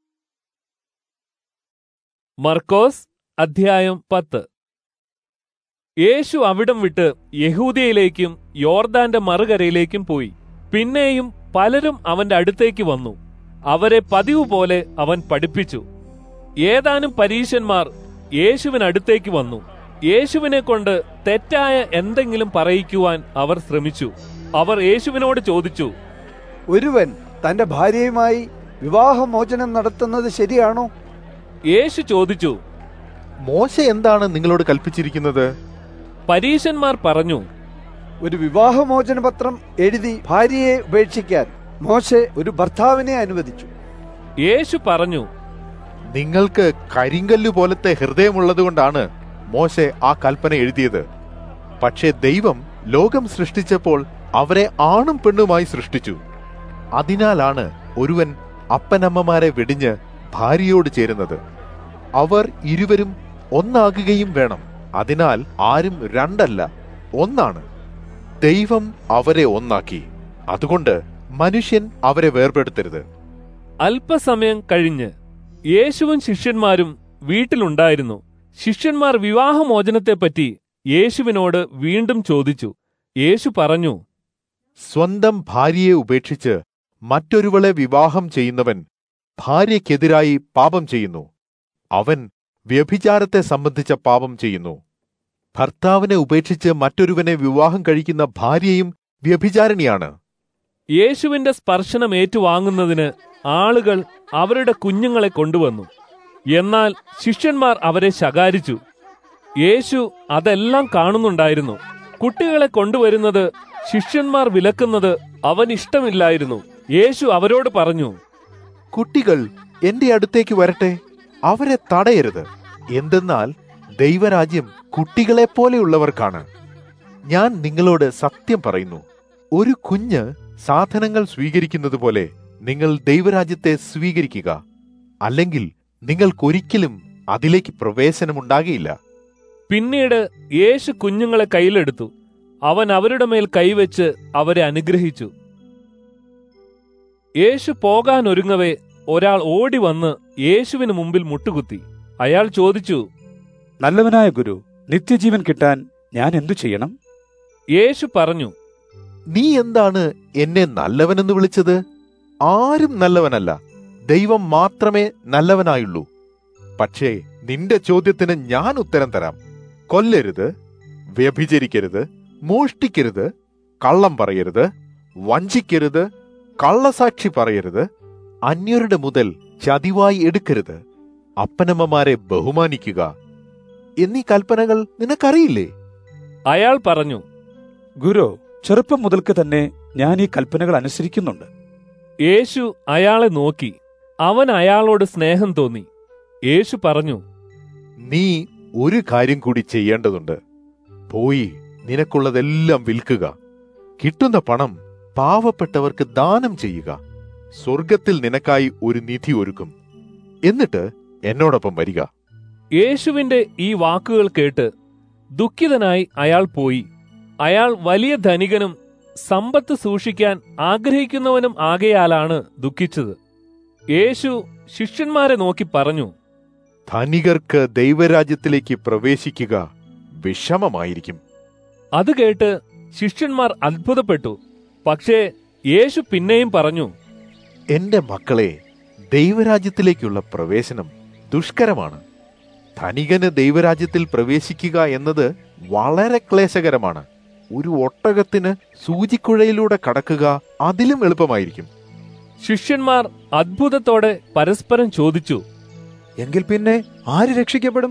മർക്കോസ് അധ്യായം പത്ത് യേശു അവിടം വിട്ട് യഹൂദിയയിലേക്കും യോർദാന്റെ മറുകരയിലേക്കും പോയി പിന്നെയും പലരും അവന്റെ അടുത്തേക്ക് വന്നു അവരെ പതിവ് പോലെ അവൻ പഠിപ്പിച്ചു ഏതാനും പരീശന്മാർ യേശുവിനടുത്തേക്ക് വന്നു യേശുവിനെ കൊണ്ട് തെറ്റായ എന്തെങ്കിലും പറയിക്കുവാൻ അവർ ശ്രമിച്ചു അവർ യേശുവിനോട് ചോദിച്ചു ഒരുവൻ തന്റെ ഭാര്യയുമായി വിവാഹമോചനം നടത്തുന്നത് ശരിയാണോ യേശു ചോദിച്ചു മോശ എന്താണ് നിങ്ങളോട് കൽപ്പിച്ചിരിക്കുന്നത് പരീശന്മാർ പറഞ്ഞു ഒരു വിവാഹമോചന പത്രം എഴുതി ഭാര്യയെ ഉപേക്ഷിക്കാൻ മോശെ ഒരു ഭർത്താവിനെ അനുവദിച്ചു യേശു പറഞ്ഞു നിങ്ങൾക്ക് കരിങ്കല്ല് പോലത്തെ ഹൃദയമുള്ളതുകൊണ്ടാണ് മോശെ ആ കൽപ്പന എഴുതിയത് പക്ഷേ ദൈവം ലോകം സൃഷ്ടിച്ചപ്പോൾ അവരെ ആണും പെണ്ണുമായി സൃഷ്ടിച്ചു അതിനാലാണ് ഒരുവൻ അപ്പനമ്മമാരെ വെടിഞ്ഞ് ഭാര്യയോട് ചേരുന്നത് അവർ ഇരുവരും ഒന്നാകുകയും വേണം അതിനാൽ ആരും രണ്ടല്ല ഒന്നാണ് ദൈവം അവരെ ഒന്നാക്കി അതുകൊണ്ട് മനുഷ്യൻ അവരെ വേർപെടുത്തരുത് അല്പസമയം കഴിഞ്ഞ് യേശുവും ശിഷ്യന്മാരും വീട്ടിലുണ്ടായിരുന്നു ശിഷ്യന്മാർ വിവാഹമോചനത്തെപ്പറ്റി യേശുവിനോട് വീണ്ടും ചോദിച്ചു യേശു പറഞ്ഞു സ്വന്തം ഭാര്യയെ ഉപേക്ഷിച്ച് മറ്റൊരുവളെ വിവാഹം ചെയ്യുന്നവൻ ഭാര്യയ്ക്കെതിരായി പാപം ചെയ്യുന്നു അവൻ വ്യഭിചാരത്തെ സംബന്ധിച്ച പാപം ചെയ്യുന്നു ഭർത്താവിനെ ഉപേക്ഷിച്ച് മറ്റൊരുവനെ വിവാഹം കഴിക്കുന്ന ഭാര്യയും വ്യഭിചാരിണിയാണ് യേശുവിന്റെ സ്പർശനം ഏറ്റുവാങ്ങുന്നതിന് ആളുകൾ അവരുടെ കുഞ്ഞുങ്ങളെ കൊണ്ടുവന്നു എന്നാൽ ശിഷ്യന്മാർ അവരെ ശകാരിച്ചു യേശു അതെല്ലാം കാണുന്നുണ്ടായിരുന്നു കുട്ടികളെ കൊണ്ടുവരുന്നത് ശിഷ്യന്മാർ വിലക്കുന്നത് അവൻ ഇഷ്ടമില്ലായിരുന്നു യേശു അവരോട് പറഞ്ഞു കുട്ടികൾ എന്റെ അടുത്തേക്ക് വരട്ടെ അവരെ തടയരുത് എന്തെന്നാൽ ദൈവരാജ്യം കുട്ടികളെ പോലെയുള്ളവർക്കാണ് ഞാൻ നിങ്ങളോട് സത്യം പറയുന്നു ഒരു കുഞ്ഞ് സാധനങ്ങൾ സ്വീകരിക്കുന്നത് പോലെ നിങ്ങൾ ദൈവരാജ്യത്തെ സ്വീകരിക്കുക അല്ലെങ്കിൽ നിങ്ങൾക്കൊരിക്കലും അതിലേക്ക് പ്രവേശനമുണ്ടാകില്ല പിന്നീട് യേശു കുഞ്ഞുങ്ങളെ കയ്യിലെടുത്തു അവൻ അവരുടെ മേൽ കൈവച്ച് അവരെ അനുഗ്രഹിച്ചു യേശു പോകാൻ ഒരുങ്ങവേ ഒരാൾ ഓടി വന്ന് യേശുവിന് മുമ്പിൽ മുട്ടുകുത്തി അയാൾ ചോദിച്ചു നല്ലവനായ ഗുരു നിത്യജീവൻ കിട്ടാൻ ഞാൻ എന്തു ചെയ്യണം യേശു പറഞ്ഞു നീ എന്താണ് എന്നെ നല്ലവനെന്ന് വിളിച്ചത് ആരും നല്ലവനല്ല ദൈവം മാത്രമേ നല്ലവനായുള്ളൂ പക്ഷേ നിന്റെ ചോദ്യത്തിന് ഞാൻ ഉത്തരം തരാം കൊല്ലരുത് വ്യഭിചരിക്കരുത് മോഷ്ടിക്കരുത് കള്ളം പറയരുത് വഞ്ചിക്കരുത് കള്ളസാക്ഷി പറയരുത് അന്യരുടെ മുതൽ ചതിവായി എടുക്കരുത് അപ്പനമ്മമാരെ ബഹുമാനിക്കുക എന്നീ കൽപ്പനകൾ നിനക്കറിയില്ലേ അയാൾ പറഞ്ഞു ഗുരു ചെറുപ്പം മുതൽക്ക് തന്നെ ഞാൻ ഈ കൽപ്പനകൾ അനുസരിക്കുന്നുണ്ട് യേശു അയാളെ നോക്കി അവൻ അയാളോട് സ്നേഹം തോന്നി യേശു പറഞ്ഞു നീ ഒരു കാര്യം കൂടി ചെയ്യേണ്ടതുണ്ട് പോയി നിനക്കുള്ളതെല്ലാം വിൽക്കുക കിട്ടുന്ന പണം പാവപ്പെട്ടവർക്ക് ദാനം ചെയ്യുക സ്വർഗത്തിൽ നിനക്കായി ഒരു നിധി ഒരുക്കും എന്നിട്ട് എന്നോടൊപ്പം വരിക യേശുവിന്റെ ഈ വാക്കുകൾ കേട്ട് ദുഃഖിതനായി അയാൾ പോയി അയാൾ വലിയ ധനികനും സമ്പത്ത് സൂക്ഷിക്കാൻ ആഗ്രഹിക്കുന്നവനും ആകയാലാണ് ദുഃഖിച്ചത് യേശു ശിഷ്യന്മാരെ നോക്കി പറഞ്ഞു ധനികർക്ക് ദൈവരാജ്യത്തിലേക്ക് പ്രവേശിക്കുക വിഷമമായിരിക്കും അത് കേട്ട് ശിഷ്യന്മാർ അത്ഭുതപ്പെട്ടു പക്ഷേ യേശു പിന്നെയും പറഞ്ഞു എന്റെ മക്കളെ ദൈവരാജ്യത്തിലേക്കുള്ള പ്രവേശനം ദുഷ്കരമാണ് ധനികന് ദൈവരാജ്യത്തിൽ പ്രവേശിക്കുക എന്നത് വളരെ ക്ലേശകരമാണ് ഒരു ഒട്ടകത്തിന് സൂചിക്കുഴയിലൂടെ കടക്കുക അതിലും എളുപ്പമായിരിക്കും ശിഷ്യന്മാർ അത്ഭുതത്തോടെ പരസ്പരം ചോദിച്ചു എങ്കിൽ പിന്നെ ആര് രക്ഷിക്കപ്പെടും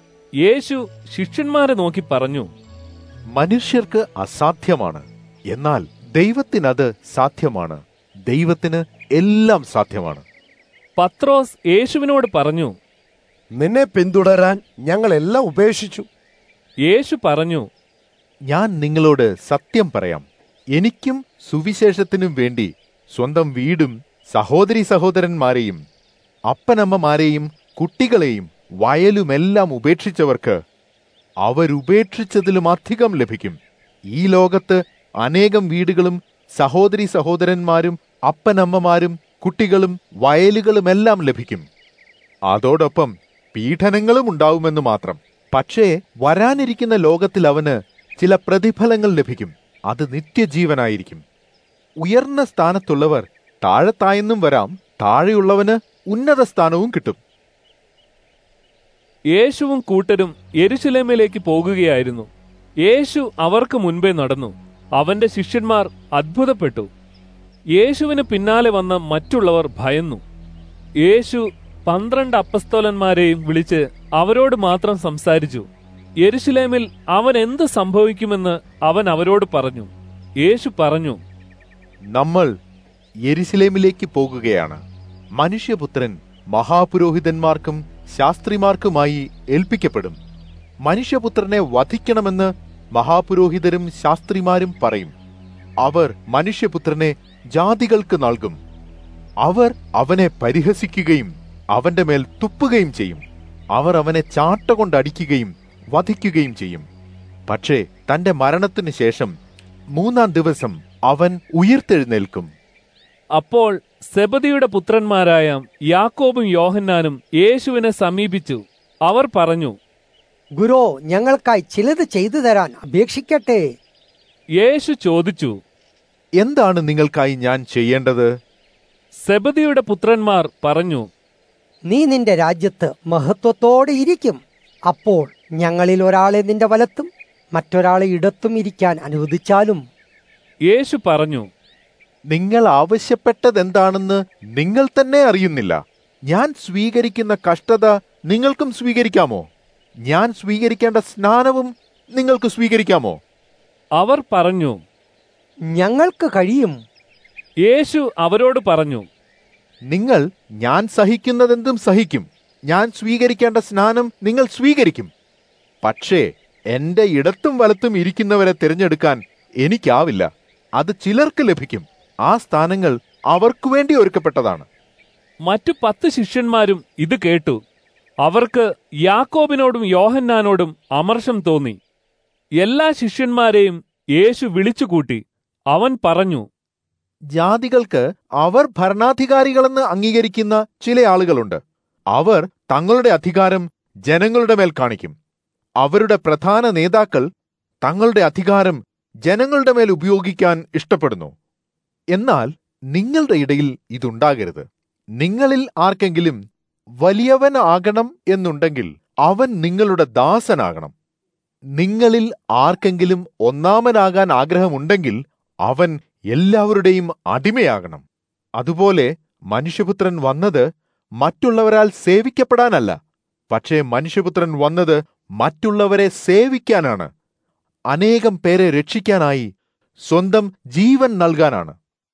യേശു ശിഷ്യന്മാരെ നോക്കി പറഞ്ഞു മനുഷ്യർക്ക് അസാധ്യമാണ് എന്നാൽ ദൈവത്തിനത് സാധ്യമാണ് ദൈവത്തിന് എല്ലാം സാധ്യമാണ് പത്രോസ് യേശുവിനോട് പറഞ്ഞു നിന്നെ പിന്തുടരാൻ ഞങ്ങൾ എല്ലാം ഉപേക്ഷിച്ചു യേശു പറഞ്ഞു ഞാൻ നിങ്ങളോട് സത്യം പറയാം എനിക്കും സുവിശേഷത്തിനും വേണ്ടി സ്വന്തം വീടും സഹോദരി സഹോദരന്മാരെയും അപ്പനമ്മമാരെയും കുട്ടികളെയും വയലുമെല്ലാം ഉപേക്ഷിച്ചവർക്ക് അവരുപേക്ഷിച്ചതിലും അധികം ലഭിക്കും ഈ ലോകത്ത് അനേകം വീടുകളും സഹോദരി സഹോദരന്മാരും അപ്പനമ്മമാരും കുട്ടികളും വയലുകളുമെല്ലാം ലഭിക്കും അതോടൊപ്പം പീഡനങ്ങളും ഉണ്ടാവുമെന്ന് മാത്രം പക്ഷേ വരാനിരിക്കുന്ന ലോകത്തിൽ അവന് ചില പ്രതിഫലങ്ങൾ ലഭിക്കും അത് നിത്യജീവനായിരിക്കും ഉയർന്ന സ്ഥാനത്തുള്ളവർ താഴത്തായെന്നും വരാം താഴെയുള്ളവന് ഉന്നത സ്ഥാനവും കിട്ടും യേശുവും കൂട്ടരും യെരുശലേമിലേക്ക് പോകുകയായിരുന്നു യേശു അവർക്ക് മുൻപേ നടന്നു അവന്റെ ശിഷ്യന്മാർ അത്ഭുതപ്പെട്ടു യേശുവിന് പിന്നാലെ വന്ന മറ്റുള്ളവർ ഭയന്നു യേശു പന്ത്രണ്ട് അപ്പസ്തോലന്മാരെയും വിളിച്ച് അവരോട് മാത്രം സംസാരിച്ചു യെരുശലേമിൽ അവൻ എന്ത് സംഭവിക്കുമെന്ന് അവൻ അവരോട് പറഞ്ഞു യേശു പറഞ്ഞു നമ്മൾ യെരുശലേമിലേക്ക് പോകുകയാണ് മനുഷ്യപുത്രൻ മഹാപുരോഹിതന്മാർക്കും ശാസ്ത്രിമാർക്കുമായി ഏൽപ്പിക്കപ്പെടും മനുഷ്യപുത്രനെ വധിക്കണമെന്ന് മഹാപുരോഹിതരും ശാസ്ത്രിമാരും പറയും അവർ മനുഷ്യപുത്രനെ ജാതികൾക്ക് നൽകും അവർ അവനെ പരിഹസിക്കുകയും അവന്റെ മേൽ തുപ്പുകയും ചെയ്യും അവർ അവനെ ചാട്ട കൊണ്ടടിക്കുകയും വധിക്കുകയും ചെയ്യും പക്ഷേ തന്റെ മരണത്തിനു ശേഷം മൂന്നാം ദിവസം അവൻ ഉയിർത്തെഴുന്നേൽക്കും അപ്പോൾ സെബദിയുടെ പുത്രന്മാരായ യാക്കോബും യോഹന്നാനും യേശുവിനെ സമീപിച്ചു അവർ പറഞ്ഞു ഗുരു ഞങ്ങൾക്കായി ചിലത് ചെയ്തു തരാൻ അപേക്ഷിക്കട്ടെ യേശു ചോദിച്ചു എന്താണ് നിങ്ങൾക്കായി ഞാൻ ചെയ്യേണ്ടത് സെബദിയുടെ പുത്രന്മാർ പറഞ്ഞു നീ നിന്റെ രാജ്യത്ത് മഹത്വത്തോടെ ഇരിക്കും അപ്പോൾ ഞങ്ങളിൽ ഒരാളെ നിന്റെ വലത്തും മറ്റൊരാളെ ഇടത്തും ഇരിക്കാൻ അനുവദിച്ചാലും യേശു പറഞ്ഞു നിങ്ങൾ ആവശ്യപ്പെട്ടതെന്താണെന്ന് നിങ്ങൾ തന്നെ അറിയുന്നില്ല ഞാൻ സ്വീകരിക്കുന്ന കഷ്ടത നിങ്ങൾക്കും സ്വീകരിക്കാമോ ഞാൻ സ്വീകരിക്കേണ്ട സ്നാനവും നിങ്ങൾക്ക് സ്വീകരിക്കാമോ അവർ പറഞ്ഞു ഞങ്ങൾക്ക് കഴിയും യേശു അവരോട് പറഞ്ഞു നിങ്ങൾ ഞാൻ സഹിക്കുന്നതെന്തും സഹിക്കും ഞാൻ സ്വീകരിക്കേണ്ട സ്നാനം നിങ്ങൾ സ്വീകരിക്കും പക്ഷേ എന്റെ ഇടത്തും വലത്തും ഇരിക്കുന്നവരെ തിരഞ്ഞെടുക്കാൻ എനിക്കാവില്ല അത് ചിലർക്ക് ലഭിക്കും ആ സ്ഥാനങ്ങൾ അവർക്കു വേണ്ടി ഒരുക്കപ്പെട്ടതാണ് മറ്റു പത്ത് ശിഷ്യന്മാരും ഇത് കേട്ടു അവർക്ക് യാക്കോബിനോടും യോഹന്നാനോടും അമർഷം തോന്നി എല്ലാ ശിഷ്യന്മാരെയും യേശു വിളിച്ചുകൂട്ടി അവൻ പറഞ്ഞു ജാതികൾക്ക് അവർ ഭരണാധികാരികളെന്ന് അംഗീകരിക്കുന്ന ചില ആളുകളുണ്ട് അവർ തങ്ങളുടെ അധികാരം ജനങ്ങളുടെ മേൽ കാണിക്കും അവരുടെ പ്രധാന നേതാക്കൾ തങ്ങളുടെ അധികാരം ജനങ്ങളുടെ മേൽ ഉപയോഗിക്കാൻ ഇഷ്ടപ്പെടുന്നു എന്നാൽ നിങ്ങളുടെ ഇടയിൽ ഇതുണ്ടാകരുത് നിങ്ങളിൽ ആർക്കെങ്കിലും വലിയവൻ ആകണം എന്നുണ്ടെങ്കിൽ അവൻ നിങ്ങളുടെ ദാസനാകണം നിങ്ങളിൽ ആർക്കെങ്കിലും ഒന്നാമനാകാൻ ആഗ്രഹമുണ്ടെങ്കിൽ അവൻ എല്ലാവരുടെയും അടിമയാകണം അതുപോലെ മനുഷ്യപുത്രൻ വന്നത് മറ്റുള്ളവരാൽ സേവിക്കപ്പെടാനല്ല പക്ഷേ മനുഷ്യപുത്രൻ വന്നത് മറ്റുള്ളവരെ സേവിക്കാനാണ് അനേകം പേരെ രക്ഷിക്കാനായി സ്വന്തം ജീവൻ നൽകാനാണ്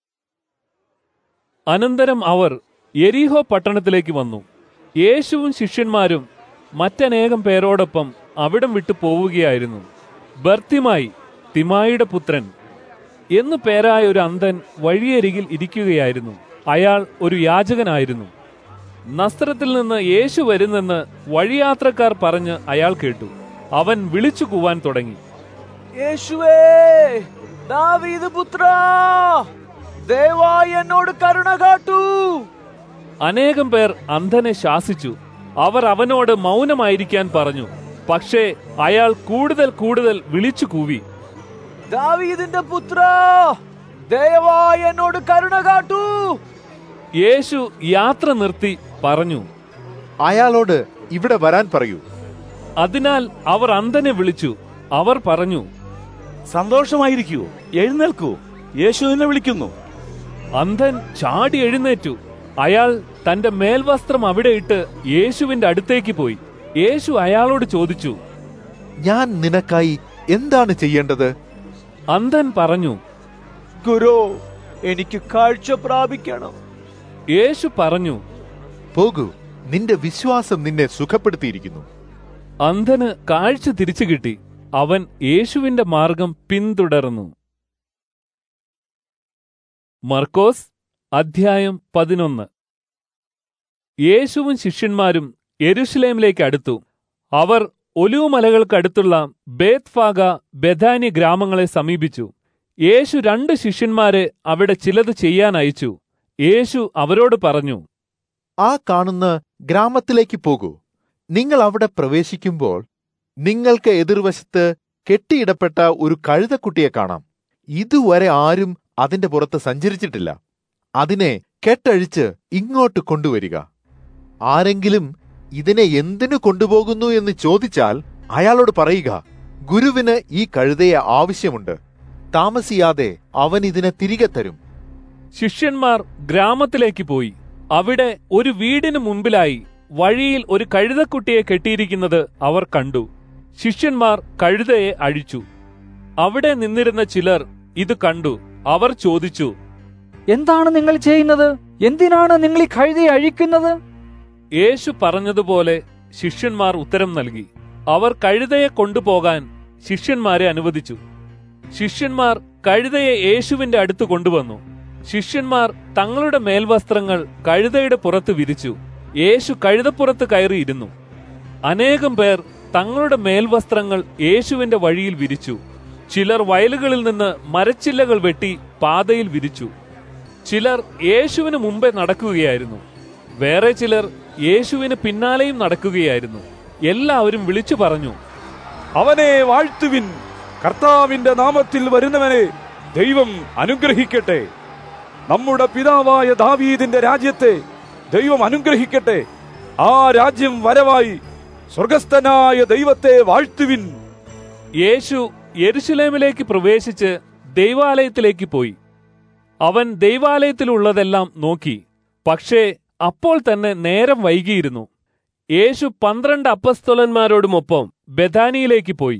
അനന്തരം അവർ എരീഹോ പട്ടണത്തിലേക്ക് വന്നു യേശുവും ശിഷ്യന്മാരും മറ്റനേകം പേരോടൊപ്പം അവിടം വിട്ടു പോവുകയായിരുന്നു ബർത്തിമായി തിമായിയുടെ പുത്രൻ എന്നു പേരായ ഒരു അന്ധൻ വഴിയരികിൽ ഇരിക്കുകയായിരുന്നു അയാൾ ഒരു യാചകനായിരുന്നു നസ്ത്രത്തിൽ നിന്ന് യേശു വരുന്നെന്ന് വഴിയാത്രക്കാർ പറഞ്ഞ് അയാൾ കേട്ടു അവൻ വിളിച്ചു കൂവാൻ തുടങ്ങി യേശുവേ ദാവീദ് പുത്ര ദയവായി എന്നോട് കരുണ കാട്ടൂ അനേകം പേർ അന്ധനെ ശാസിച്ചു അവർ അവനോട് മൗനമായിരിക്കാൻ പറഞ്ഞു പക്ഷേ അയാൾ കൂടുതൽ കൂടുതൽ വിളിച്ചു കൂവി ദാവീദിന്റെ പുത്ര ദയവായി എന്നോട് കരുണ കാട്ടൂ യേശു യാത്ര നിർത്തി പറഞ്ഞു അയാളോട് ഇവിടെ വരാൻ പറയൂ അതിനാൽ അവർ അന്ധനെ വിളിച്ചു അവർ പറഞ്ഞു സന്തോഷമായിരിക്കൂ എഴുന്നേൽക്കൂ യേശു നിന്നെ വിളിക്കുന്നു അന്ധൻ ചാടി എഴുന്നേറ്റു അയാൾ തന്റെ മേൽവസ്ത്രം അവിടെ ഇട്ട് യേശുവിന്റെ അടുത്തേക്ക് പോയി യേശു അയാളോട് ചോദിച്ചു ഞാൻ നിനക്കായി എന്താണ് ചെയ്യേണ്ടത് അന്ധൻ പറഞ്ഞു ഗുരു എനിക്ക് കാഴ്ച പ്രാപിക്കണം യേശു പറഞ്ഞു പോകൂ നിന്റെ വിശ്വാസം നിന്നെ സുഖപ്പെടുത്തിയിരിക്കുന്നു അന്ധന് കാഴ്ച തിരിച്ചു കിട്ടി അവൻ യേശുവിന്റെ മാർഗം പിന്തുടർന്നു മർക്കോസ് അധ്യായം പതിനൊന്ന് യേശുവും ശിഷ്യന്മാരും യെരുഷലേമിലേക്ക് അടുത്തു അവർ ഒലിവുമലകൾക്കടുത്തുള്ള ബേത്ഫാഗ ബഥാനി ഗ്രാമങ്ങളെ സമീപിച്ചു യേശു രണ്ട് ശിഷ്യന്മാരെ അവിടെ ചിലത് ചെയ്യാൻ അയച്ചു യേശു അവരോട് പറഞ്ഞു ആ കാണുന്ന ഗ്രാമത്തിലേക്ക് പോകൂ നിങ്ങൾ അവിടെ പ്രവേശിക്കുമ്പോൾ നിങ്ങൾക്ക് എതിർവശത്ത് കെട്ടിയിടപ്പെട്ട ഒരു കഴുതക്കുട്ടിയെ കാണാം ഇതുവരെ ആരും അതിന്റെ പുറത്ത് സഞ്ചരിച്ചിട്ടില്ല അതിനെ കെട്ടഴിച്ച് ഇങ്ങോട്ട് കൊണ്ടുവരിക ആരെങ്കിലും ഇതിനെ എന്തിനു കൊണ്ടുപോകുന്നു എന്ന് ചോദിച്ചാൽ അയാളോട് പറയുക ഗുരുവിന് ഈ കഴുതയെ ആവശ്യമുണ്ട് താമസിയാതെ അവൻ ഇതിനെ തിരികെ തരും ശിഷ്യന്മാർ ഗ്രാമത്തിലേക്ക് പോയി അവിടെ ഒരു വീടിന് മുൻപിലായി വഴിയിൽ ഒരു കഴുതക്കുട്ടിയെ കെട്ടിയിരിക്കുന്നത് അവർ കണ്ടു ശിഷ്യന്മാർ കഴുതയെ അഴിച്ചു അവിടെ നിന്നിരുന്ന ചിലർ ഇത് കണ്ടു അവർ ചോദിച്ചു എന്താണ് നിങ്ങൾ ചെയ്യുന്നത് എന്തിനാണ് നിങ്ങൾ ഈ കഴുതയെ അഴിക്കുന്നത് യേശു പറഞ്ഞതുപോലെ ശിഷ്യന്മാർ ഉത്തരം നൽകി അവർ കഴുതയെ കൊണ്ടുപോകാൻ ശിഷ്യന്മാരെ അനുവദിച്ചു ശിഷ്യന്മാർ കഴുതയെ യേശുവിന്റെ അടുത്ത് കൊണ്ടുവന്നു ശിഷ്യന്മാർ തങ്ങളുടെ മേൽവസ്ത്രങ്ങൾ കഴുതയുടെ പുറത്ത് വിരിച്ചു യേശു കഴുതപ്പുറത്ത് കയറിയിരുന്നു അനേകം പേർ തങ്ങളുടെ മേൽവസ്ത്രങ്ങൾ യേശുവിന്റെ വഴിയിൽ വിരിച്ചു ചിലർ വയലുകളിൽ നിന്ന് മരച്ചില്ലകൾ വെട്ടി പാതയിൽ വിരിച്ചു ചിലർ യേശുവിന് മുമ്പേ നടക്കുകയായിരുന്നു വേറെ ചിലർ യേശുവിന് പിന്നാലെയും നടക്കുകയായിരുന്നു എല്ലാവരും വിളിച്ചു പറഞ്ഞു അവനെ വാഴ്ത്തുവിൻ കർത്താവിന്റെ നാമത്തിൽ വരുന്നവനെ ദൈവം അനുഗ്രഹിക്കട്ടെ നമ്മുടെ പിതാവായ ദാവീദിന്റെ രാജ്യത്തെ ദൈവം അനുഗ്രഹിക്കട്ടെ ആ രാജ്യം വരവായി സ്വർഗസ്ഥനായ ദൈവത്തെ വാഴ്ത്തുവിൻ യേശു യെരുശലേമിലേക്ക് പ്രവേശിച്ച് ദൈവാലയത്തിലേക്ക് പോയി അവൻ ദൈവാലയത്തിലുള്ളതെല്ലാം നോക്കി പക്ഷേ അപ്പോൾ തന്നെ നേരം വൈകിയിരുന്നു യേശു പന്ത്രണ്ട് അപ്പസ്തോലന്മാരോടുമൊപ്പം ബഥാനിയിലേക്ക് പോയി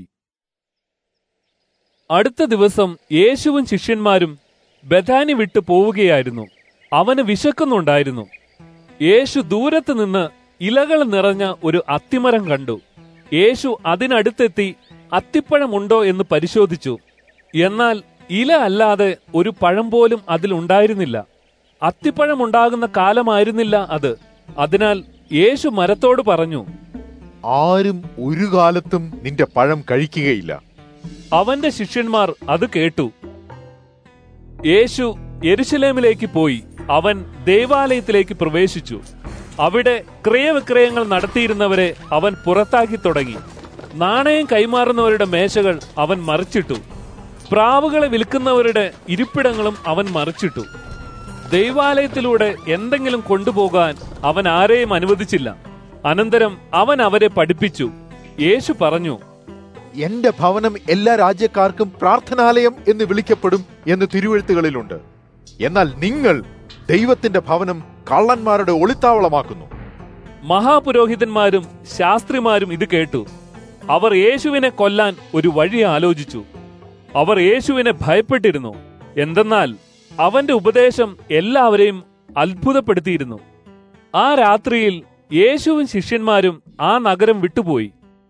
അടുത്ത ദിവസം യേശുവും ശിഷ്യന്മാരും ബഥാനി വിട്ടു പോവുകയായിരുന്നു അവന് വിശക്കുന്നുണ്ടായിരുന്നു യേശു ദൂരത്ത് നിന്ന് ഇലകൾ നിറഞ്ഞ ഒരു അത്തിമരം കണ്ടു യേശു അതിനടുത്തെത്തി അത്തിപ്പഴമുണ്ടോ എന്ന് പരിശോധിച്ചു എന്നാൽ ഇല അല്ലാതെ ഒരു പഴം പോലും അതിലുണ്ടായിരുന്നില്ല അത്തിപ്പഴമുണ്ടാകുന്ന കാലമായിരുന്നില്ല അത് അതിനാൽ യേശു മരത്തോട് പറഞ്ഞു ആരും ഒരു കാലത്തും നിന്റെ പഴം കഴിക്കുകയില്ല അവന്റെ ശിഷ്യന്മാർ അത് കേട്ടു യേശു യെരുശലേമിലേക്ക് പോയി അവൻ ദേവാലയത്തിലേക്ക് പ്രവേശിച്ചു അവിടെ ക്രയവിക്രയങ്ങൾ നടത്തിയിരുന്നവരെ അവൻ പുറത്താക്കി തുടങ്ങി നാണയം കൈമാറുന്നവരുടെ മേശകൾ അവൻ മറിച്ചിട്ടു പ്രാവുകളെ വിൽക്കുന്നവരുടെ ഇരിപ്പിടങ്ങളും അവൻ മറിച്ചിട്ടു ദൈവാലയത്തിലൂടെ എന്തെങ്കിലും കൊണ്ടുപോകാൻ അവൻ ആരെയും അനുവദിച്ചില്ല അനന്തരം അവൻ അവരെ പഠിപ്പിച്ചു യേശു പറഞ്ഞു എന്റെ ഭവനം എല്ലാ രാജ്യക്കാർക്കും പ്രാർത്ഥനാലയം എന്ന് വിളിക്കപ്പെടും എന്ന് തിരുവഴുത്തുകളിലുണ്ട് എന്നാൽ നിങ്ങൾ ദൈവത്തിന്റെ ഭവനം കള്ളന്മാരുടെ ഒളിത്താവളമാക്കുന്നു മഹാപുരോഹിതന്മാരും ശാസ്ത്രിമാരും ഇത് കേട്ടു അവർ യേശുവിനെ കൊല്ലാൻ ഒരു വഴി ആലോചിച്ചു അവർ യേശുവിനെ ഭയപ്പെട്ടിരുന്നു എന്തെന്നാൽ അവന്റെ ഉപദേശം എല്ലാവരെയും അത്ഭുതപ്പെടുത്തിയിരുന്നു ആ രാത്രിയിൽ യേശുവും ശിഷ്യന്മാരും ആ നഗരം വിട്ടുപോയി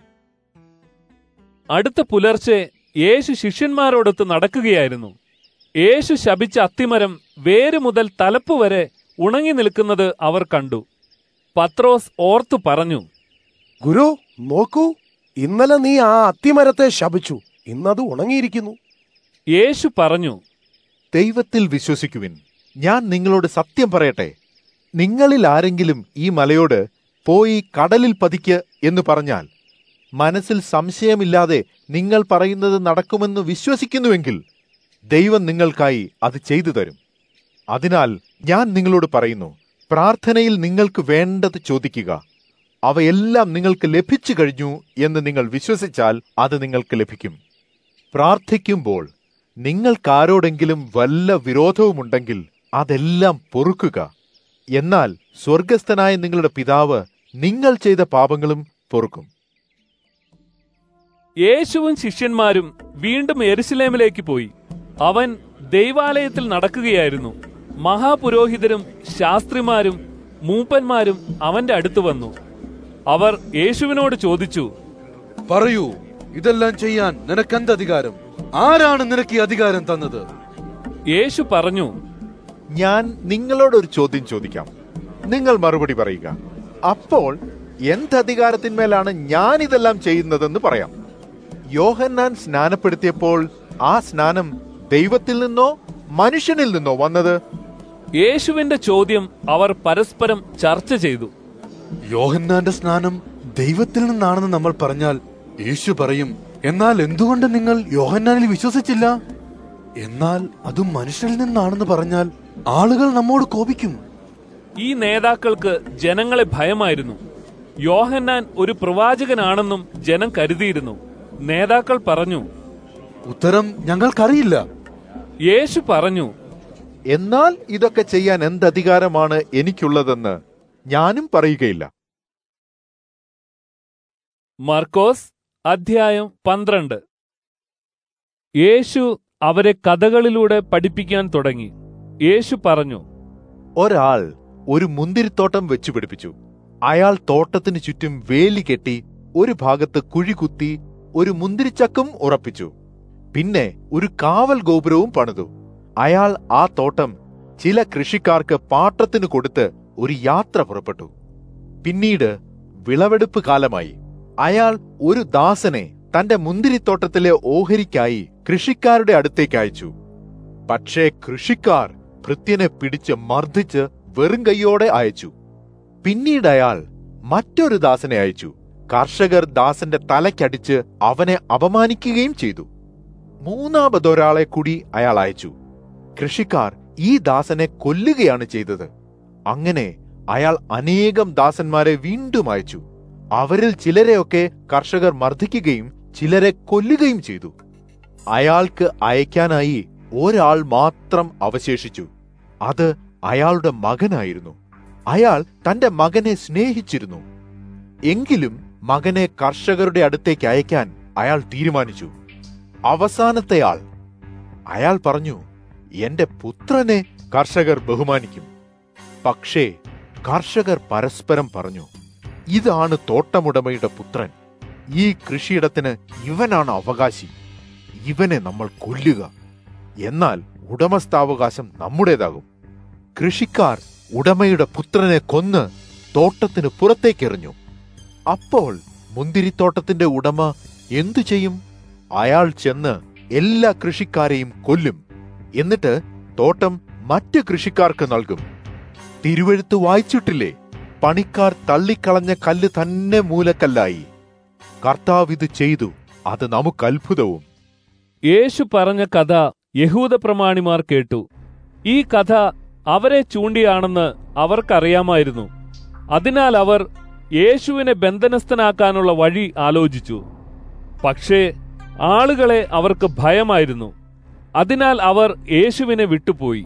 അടുത്ത പുലർച്ചെ യേശു ശിഷ്യന്മാരോടൊത്ത് നടക്കുകയായിരുന്നു യേശു ശപിച്ച അത്തിമരം വേര് മുതൽ തലപ്പ് വരെ ഉണങ്ങി നിൽക്കുന്നത് അവർ കണ്ടു പത്രോസ് ഓർത്തു പറഞ്ഞു ഗുരു നോക്കൂ ഇന്നലെ നീ ആ അത്തിമരത്തെ ശപിച്ചു ഇന്നത് ഉണങ്ങിയിരിക്കുന്നു യേശു പറഞ്ഞു ദൈവത്തിൽ വിശ്വസിക്കുവിൻ ഞാൻ നിങ്ങളോട് സത്യം പറയട്ടെ നിങ്ങളിൽ ആരെങ്കിലും ഈ മലയോട് പോയി കടലിൽ പതിക്ക് എന്ന് പറഞ്ഞാൽ മനസ്സിൽ സംശയമില്ലാതെ നിങ്ങൾ പറയുന്നത് നടക്കുമെന്ന് വിശ്വസിക്കുന്നുവെങ്കിൽ ദൈവം നിങ്ങൾക്കായി അത് ചെയ്തു തരും അതിനാൽ ഞാൻ നിങ്ങളോട് പറയുന്നു പ്രാർത്ഥനയിൽ നിങ്ങൾക്ക് വേണ്ടത് ചോദിക്കുക അവയെല്ലാം നിങ്ങൾക്ക് ലഭിച്ചു കഴിഞ്ഞു എന്ന് നിങ്ങൾ വിശ്വസിച്ചാൽ അത് നിങ്ങൾക്ക് ലഭിക്കും പ്രാർത്ഥിക്കുമ്പോൾ നിങ്ങൾക്കാരോടെങ്കിലും വല്ല വിരോധവുമുണ്ടെങ്കിൽ അതെല്ലാം പൊറുക്കുക എന്നാൽ സ്വർഗസ്ഥനായ നിങ്ങളുടെ പിതാവ് നിങ്ങൾ ചെയ്ത പാപങ്ങളും പൊറുക്കും യേശുവും ശിഷ്യന്മാരും വീണ്ടും എരുസലേമിലേക്ക് പോയി അവൻ ദൈവാലയത്തിൽ നടക്കുകയായിരുന്നു മഹാപുരോഹിതരും ശാസ്ത്രിമാരും മൂപ്പന്മാരും അവന്റെ അടുത്ത് വന്നു അവർ യേശുവിനോട് ചോദിച്ചു പറയൂ ഇതെല്ലാം ചെയ്യാൻ നിനക്കെന്ത് അധികാരം ആരാണ് നിനക്ക് ഈ അധികാരം തന്നത് യേശു പറഞ്ഞു ഞാൻ നിങ്ങളോടൊരു ചോദ്യം ചോദിക്കാം നിങ്ങൾ മറുപടി പറയുക അപ്പോൾ എന്തധികാരത്തിന്മേലാണ് ഞാൻ ഇതെല്ലാം ചെയ്യുന്നതെന്ന് പറയാം യോഹന്നാൻ സ്നാനപ്പെടുത്തിയപ്പോൾ ആ സ്നാനം ദൈവത്തിൽ നിന്നോ മനുഷ്യനിൽ നിന്നോ വന്നത് യേശുവിന്റെ ചോദ്യം അവർ പരസ്പരം ചർച്ച ചെയ്തു യോഹന്നാന്റെ സ്നാനം ദൈവത്തിൽ നിന്നാണെന്ന് നമ്മൾ പറഞ്ഞാൽ യേശു പറയും എന്നാൽ എന്തുകൊണ്ട് നിങ്ങൾ യോഹന്നാനിൽ വിശ്വസിച്ചില്ല എന്നാൽ അതും മനുഷ്യരിൽ നിന്നാണെന്ന് പറഞ്ഞാൽ ആളുകൾ നമ്മോട് കോപിക്കും ഈ നേതാക്കൾക്ക് ജനങ്ങളെ ഭയമായിരുന്നു യോഹന്നാൻ ഒരു പ്രവാചകനാണെന്നും ജനം കരുതിയിരുന്നു നേതാക്കൾ പറഞ്ഞു ഉത്തരം ഞങ്ങൾക്കറിയില്ല യേശു പറഞ്ഞു എന്നാൽ ഇതൊക്കെ ചെയ്യാൻ എന്തധികാരമാണ് എനിക്കുള്ളതെന്ന് ഞാനും പറയുകയില്ല മർക്കോസ് അധ്യായം പന്ത്രണ്ട് യേശു അവരെ കഥകളിലൂടെ പഠിപ്പിക്കാൻ തുടങ്ങി യേശു പറഞ്ഞു ഒരാൾ ഒരു മുന്തിരിത്തോട്ടം വെച്ചു പിടിപ്പിച്ചു അയാൾ തോട്ടത്തിന് ചുറ്റും വേലി കെട്ടി ഒരു ഭാഗത്ത് കുഴി കുത്തി ഒരു മുന്തിരിച്ചക്കും ഉറപ്പിച്ചു പിന്നെ ഒരു കാവൽ ഗോപുരവും പണിതു അയാൾ ആ തോട്ടം ചില കൃഷിക്കാർക്ക് പാട്ടത്തിന് കൊടുത്ത് ഒരു യാത്ര പുറപ്പെട്ടു പിന്നീട് വിളവെടുപ്പ് കാലമായി അയാൾ ഒരു ദാസനെ തന്റെ മുന്തിരിത്തോട്ടത്തിലെ ഓഹരിക്കായി കൃഷിക്കാരുടെ അടുത്തേക്ക് അയച്ചു പക്ഷേ കൃഷിക്കാർ ഭൃത്യനെ പിടിച്ച് മർദ്ദിച്ച് വെറും കൈയോടെ അയച്ചു പിന്നീട് അയാൾ മറ്റൊരു ദാസനെ അയച്ചു കർഷകർ ദാസന്റെ തലയ്ക്കടിച്ച് അവനെ അപമാനിക്കുകയും ചെയ്തു മൂന്നാമതൊരാളെ കൂടി അയാൾ അയച്ചു കൃഷിക്കാർ ഈ ദാസനെ കൊല്ലുകയാണ് ചെയ്തത് അങ്ങനെ അയാൾ അനേകം ദാസന്മാരെ വീണ്ടും അയച്ചു അവരിൽ ചിലരെയൊക്കെ കർഷകർ മർദ്ദിക്കുകയും ചിലരെ കൊല്ലുകയും ചെയ്തു അയാൾക്ക് അയക്കാനായി ഒരാൾ മാത്രം അവശേഷിച്ചു അത് അയാളുടെ മകനായിരുന്നു അയാൾ തന്റെ മകനെ സ്നേഹിച്ചിരുന്നു എങ്കിലും മകനെ കർഷകരുടെ അടുത്തേക്ക് അയക്കാൻ അയാൾ തീരുമാനിച്ചു അവസാനത്തെ ആൾ അയാൾ പറഞ്ഞു എന്റെ പുത്രനെ കർഷകർ ബഹുമാനിക്കും പക്ഷേ കർഷകർ പരസ്പരം പറഞ്ഞു ഇതാണ് തോട്ടമുടമയുടെ പുത്രൻ ഈ കൃഷിയിടത്തിന് ഇവനാണ് അവകാശി ഇവനെ നമ്മൾ കൊല്ലുക എന്നാൽ ഉടമസ്ഥാവകാശം നമ്മുടേതാകും കൃഷിക്കാർ ഉടമയുടെ പുത്രനെ കൊന്ന് തോട്ടത്തിന് പുറത്തേക്കെറിഞ്ഞു അപ്പോൾ മുന്തിരിത്തോട്ടത്തിന്റെ ഉടമ എന്തു ചെയ്യും അയാൾ ചെന്ന് എല്ലാ കൃഷിക്കാരെയും കൊല്ലും എന്നിട്ട് തോട്ടം മറ്റ് കൃഷിക്കാർക്ക് നൽകും തിരുവഴുത്ത് വായിച്ചിട്ടില്ലേ പണിക്കാർ തള്ളിക്കളഞ്ഞ കല്ല് തന്നെ മൂലക്കല്ലായി കർത്താവ് ഇത് ചെയ്തു അത് നമുക്ക് അത്ഭുതവും യേശു പറഞ്ഞ കഥ യഹൂദ പ്രമാണിമാർ കേട്ടു ഈ കഥ അവരെ ചൂണ്ടിയാണെന്ന് അവർക്കറിയാമായിരുന്നു അതിനാൽ അവർ യേശുവിനെ ബന്ധനസ്ഥനാക്കാനുള്ള വഴി ആലോചിച്ചു പക്ഷേ ആളുകളെ അവർക്ക് ഭയമായിരുന്നു അതിനാൽ അവർ യേശുവിനെ വിട്ടുപോയി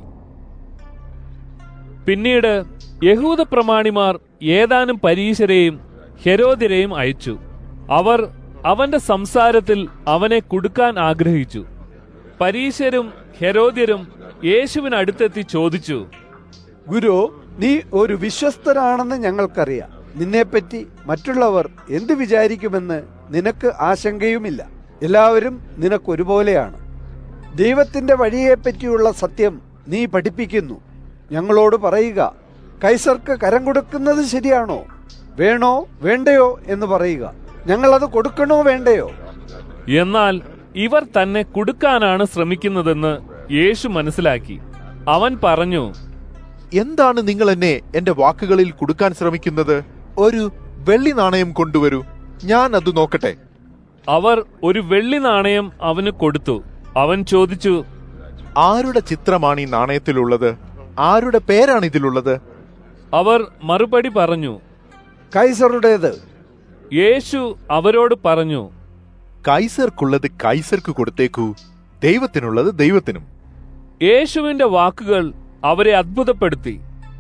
പിന്നീട് യഹൂദ പ്രമാണിമാർ ഏതാനും പരീശരെയും ഹെരോദിരെയും അയച്ചു അവർ അവന്റെ സംസാരത്തിൽ അവനെ കുടുക്കാൻ ആഗ്രഹിച്ചു പരീശരും ഹെരോദ്യരും യേശുവിനടുത്തെത്തി ചോദിച്ചു ഗുരു നീ ഒരു വിശ്വസ്തനാണെന്ന് ഞങ്ങൾക്കറിയാം നിന്നെപ്പറ്റി മറ്റുള്ളവർ എന്ത് വിചാരിക്കുമെന്ന് നിനക്ക് ആശങ്കയുമില്ല എല്ലാവരും നിനക്കൊരുപോലെയാണ് ദൈവത്തിന്റെ വഴിയെപ്പറ്റിയുള്ള സത്യം നീ പഠിപ്പിക്കുന്നു ഞങ്ങളോട് പറയുക കൈസർക്ക് കരം കൊടുക്കുന്നത് ശരിയാണോ വേണോ വേണ്ടയോ എന്ന് പറയുക ഞങ്ങളത് കൊടുക്കണോ വേണ്ടയോ എന്നാൽ ഇവർ തന്നെ കുടുക്കാനാണ് ശ്രമിക്കുന്നതെന്ന് യേശു മനസ്സിലാക്കി അവൻ പറഞ്ഞു എന്താണ് നിങ്ങൾ എന്നെ എന്റെ വാക്കുകളിൽ കൊടുക്കാൻ ശ്രമിക്കുന്നത് ഒരു വെള്ളി നാണയം കൊണ്ടുവരൂ ഞാൻ അത് നോക്കട്ടെ അവർ ഒരു വെള്ളി നാണയം അവന് കൊടുത്തു അവൻ ചോദിച്ചു ആരുടെ ചിത്രമാണ് ഈ നാണയത്തിലുള്ളത് ആരുടെ പേരാണ് ഇതിലുള്ളത് അവർ മറുപടി പറഞ്ഞു കൈസറുടേത് യേശു അവരോട് പറഞ്ഞു കൈസർക്കുള്ളത് കൈസർക്ക് കൊടുത്തേക്കൂ ദൈവത്തിനുള്ളത് ദൈവത്തിനും യേശുവിന്റെ വാക്കുകൾ അവരെ അത്ഭുതപ്പെടുത്തി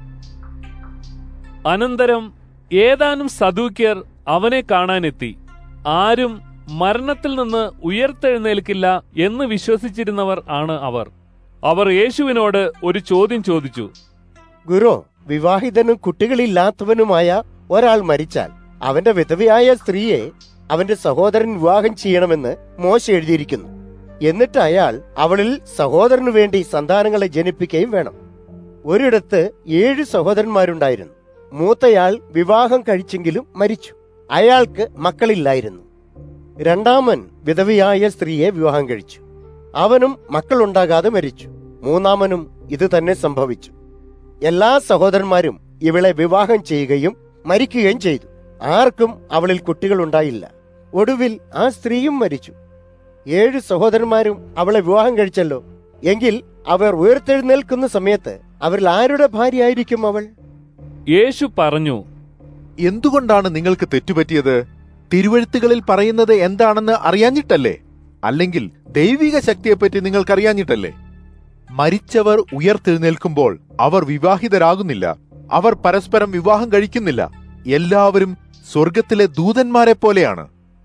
അനന്തരം ഏതാനും സദൂക്യർ അവനെ കാണാനെത്തി ആരും മരണത്തിൽ നിന്ന് ഉയർത്തെഴുന്നേൽക്കില്ല എന്ന് വിശ്വസിച്ചിരുന്നവർ ആണ് അവർ അവർ യേശുവിനോട് ഒരു ചോദ്യം ചോദിച്ചു ഗുരു വിവാഹിതനും കുട്ടികളില്ലാത്തവനുമായ ഒരാൾ മരിച്ചാൽ അവന്റെ വിധവയായ സ്ത്രീയെ അവന്റെ സഹോദരൻ വിവാഹം ചെയ്യണമെന്ന് മോശ എഴുതിയിരിക്കുന്നു എന്നിട്ട് അയാൾ അവളിൽ സഹോദരനു വേണ്ടി സന്താനങ്ങളെ ജനിപ്പിക്കുകയും വേണം ഒരിടത്ത് ഏഴ് സഹോദരന്മാരുണ്ടായിരുന്നു മൂത്തയാൾ വിവാഹം കഴിച്ചെങ്കിലും മരിച്ചു അയാൾക്ക് മക്കളില്ലായിരുന്നു രണ്ടാമൻ വിധവയായ സ്ത്രീയെ വിവാഹം കഴിച്ചു അവനും മക്കളുണ്ടാകാതെ മരിച്ചു മൂന്നാമനും ഇത് തന്നെ സംഭവിച്ചു എല്ലാ സഹോദരന്മാരും ഇവളെ വിവാഹം ചെയ്യുകയും മരിക്കുകയും ചെയ്തു ആർക്കും അവളിൽ കുട്ടികൾ ഉണ്ടായില്ല ഒടുവിൽ ആ സ്ത്രീയും മരിച്ചു ഏഴ് സഹോദരന്മാരും അവളെ വിവാഹം കഴിച്ചല്ലോ എങ്കിൽ അവർ ഉയർത്തെഴുന്നേൽക്കുന്ന സമയത്ത് അവരിൽ ആരുടെ ഭാര്യയായിരിക്കും അവൾ യേശു പറഞ്ഞു എന്തുകൊണ്ടാണ് നിങ്ങൾക്ക് തെറ്റുപറ്റിയത് തിരുവഴുത്തുകളിൽ പറയുന്നത് എന്താണെന്ന് അറിയാഞ്ഞിട്ടല്ലേ അല്ലെങ്കിൽ ദൈവിക ശക്തിയെപ്പറ്റി നിങ്ങൾക്കറിയാഞ്ഞിട്ടല്ലേ മരിച്ചവർ ഉയർത്തെഴുന്നേൽക്കുമ്പോൾ അവർ വിവാഹിതരാകുന്നില്ല അവർ പരസ്പരം വിവാഹം കഴിക്കുന്നില്ല എല്ലാവരും സ്വർഗത്തിലെ ദൂതന്മാരെ പോലെയാണ്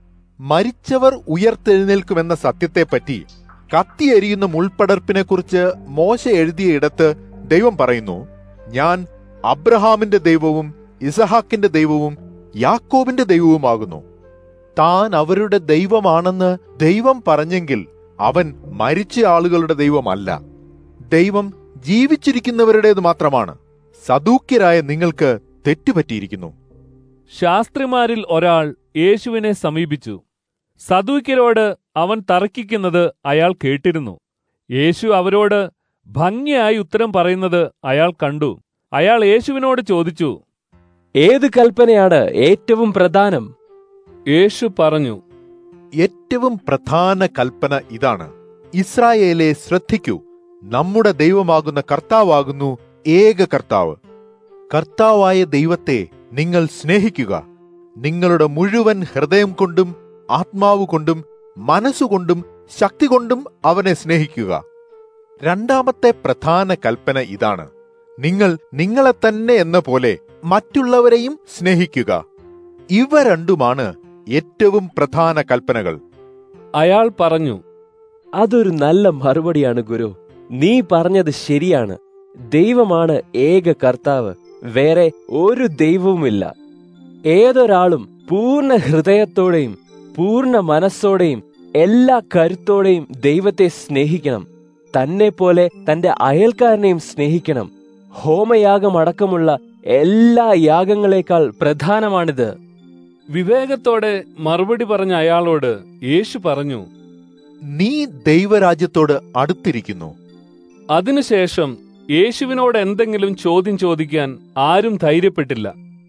മരിച്ചവർ ഉയർത്തെഴുന്നേൽക്കുമെന്ന സത്യത്തെപ്പറ്റി കത്തിയെരിയുന്ന മുൾപ്പടർപ്പിനെ കുറിച്ച് മോശ എഴുതിയ ഇടത്ത് ദൈവം പറയുന്നു ഞാൻ അബ്രഹാമിന്റെ ദൈവവും ഇസഹാക്കിന്റെ ദൈവവും യാക്കോബിന്റെ ദൈവവുമാകുന്നു താൻ അവരുടെ ദൈവമാണെന്ന് ദൈവം പറഞ്ഞെങ്കിൽ അവൻ മരിച്ച ആളുകളുടെ ദൈവമല്ല ദൈവം ജീവിച്ചിരിക്കുന്നവരുടേത് മാത്രമാണ് സദൂക്യരായ നിങ്ങൾക്ക് തെറ്റുപറ്റിയിരിക്കുന്നു ശാസ്ത്രിമാരിൽ ഒരാൾ യേശുവിനെ സമീപിച്ചു സദൂക്യരോട് അവൻ തർക്കിക്കുന്നത് അയാൾ കേട്ടിരുന്നു യേശു അവരോട് ഭംഗിയായി ഉത്തരം പറയുന്നത് അയാൾ കണ്ടു അയാൾ യേശുവിനോട് ചോദിച്ചു ഏത് കൽപ്പനയാണ് ഏറ്റവും പ്രധാനം യേശു പറഞ്ഞു ഏറ്റവും പ്രധാന കൽപ്പന ഇതാണ് ഇസ്രായേലെ ശ്രദ്ധിക്കൂ നമ്മുടെ ദൈവമാകുന്ന കർത്താവാകുന്നു ഏക കർത്താവ് കർത്താവായ ദൈവത്തെ നിങ്ങൾ സ്നേഹിക്കുക നിങ്ങളുടെ മുഴുവൻ ഹൃദയം കൊണ്ടും ആത്മാവ് കൊണ്ടും മനസ്സുകൊണ്ടും ശക്തി കൊണ്ടും അവനെ സ്നേഹിക്കുക രണ്ടാമത്തെ പ്രധാന കൽപ്പന ഇതാണ് നിങ്ങൾ നിങ്ങളെ തന്നെ എന്ന പോലെ മറ്റുള്ളവരെയും സ്നേഹിക്കുക ഇവ രണ്ടുമാണ് ഏറ്റവും പ്രധാന കൽപ്പനകൾ അയാൾ പറഞ്ഞു അതൊരു നല്ല മറുപടിയാണ് ഗുരു നീ പറഞ്ഞത് ശരിയാണ് ദൈവമാണ് ഏക കർത്താവ് വേറെ ഒരു ദൈവവുമില്ല ഏതൊരാളും പൂർണ്ണ ഹൃദയത്തോടെയും പൂർണ്ണ മനസ്സോടെയും എല്ലാ കരുത്തോടെയും ദൈവത്തെ സ്നേഹിക്കണം തന്നെ പോലെ തന്റെ അയൽക്കാരനെയും സ്നേഹിക്കണം ഹോമയാഗമടക്കമുള്ള എല്ലാ യാഗങ്ങളെക്കാൾ പ്രധാനമാണിത് വിവേകത്തോടെ മറുപടി പറഞ്ഞ അയാളോട് യേശു പറഞ്ഞു നീ ദൈവരാജ്യത്തോട് അടുത്തിരിക്കുന്നു അതിനുശേഷം യേശുവിനോട് എന്തെങ്കിലും ചോദ്യം ചോദിക്കാൻ ആരും ധൈര്യപ്പെട്ടില്ല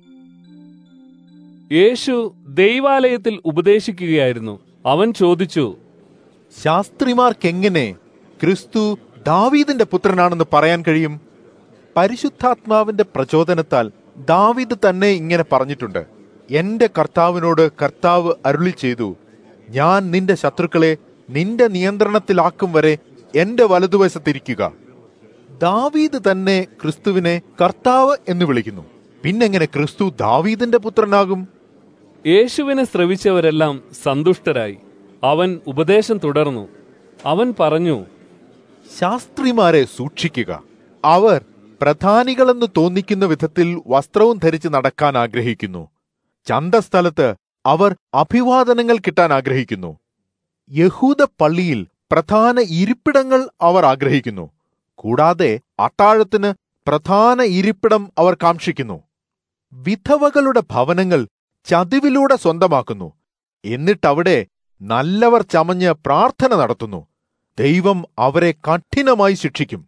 യേശു ദൈവാലയത്തിൽ ഉപദേശിക്കുകയായിരുന്നു അവൻ ചോദിച്ചു ശാസ്ത്രിമാർക്കെങ്ങനെ ക്രിസ്തു ദാവീദിന്റെ പുത്രനാണെന്ന് പറയാൻ കഴിയും പരിശുദ്ധാത്മാവിന്റെ പ്രചോദനത്താൽ ദാവീദ് തന്നെ ഇങ്ങനെ പറഞ്ഞിട്ടുണ്ട് എന്റെ കർത്താവിനോട് കർത്താവ് അരുളി ചെയ്തു ഞാൻ നിന്റെ ശത്രുക്കളെ നിന്റെ നിയന്ത്രണത്തിലാക്കും വരെ എന്റെ വലതുവശത്തിരിക്കുക ദാവീദ് തന്നെ ക്രിസ്തുവിനെ കർത്താവ് എന്ന് വിളിക്കുന്നു പിന്നെങ്ങനെ ക്രിസ്തു ദാവീദിന്റെ പുത്രനാകും യേശുവിനെ ശ്രവിച്ചവരെല്ലാം സന്തുഷ്ടരായി അവൻ ഉപദേശം തുടർന്നു അവൻ പറഞ്ഞു ശാസ്ത്രിമാരെ സൂക്ഷിക്കുക അവർ പ്രധാനികളെന്ന് തോന്നിക്കുന്ന വിധത്തിൽ വസ്ത്രവും ധരിച്ച് നടക്കാൻ ആഗ്രഹിക്കുന്നു ചന്തസ്ഥലത്ത് അവർ അഭിവാദനങ്ങൾ കിട്ടാൻ ആഗ്രഹിക്കുന്നു യഹൂദ പള്ളിയിൽ പ്രധാന ഇരിപ്പിടങ്ങൾ അവർ ആഗ്രഹിക്കുന്നു കൂടാതെ അത്താഴത്തിന് പ്രധാന ഇരിപ്പിടം അവർ കാക്ഷിക്കുന്നു വിധവകളുടെ ഭവനങ്ങൾ ചതിവിലൂടെ സ്വന്തമാക്കുന്നു എന്നിട്ടവിടെ നല്ലവർ ചമഞ്ഞ് പ്രാർത്ഥന നടത്തുന്നു ദൈവം അവരെ കഠിനമായി ശിക്ഷിക്കും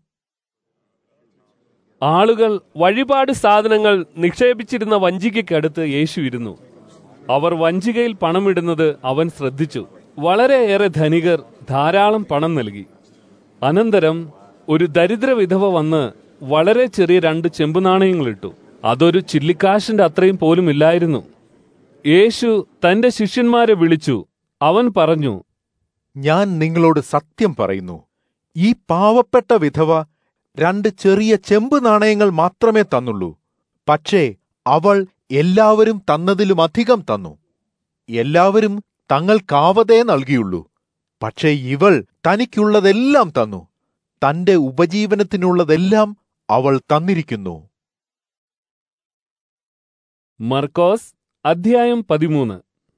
ആളുകൾ വഴിപാട് സാധനങ്ങൾ നിക്ഷേപിച്ചിരുന്ന വഞ്ചികയ്ക്കടുത്ത് യേശു ഇരുന്നു അവർ വഞ്ചികയിൽ പണമിടുന്നത് അവൻ ശ്രദ്ധിച്ചു വളരെയേറെ ധനികർ ധാരാളം പണം നൽകി അനന്തരം ഒരു ദരിദ്ര വിധവ വന്ന് വളരെ ചെറിയ രണ്ട് ചെമ്പുനാണയങ്ങൾ ഇട്ടു അതൊരു ചില്ലിക്കാശിന്റെ അത്രയും പോലും ഇല്ലായിരുന്നു യേശു തന്റെ ശിഷ്യന്മാരെ വിളിച്ചു അവൻ പറഞ്ഞു ഞാൻ നിങ്ങളോട് സത്യം പറയുന്നു ഈ പാവപ്പെട്ട വിധവ രണ്ട് ചെറിയ ചെമ്പ് നാണയങ്ങൾ മാത്രമേ തന്നുള്ളൂ പക്ഷേ അവൾ എല്ലാവരും തന്നതിലും അധികം തന്നു എല്ലാവരും തങ്ങൾക്കാവതേ നൽകിയുള്ളൂ പക്ഷേ ഇവൾ തനിക്കുള്ളതെല്ലാം തന്നു തന്റെ ഉപജീവനത്തിനുള്ളതെല്ലാം അവൾ തന്നിരിക്കുന്നു മർക്കോസ് അധ്യായം പതിമൂന്ന്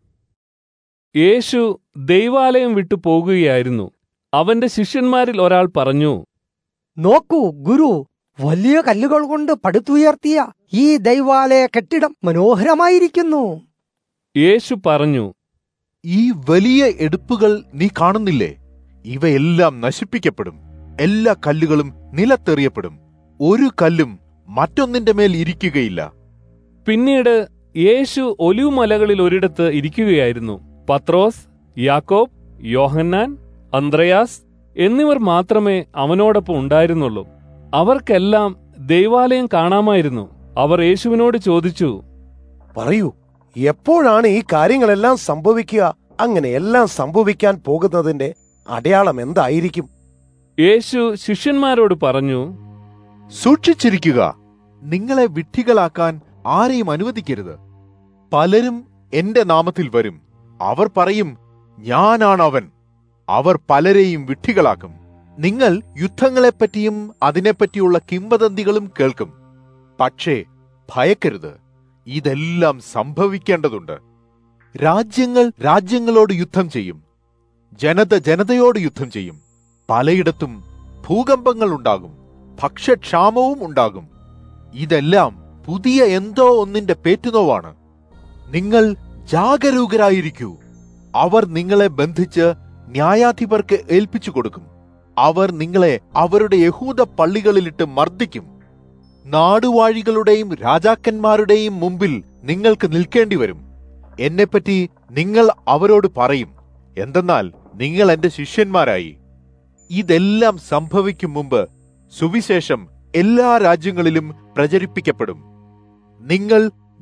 യേശു ദൈവാലയം വിട്ടു പോകുകയായിരുന്നു അവന്റെ ശിഷ്യന്മാരിൽ ഒരാൾ പറഞ്ഞു നോക്കൂ ഗുരു വലിയ കല്ലുകൾ കൊണ്ട് പടുത്തുയർത്തിയ ഈ ദൈവാലയ കെട്ടിടം മനോഹരമായിരിക്കുന്നു യേശു പറഞ്ഞു ഈ വലിയ എടുപ്പുകൾ നീ കാണുന്നില്ലേ ഇവയെല്ലാം നശിപ്പിക്കപ്പെടും എല്ലാ കല്ലുകളും നിലത്തെറിയപ്പെടും ഒരു കല്ലും മറ്റൊന്നിന്റെ മേൽ ഇരിക്കുകയില്ല പിന്നീട് യേശു ഒലിവ് മലകളിൽ ഒരിടത്ത് ഇരിക്കുകയായിരുന്നു പത്രോസ് യാക്കോബ് യോഹന്നാൻ അന്ത്രയാസ് എന്നിവർ മാത്രമേ അവനോടൊപ്പം ഉണ്ടായിരുന്നുള്ളൂ അവർക്കെല്ലാം ദൈവാലയം കാണാമായിരുന്നു അവർ യേശുവിനോട് ചോദിച്ചു പറയൂ എപ്പോഴാണ് ഈ കാര്യങ്ങളെല്ലാം സംഭവിക്കുക അങ്ങനെ എല്ലാം സംഭവിക്കാൻ പോകുന്നതിന്റെ അടയാളം എന്തായിരിക്കും യേശു ശിഷ്യന്മാരോട് പറഞ്ഞു സൂക്ഷിച്ചിരിക്കുക നിങ്ങളെ വിഡ്ഢികളാക്കാൻ ആരെയും അനുവദിക്കരുത് പലരും എന്റെ നാമത്തിൽ വരും അവർ പറയും ഞാനാണ് അവൻ അവർ പലരെയും വിഡ്ഢികളാക്കും നിങ്ങൾ യുദ്ധങ്ങളെപ്പറ്റിയും അതിനെപ്പറ്റിയുള്ള കിംവദന്തികളും കേൾക്കും പക്ഷേ ഭയക്കരുത് ഇതെല്ലാം സംഭവിക്കേണ്ടതുണ്ട് രാജ്യങ്ങൾ രാജ്യങ്ങളോട് യുദ്ധം ചെയ്യും ജനത ജനതയോട് യുദ്ധം ചെയ്യും പലയിടത്തും ഭൂകമ്പങ്ങൾ ഉണ്ടാകും ഭക്ഷ്യക്ഷാമവും ഉണ്ടാകും ഇതെല്ലാം പുതിയ എന്തോ ഒന്നിന്റെ പേറ്റുനോവാണ് നിങ്ങൾ ജാഗരൂകരായിരിക്കൂ അവർ നിങ്ങളെ ബന്ധിച്ച് ന്യായാധിപർക്ക് ഏൽപ്പിച്ചു കൊടുക്കും അവർ നിങ്ങളെ അവരുടെ യഹൂദ പള്ളികളിലിട്ട് മർദ്ദിക്കും നാടുവാഴികളുടെയും രാജാക്കന്മാരുടെയും മുമ്പിൽ നിങ്ങൾക്ക് നിൽക്കേണ്ടി വരും എന്നെപ്പറ്റി നിങ്ങൾ അവരോട് പറയും എന്തെന്നാൽ നിങ്ങൾ എന്റെ ശിഷ്യന്മാരായി ഇതെല്ലാം സംഭവിക്കും മുമ്പ് സുവിശേഷം എല്ലാ രാജ്യങ്ങളിലും പ്രചരിപ്പിക്കപ്പെടും നിങ്ങൾ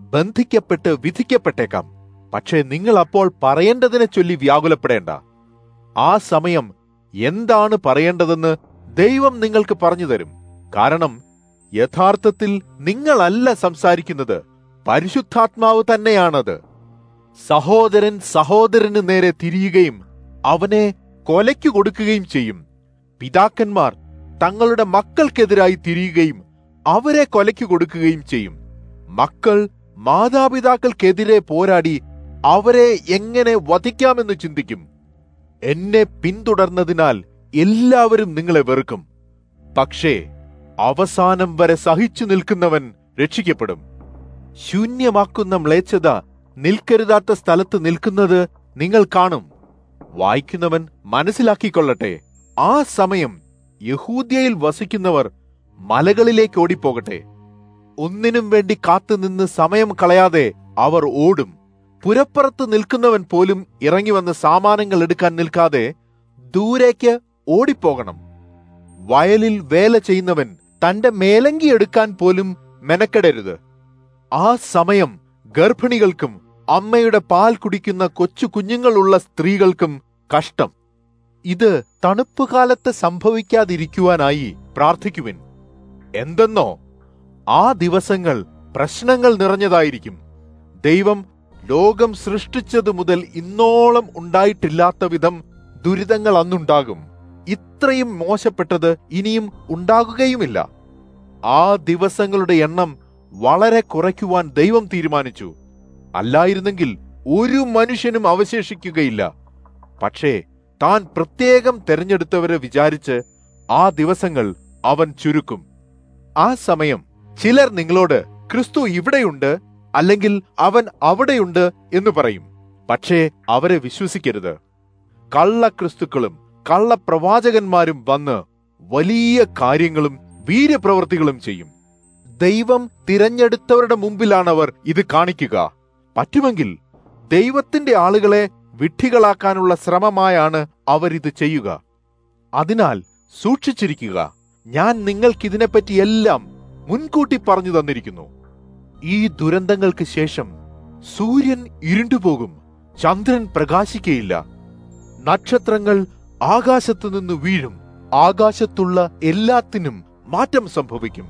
ബന്ധിക്കപ്പെട്ട് വിധിക്കപ്പെട്ടേക്കാം പക്ഷേ നിങ്ങൾ അപ്പോൾ പറയേണ്ടതിനെ ചൊല്ലി വ്യാകുലപ്പെടേണ്ട ആ സമയം എന്താണ് പറയേണ്ടതെന്ന് ദൈവം നിങ്ങൾക്ക് പറഞ്ഞു തരും കാരണം യഥാർത്ഥത്തിൽ നിങ്ങളല്ല സംസാരിക്കുന്നത് പരിശുദ്ധാത്മാവ് തന്നെയാണത് സഹോദരൻ സഹോദരന് നേരെ തിരിയുകയും അവനെ കൊലയ്ക്കു കൊടുക്കുകയും ചെയ്യും പിതാക്കന്മാർ തങ്ങളുടെ മക്കൾക്കെതിരായി തിരിയുകയും അവരെ കൊലയ്ക്കു കൊടുക്കുകയും ചെയ്യും മക്കൾ മാതാപിതാക്കൾക്കെതിരെ പോരാടി അവരെ എങ്ങനെ വധിക്കാമെന്ന് ചിന്തിക്കും എന്നെ പിന്തുടർന്നതിനാൽ എല്ലാവരും നിങ്ങളെ വെറുക്കും പക്ഷേ അവസാനം വരെ സഹിച്ചു നിൽക്കുന്നവൻ രക്ഷിക്കപ്പെടും ശൂന്യമാക്കുന്ന മ്ലേച്ഛത നിൽക്കരുതാത്ത സ്ഥലത്ത് നിൽക്കുന്നത് നിങ്ങൾ കാണും വായിക്കുന്നവൻ മനസ്സിലാക്കിക്കൊള്ളട്ടെ ആ സമയം യഹൂദ്യയിൽ വസിക്കുന്നവർ മലകളിലേക്ക് ഓടിപ്പോകട്ടെ ഒന്നിനും വേണ്ടി കാത്തുനിന്ന് സമയം കളയാതെ അവർ ഓടും പുരപ്പുറത്ത് നിൽക്കുന്നവൻ പോലും ഇറങ്ങി വന്ന് സാമാനങ്ങൾ എടുക്കാൻ നിൽക്കാതെ ദൂരേക്ക് ഓടിപ്പോകണം വയലിൽ വേല ചെയ്യുന്നവൻ തന്റെ മേലങ്കി എടുക്കാൻ പോലും മെനക്കെടരുത് ആ സമയം ഗർഭിണികൾക്കും അമ്മയുടെ പാൽ കുടിക്കുന്ന കൊച്ചു കുഞ്ഞുങ്ങളുള്ള സ്ത്രീകൾക്കും കഷ്ടം ഇത് തണുപ്പ് കാലത്ത് സംഭവിക്കാതിരിക്കുവാനായി പ്രാർത്ഥിക്കുവിൻ എന്തെന്നോ ആ ദിവസങ്ങൾ പ്രശ്നങ്ങൾ നിറഞ്ഞതായിരിക്കും ദൈവം ലോകം സൃഷ്ടിച്ചതു മുതൽ ഇന്നോളം ഉണ്ടായിട്ടില്ലാത്ത വിധം ദുരിതങ്ങൾ അന്നുണ്ടാകും ഇത്രയും മോശപ്പെട്ടത് ഇനിയും ഉണ്ടാകുകയുമില്ല ആ ദിവസങ്ങളുടെ എണ്ണം വളരെ കുറയ്ക്കുവാൻ ദൈവം തീരുമാനിച്ചു അല്ലായിരുന്നെങ്കിൽ ഒരു മനുഷ്യനും അവശേഷിക്കുകയില്ല പക്ഷേ താൻ പ്രത്യേകം തെരഞ്ഞെടുത്തവരെ വിചാരിച്ച് ആ ദിവസങ്ങൾ അവൻ ചുരുക്കും ആ സമയം ചിലർ നിങ്ങളോട് ക്രിസ്തു ഇവിടെയുണ്ട് അല്ലെങ്കിൽ അവൻ അവിടെയുണ്ട് എന്ന് പറയും പക്ഷേ അവരെ വിശ്വസിക്കരുത് കള്ള ക്രിസ്തുക്കളും കള്ളപ്രവാചകന്മാരും വന്ന് വലിയ കാര്യങ്ങളും വീര്യപ്രവൃത്തികളും ചെയ്യും ദൈവം തിരഞ്ഞെടുത്തവരുടെ മുമ്പിലാണവർ ഇത് കാണിക്കുക പറ്റുമെങ്കിൽ ദൈവത്തിന്റെ ആളുകളെ വിഡ്ഢികളാക്കാനുള്ള ശ്രമമായാണ് അവരിത് ചെയ്യുക അതിനാൽ സൂക്ഷിച്ചിരിക്കുക ഞാൻ നിങ്ങൾക്കിതിനെപ്പറ്റി എല്ലാം മുൻകൂട്ടി പറഞ്ഞു തന്നിരിക്കുന്നു ഈ ദുരന്തങ്ങൾക്ക് ശേഷം സൂര്യൻ ഇരുണ്ടുപോകും ചന്ദ്രൻ പ്രകാശിക്കയില്ല നക്ഷത്രങ്ങൾ ആകാശത്തു നിന്ന് വീഴും ആകാശത്തുള്ള എല്ലാത്തിനും മാറ്റം സംഭവിക്കും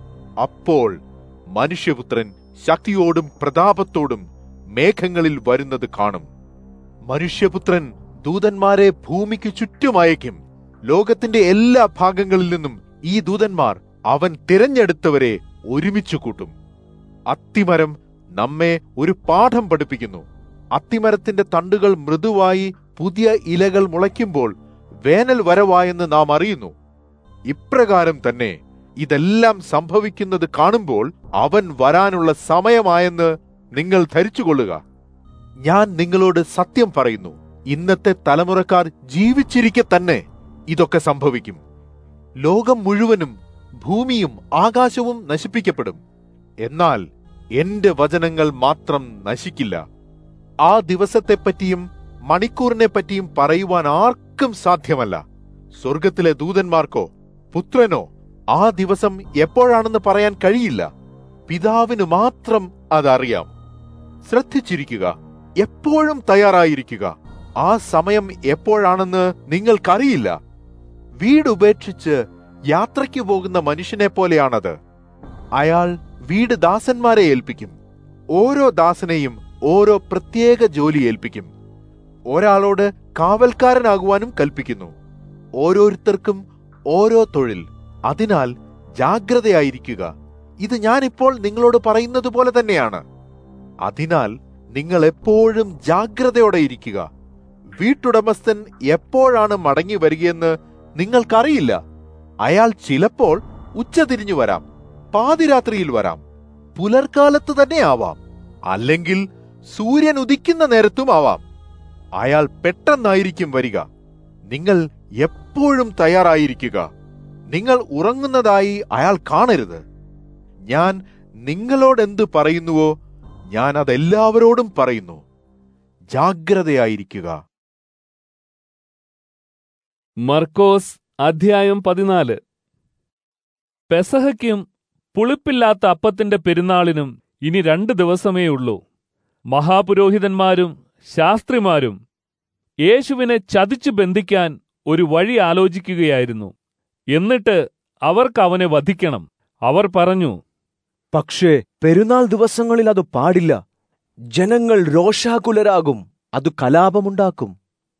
അപ്പോൾ മനുഷ്യപുത്രൻ ശക്തിയോടും പ്രതാപത്തോടും മേഘങ്ങളിൽ വരുന്നത് കാണും മനുഷ്യപുത്രൻ ദൂതന്മാരെ ഭൂമിക്ക് ചുറ്റുമയക്കും ലോകത്തിന്റെ എല്ലാ ഭാഗങ്ങളിൽ നിന്നും ഈ ദൂതന്മാർ അവൻ തിരഞ്ഞെടുത്തവരെ ഒരുമിച്ചു കൂട്ടും അത്തിമരം നമ്മെ ഒരു പാഠം പഠിപ്പിക്കുന്നു അത്തിമരത്തിന്റെ തണ്ടുകൾ മൃദുവായി പുതിയ ഇലകൾ മുളയ്ക്കുമ്പോൾ വേനൽ വരവായെന്ന് നാം അറിയുന്നു ഇപ്രകാരം തന്നെ ഇതെല്ലാം സംഭവിക്കുന്നത് കാണുമ്പോൾ അവൻ വരാനുള്ള സമയമായെന്ന് നിങ്ങൾ ധരിച്ചുകൊള്ളുക ഞാൻ നിങ്ങളോട് സത്യം പറയുന്നു ഇന്നത്തെ തലമുറക്കാർ ജീവിച്ചിരിക്കെ തന്നെ ഇതൊക്കെ സംഭവിക്കും ലോകം മുഴുവനും ഭൂമിയും ആകാശവും നശിപ്പിക്കപ്പെടും എന്നാൽ എന്റെ വചനങ്ങൾ മാത്രം നശിക്കില്ല ആ ദിവസത്തെപ്പറ്റിയും മണിക്കൂറിനെ പറ്റിയും പറയുവാൻ ആർക്കും സാധ്യമല്ല സ്വർഗത്തിലെ ദൂതന്മാർക്കോ പുത്രനോ ആ ദിവസം എപ്പോഴാണെന്ന് പറയാൻ കഴിയില്ല പിതാവിന് മാത്രം അതറിയാം ശ്രദ്ധിച്ചിരിക്കുക എപ്പോഴും തയ്യാറായിരിക്കുക ആ സമയം എപ്പോഴാണെന്ന് നിങ്ങൾക്കറിയില്ല വീട് ഉപേക്ഷിച്ച് യാത്രയ്ക്ക് പോകുന്ന മനുഷ്യനെ പോലെയാണത് അയാൾ വീട് ദാസന്മാരെ ഏൽപ്പിക്കും ഓരോ ദാസനെയും ഓരോ പ്രത്യേക ജോലി ഏൽപ്പിക്കും ഒരാളോട് കാവൽക്കാരനാകുവാനും കൽപ്പിക്കുന്നു ഓരോരുത്തർക്കും ഓരോ തൊഴിൽ അതിനാൽ ജാഗ്രതയായിരിക്കുക ഇത് ഞാനിപ്പോൾ നിങ്ങളോട് പറയുന്നത് പോലെ തന്നെയാണ് അതിനാൽ നിങ്ങൾ എപ്പോഴും ജാഗ്രതയോടെ ഇരിക്കുക വീട്ടുടമസ്ഥൻ എപ്പോഴാണ് മടങ്ങി വരികയെന്ന് നിങ്ങൾക്കറിയില്ല അയാൾ ചിലപ്പോൾ ഉച്ചതിരിഞ്ഞു വരാം പാതിരാത്രിയിൽ വരാം പുലർക്കാലത്ത് തന്നെ ആവാം അല്ലെങ്കിൽ സൂര്യൻ ഉദിക്കുന്ന നേരത്തും ആവാം അയാൾ പെട്ടെന്നായിരിക്കും വരിക നിങ്ങൾ എപ്പോഴും തയ്യാറായിരിക്കുക നിങ്ങൾ ഉറങ്ങുന്നതായി അയാൾ കാണരുത് ഞാൻ നിങ്ങളോട് എന്ത് പറയുന്നുവോ ഞാൻ അതെല്ലാവരോടും പറയുന്നു ജാഗ്രതയായിരിക്കുക മർക്കോസ് അധ്യായം പതിനാല് പെസഹയ്ക്കും പുളിപ്പില്ലാത്ത അപ്പത്തിന്റെ പെരുന്നാളിനും ഇനി രണ്ട് ദിവസമേ ഉള്ളൂ മഹാപുരോഹിതന്മാരും ശാസ്ത്രിമാരും യേശുവിനെ ചതിച്ചു ബന്ധിക്കാൻ ഒരു വഴി ആലോചിക്കുകയായിരുന്നു എന്നിട്ട് അവർക്ക് അവനെ വധിക്കണം അവർ പറഞ്ഞു പക്ഷേ പെരുന്നാൾ ദിവസങ്ങളിൽ അത് പാടില്ല ജനങ്ങൾ രോഷാകുലരാകും അത് കലാപമുണ്ടാക്കും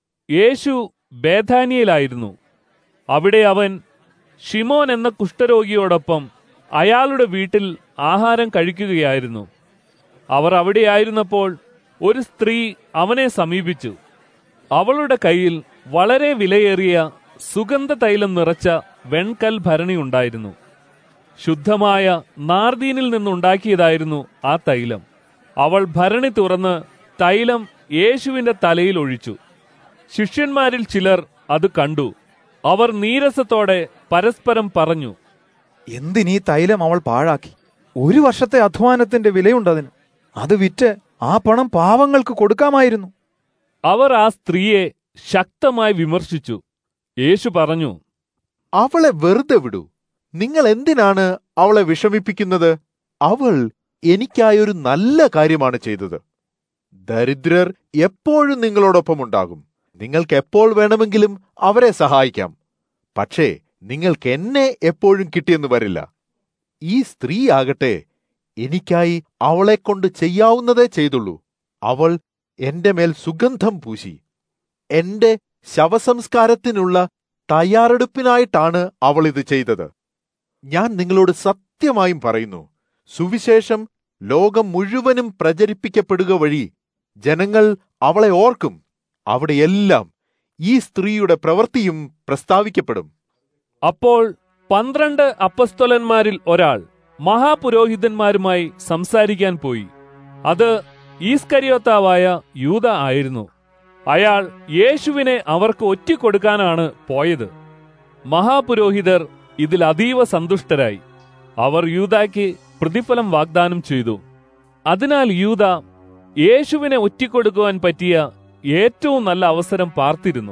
യേശു ബേഥാനിയയിലായിരുന്നു അവിടെ അവൻ ഷിമോൻ എന്ന കുഷ്ഠരോഗിയോടൊപ്പം അയാളുടെ വീട്ടിൽ ആഹാരം കഴിക്കുകയായിരുന്നു അവർ അവിടെയായിരുന്നപ്പോൾ ഒരു സ്ത്രീ അവനെ സമീപിച്ചു അവളുടെ കയ്യിൽ വളരെ വിലയേറിയ സുഗന്ധ തൈലം നിറച്ച വെൺകൽ ഭരണി ഉണ്ടായിരുന്നു ശുദ്ധമായ നാർദീനിൽ നിന്നുണ്ടാക്കിയതായിരുന്നു ആ തൈലം അവൾ ഭരണി തുറന്ന് തൈലം യേശുവിന്റെ തലയിൽ ഒഴിച്ചു ശിഷ്യന്മാരിൽ ചിലർ അത് കണ്ടു അവർ നീരസത്തോടെ പരസ്പരം പറഞ്ഞു എന്തിനീ തൈലം അവൾ പാഴാക്കി ഒരു വർഷത്തെ അധ്വാനത്തിന്റെ വിലയുണ്ടതിന് അത് വിറ്റ് ആ പണം പാവങ്ങൾക്ക് കൊടുക്കാമായിരുന്നു അവർ ആ സ്ത്രീയെ ശക്തമായി വിമർശിച്ചു യേശു പറഞ്ഞു അവളെ വെറുതെ വിടൂ നിങ്ങൾ എന്തിനാണ് അവളെ വിഷമിപ്പിക്കുന്നത് അവൾ എനിക്കായൊരു നല്ല കാര്യമാണ് ചെയ്തത് ദരിദ്രർ എപ്പോഴും നിങ്ങളോടൊപ്പം ഉണ്ടാകും നിങ്ങൾക്ക് എപ്പോൾ വേണമെങ്കിലും അവരെ സഹായിക്കാം പക്ഷേ നിങ്ങൾക്ക് എന്നെ എപ്പോഴും കിട്ടിയെന്ന് വരില്ല ഈ സ്ത്രീ ആകട്ടെ എനിക്കായി അവളെക്കൊണ്ട് ചെയ്യാവുന്നതേ ചെയ്തുള്ളൂ അവൾ എന്റെ മേൽ സുഗന്ധം പൂശി എന്റെ ശവസംസ്കാരത്തിനുള്ള തയ്യാറെടുപ്പിനായിട്ടാണ് അവൾ ഇത് ചെയ്തത് ഞാൻ നിങ്ങളോട് സത്യമായും പറയുന്നു സുവിശേഷം ലോകം മുഴുവനും പ്രചരിപ്പിക്കപ്പെടുക വഴി ജനങ്ങൾ അവളെ ഓർക്കും അവിടെയെല്ലാം ഈ സ്ത്രീയുടെ പ്രവൃത്തിയും പ്രസ്താവിക്കപ്പെടും അപ്പോൾ പന്ത്രണ്ട് അപ്പസ്തോലന്മാരിൽ ഒരാൾ മഹാപുരോഹിതന്മാരുമായി സംസാരിക്കാൻ പോയി അത് ഈസ്കരിയോത്താവായ യൂത ആയിരുന്നു അയാൾ യേശുവിനെ അവർക്ക് ഒറ്റിക്കൊടുക്കാനാണ് പോയത് മഹാപുരോഹിതർ ഇതിൽ അതീവ സന്തുഷ്ടരായി അവർ യൂതായ്ക്ക് പ്രതിഫലം വാഗ്ദാനം ചെയ്തു അതിനാൽ യൂത യേശുവിനെ ഒറ്റിക്കൊടുക്കുവാൻ പറ്റിയ ഏറ്റവും നല്ല അവസരം പാർത്തിരുന്നു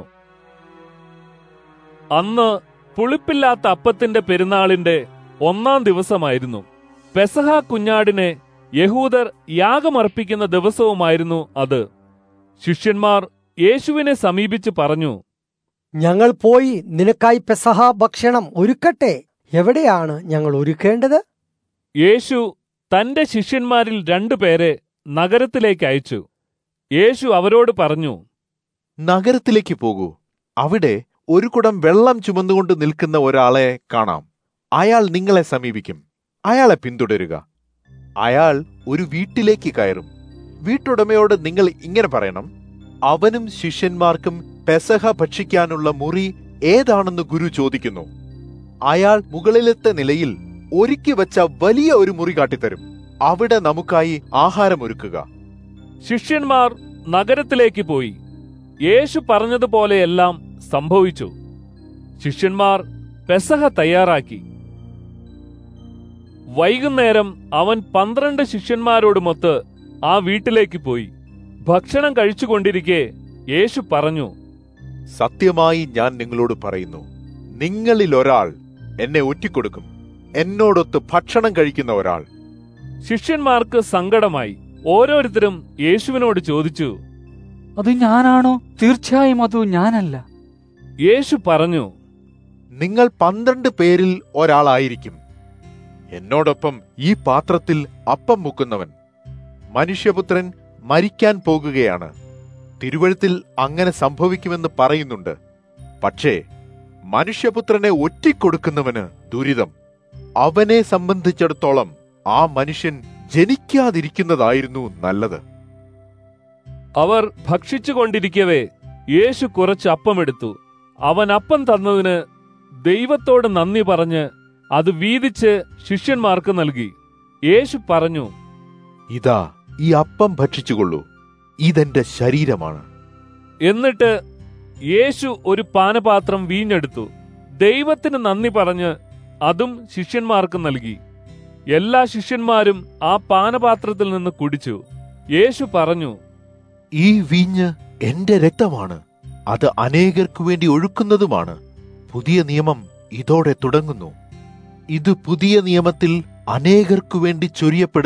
അന്ന് പുളിപ്പില്ലാത്ത അപ്പത്തിന്റെ പെരുന്നാളിന്റെ ഒന്നാം ദിവസമായിരുന്നു പെസഹ കുഞ്ഞാടിനെ യഹൂദർ യാഗമർപ്പിക്കുന്ന ദിവസവുമായിരുന്നു അത് ശിഷ്യന്മാർ യേശുവിനെ സമീപിച്ച് പറഞ്ഞു ഞങ്ങൾ പോയി നിനക്കായി പെസഹ ഭക്ഷണം ഒരുക്കട്ടെ എവിടെയാണ് ഞങ്ങൾ ഒരുക്കേണ്ടത് യേശു തന്റെ ശിഷ്യന്മാരിൽ രണ്ടുപേരെ നഗരത്തിലേക്ക് അയച്ചു യേശു അവരോട് പറഞ്ഞു നഗരത്തിലേക്ക് പോകൂ അവിടെ ഒരു കുടം വെള്ളം ചുമന്നുകൊണ്ട് നിൽക്കുന്ന ഒരാളെ കാണാം അയാൾ നിങ്ങളെ സമീപിക്കും അയാളെ പിന്തുടരുക അയാൾ ഒരു വീട്ടിലേക്ക് കയറും വീട്ടുടമയോട് നിങ്ങൾ ഇങ്ങനെ പറയണം അവനും ശിഷ്യന്മാർക്കും പെസഹ ഭക്ഷിക്കാനുള്ള മുറി ഏതാണെന്ന് ഗുരു ചോദിക്കുന്നു അയാൾ മുകളിലത്തെ നിലയിൽ ഒരുക്കി വെച്ച വലിയ ഒരു മുറി കാട്ടിത്തരും അവിടെ നമുക്കായി ആഹാരമൊരുക്കുക ശിഷ്യന്മാർ നഗരത്തിലേക്ക് പോയി യേശു പറഞ്ഞതുപോലെയെല്ലാം സംഭവിച്ചു ശിഷ്യന്മാർ പെസഹ തയ്യാറാക്കി വൈകുന്നേരം അവൻ പന്ത്രണ്ട് ശിഷ്യന്മാരോടുമൊത്ത് ആ വീട്ടിലേക്ക് പോയി ഭക്ഷണം കഴിച്ചുകൊണ്ടിരിക്കെ യേശു പറഞ്ഞു സത്യമായി ഞാൻ നിങ്ങളോട് പറയുന്നു നിങ്ങളിൽ ഒരാൾ എന്നെ ഒറ്റിക്കൊടുക്കും എന്നോടൊത്ത് ഭക്ഷണം കഴിക്കുന്ന ഒരാൾ ശിഷ്യന്മാർക്ക് സങ്കടമായി ഓരോരുത്തരും യേശുവിനോട് ചോദിച്ചു അത് ഞാനാണോ തീർച്ചയായും അത് ഞാനല്ല യേശു പറഞ്ഞു നിങ്ങൾ പന്ത്രണ്ട് പേരിൽ ഒരാളായിരിക്കും എന്നോടൊപ്പം ഈ പാത്രത്തിൽ അപ്പം മുക്കുന്നവൻ മനുഷ്യപുത്രൻ മരിക്കാൻ പോകുകയാണ് തിരുവഴുത്തിൽ അങ്ങനെ സംഭവിക്കുമെന്ന് പറയുന്നുണ്ട് പക്ഷേ മനുഷ്യപുത്രനെ ഒറ്റിക്കൊടുക്കുന്നവന് ദുരിതം അവനെ സംബന്ധിച്ചിടത്തോളം ആ മനുഷ്യൻ ജനിക്കാതിരിക്കുന്നതായിരുന്നു നല്ലത് അവർ ഭക്ഷിച്ചുകൊണ്ടിരിക്കവേ യേശു കുറച്ച് അപ്പമെടുത്തു അവൻ അപ്പം തന്നതിന് ദൈവത്തോട് നന്ദി പറഞ്ഞ് അത് വീതിച്ച് ശിഷ്യന്മാർക്ക് നൽകി യേശു പറഞ്ഞു ഇതാ ഈ അപ്പം ഭക്ഷിച്ചുകൊള്ളൂ ഇതെന്റെ ശരീരമാണ് എന്നിട്ട് യേശു ഒരു പാനപാത്രം വീഞ്ഞെടുത്തു ദൈവത്തിന് നന്ദി പറഞ്ഞ് അതും ശിഷ്യന്മാർക്ക് നൽകി എല്ലാ ശിഷ്യന്മാരും ആ പാനപാത്രത്തിൽ നിന്ന് കുടിച്ചു യേശു പറഞ്ഞു ഈ വീഞ്ഞ് എന്റെ രക്തമാണ് അത് അനേകർക്കു വേണ്ടി ഒഴുക്കുന്നതുമാണ് പുതിയ നിയമം ഇതോടെ തുടങ്ങുന്നു ഇത് പുതിയ നിയമത്തിൽ അനേകർക്കു വേണ്ടി ചൊരിയപ്പെടുന്ന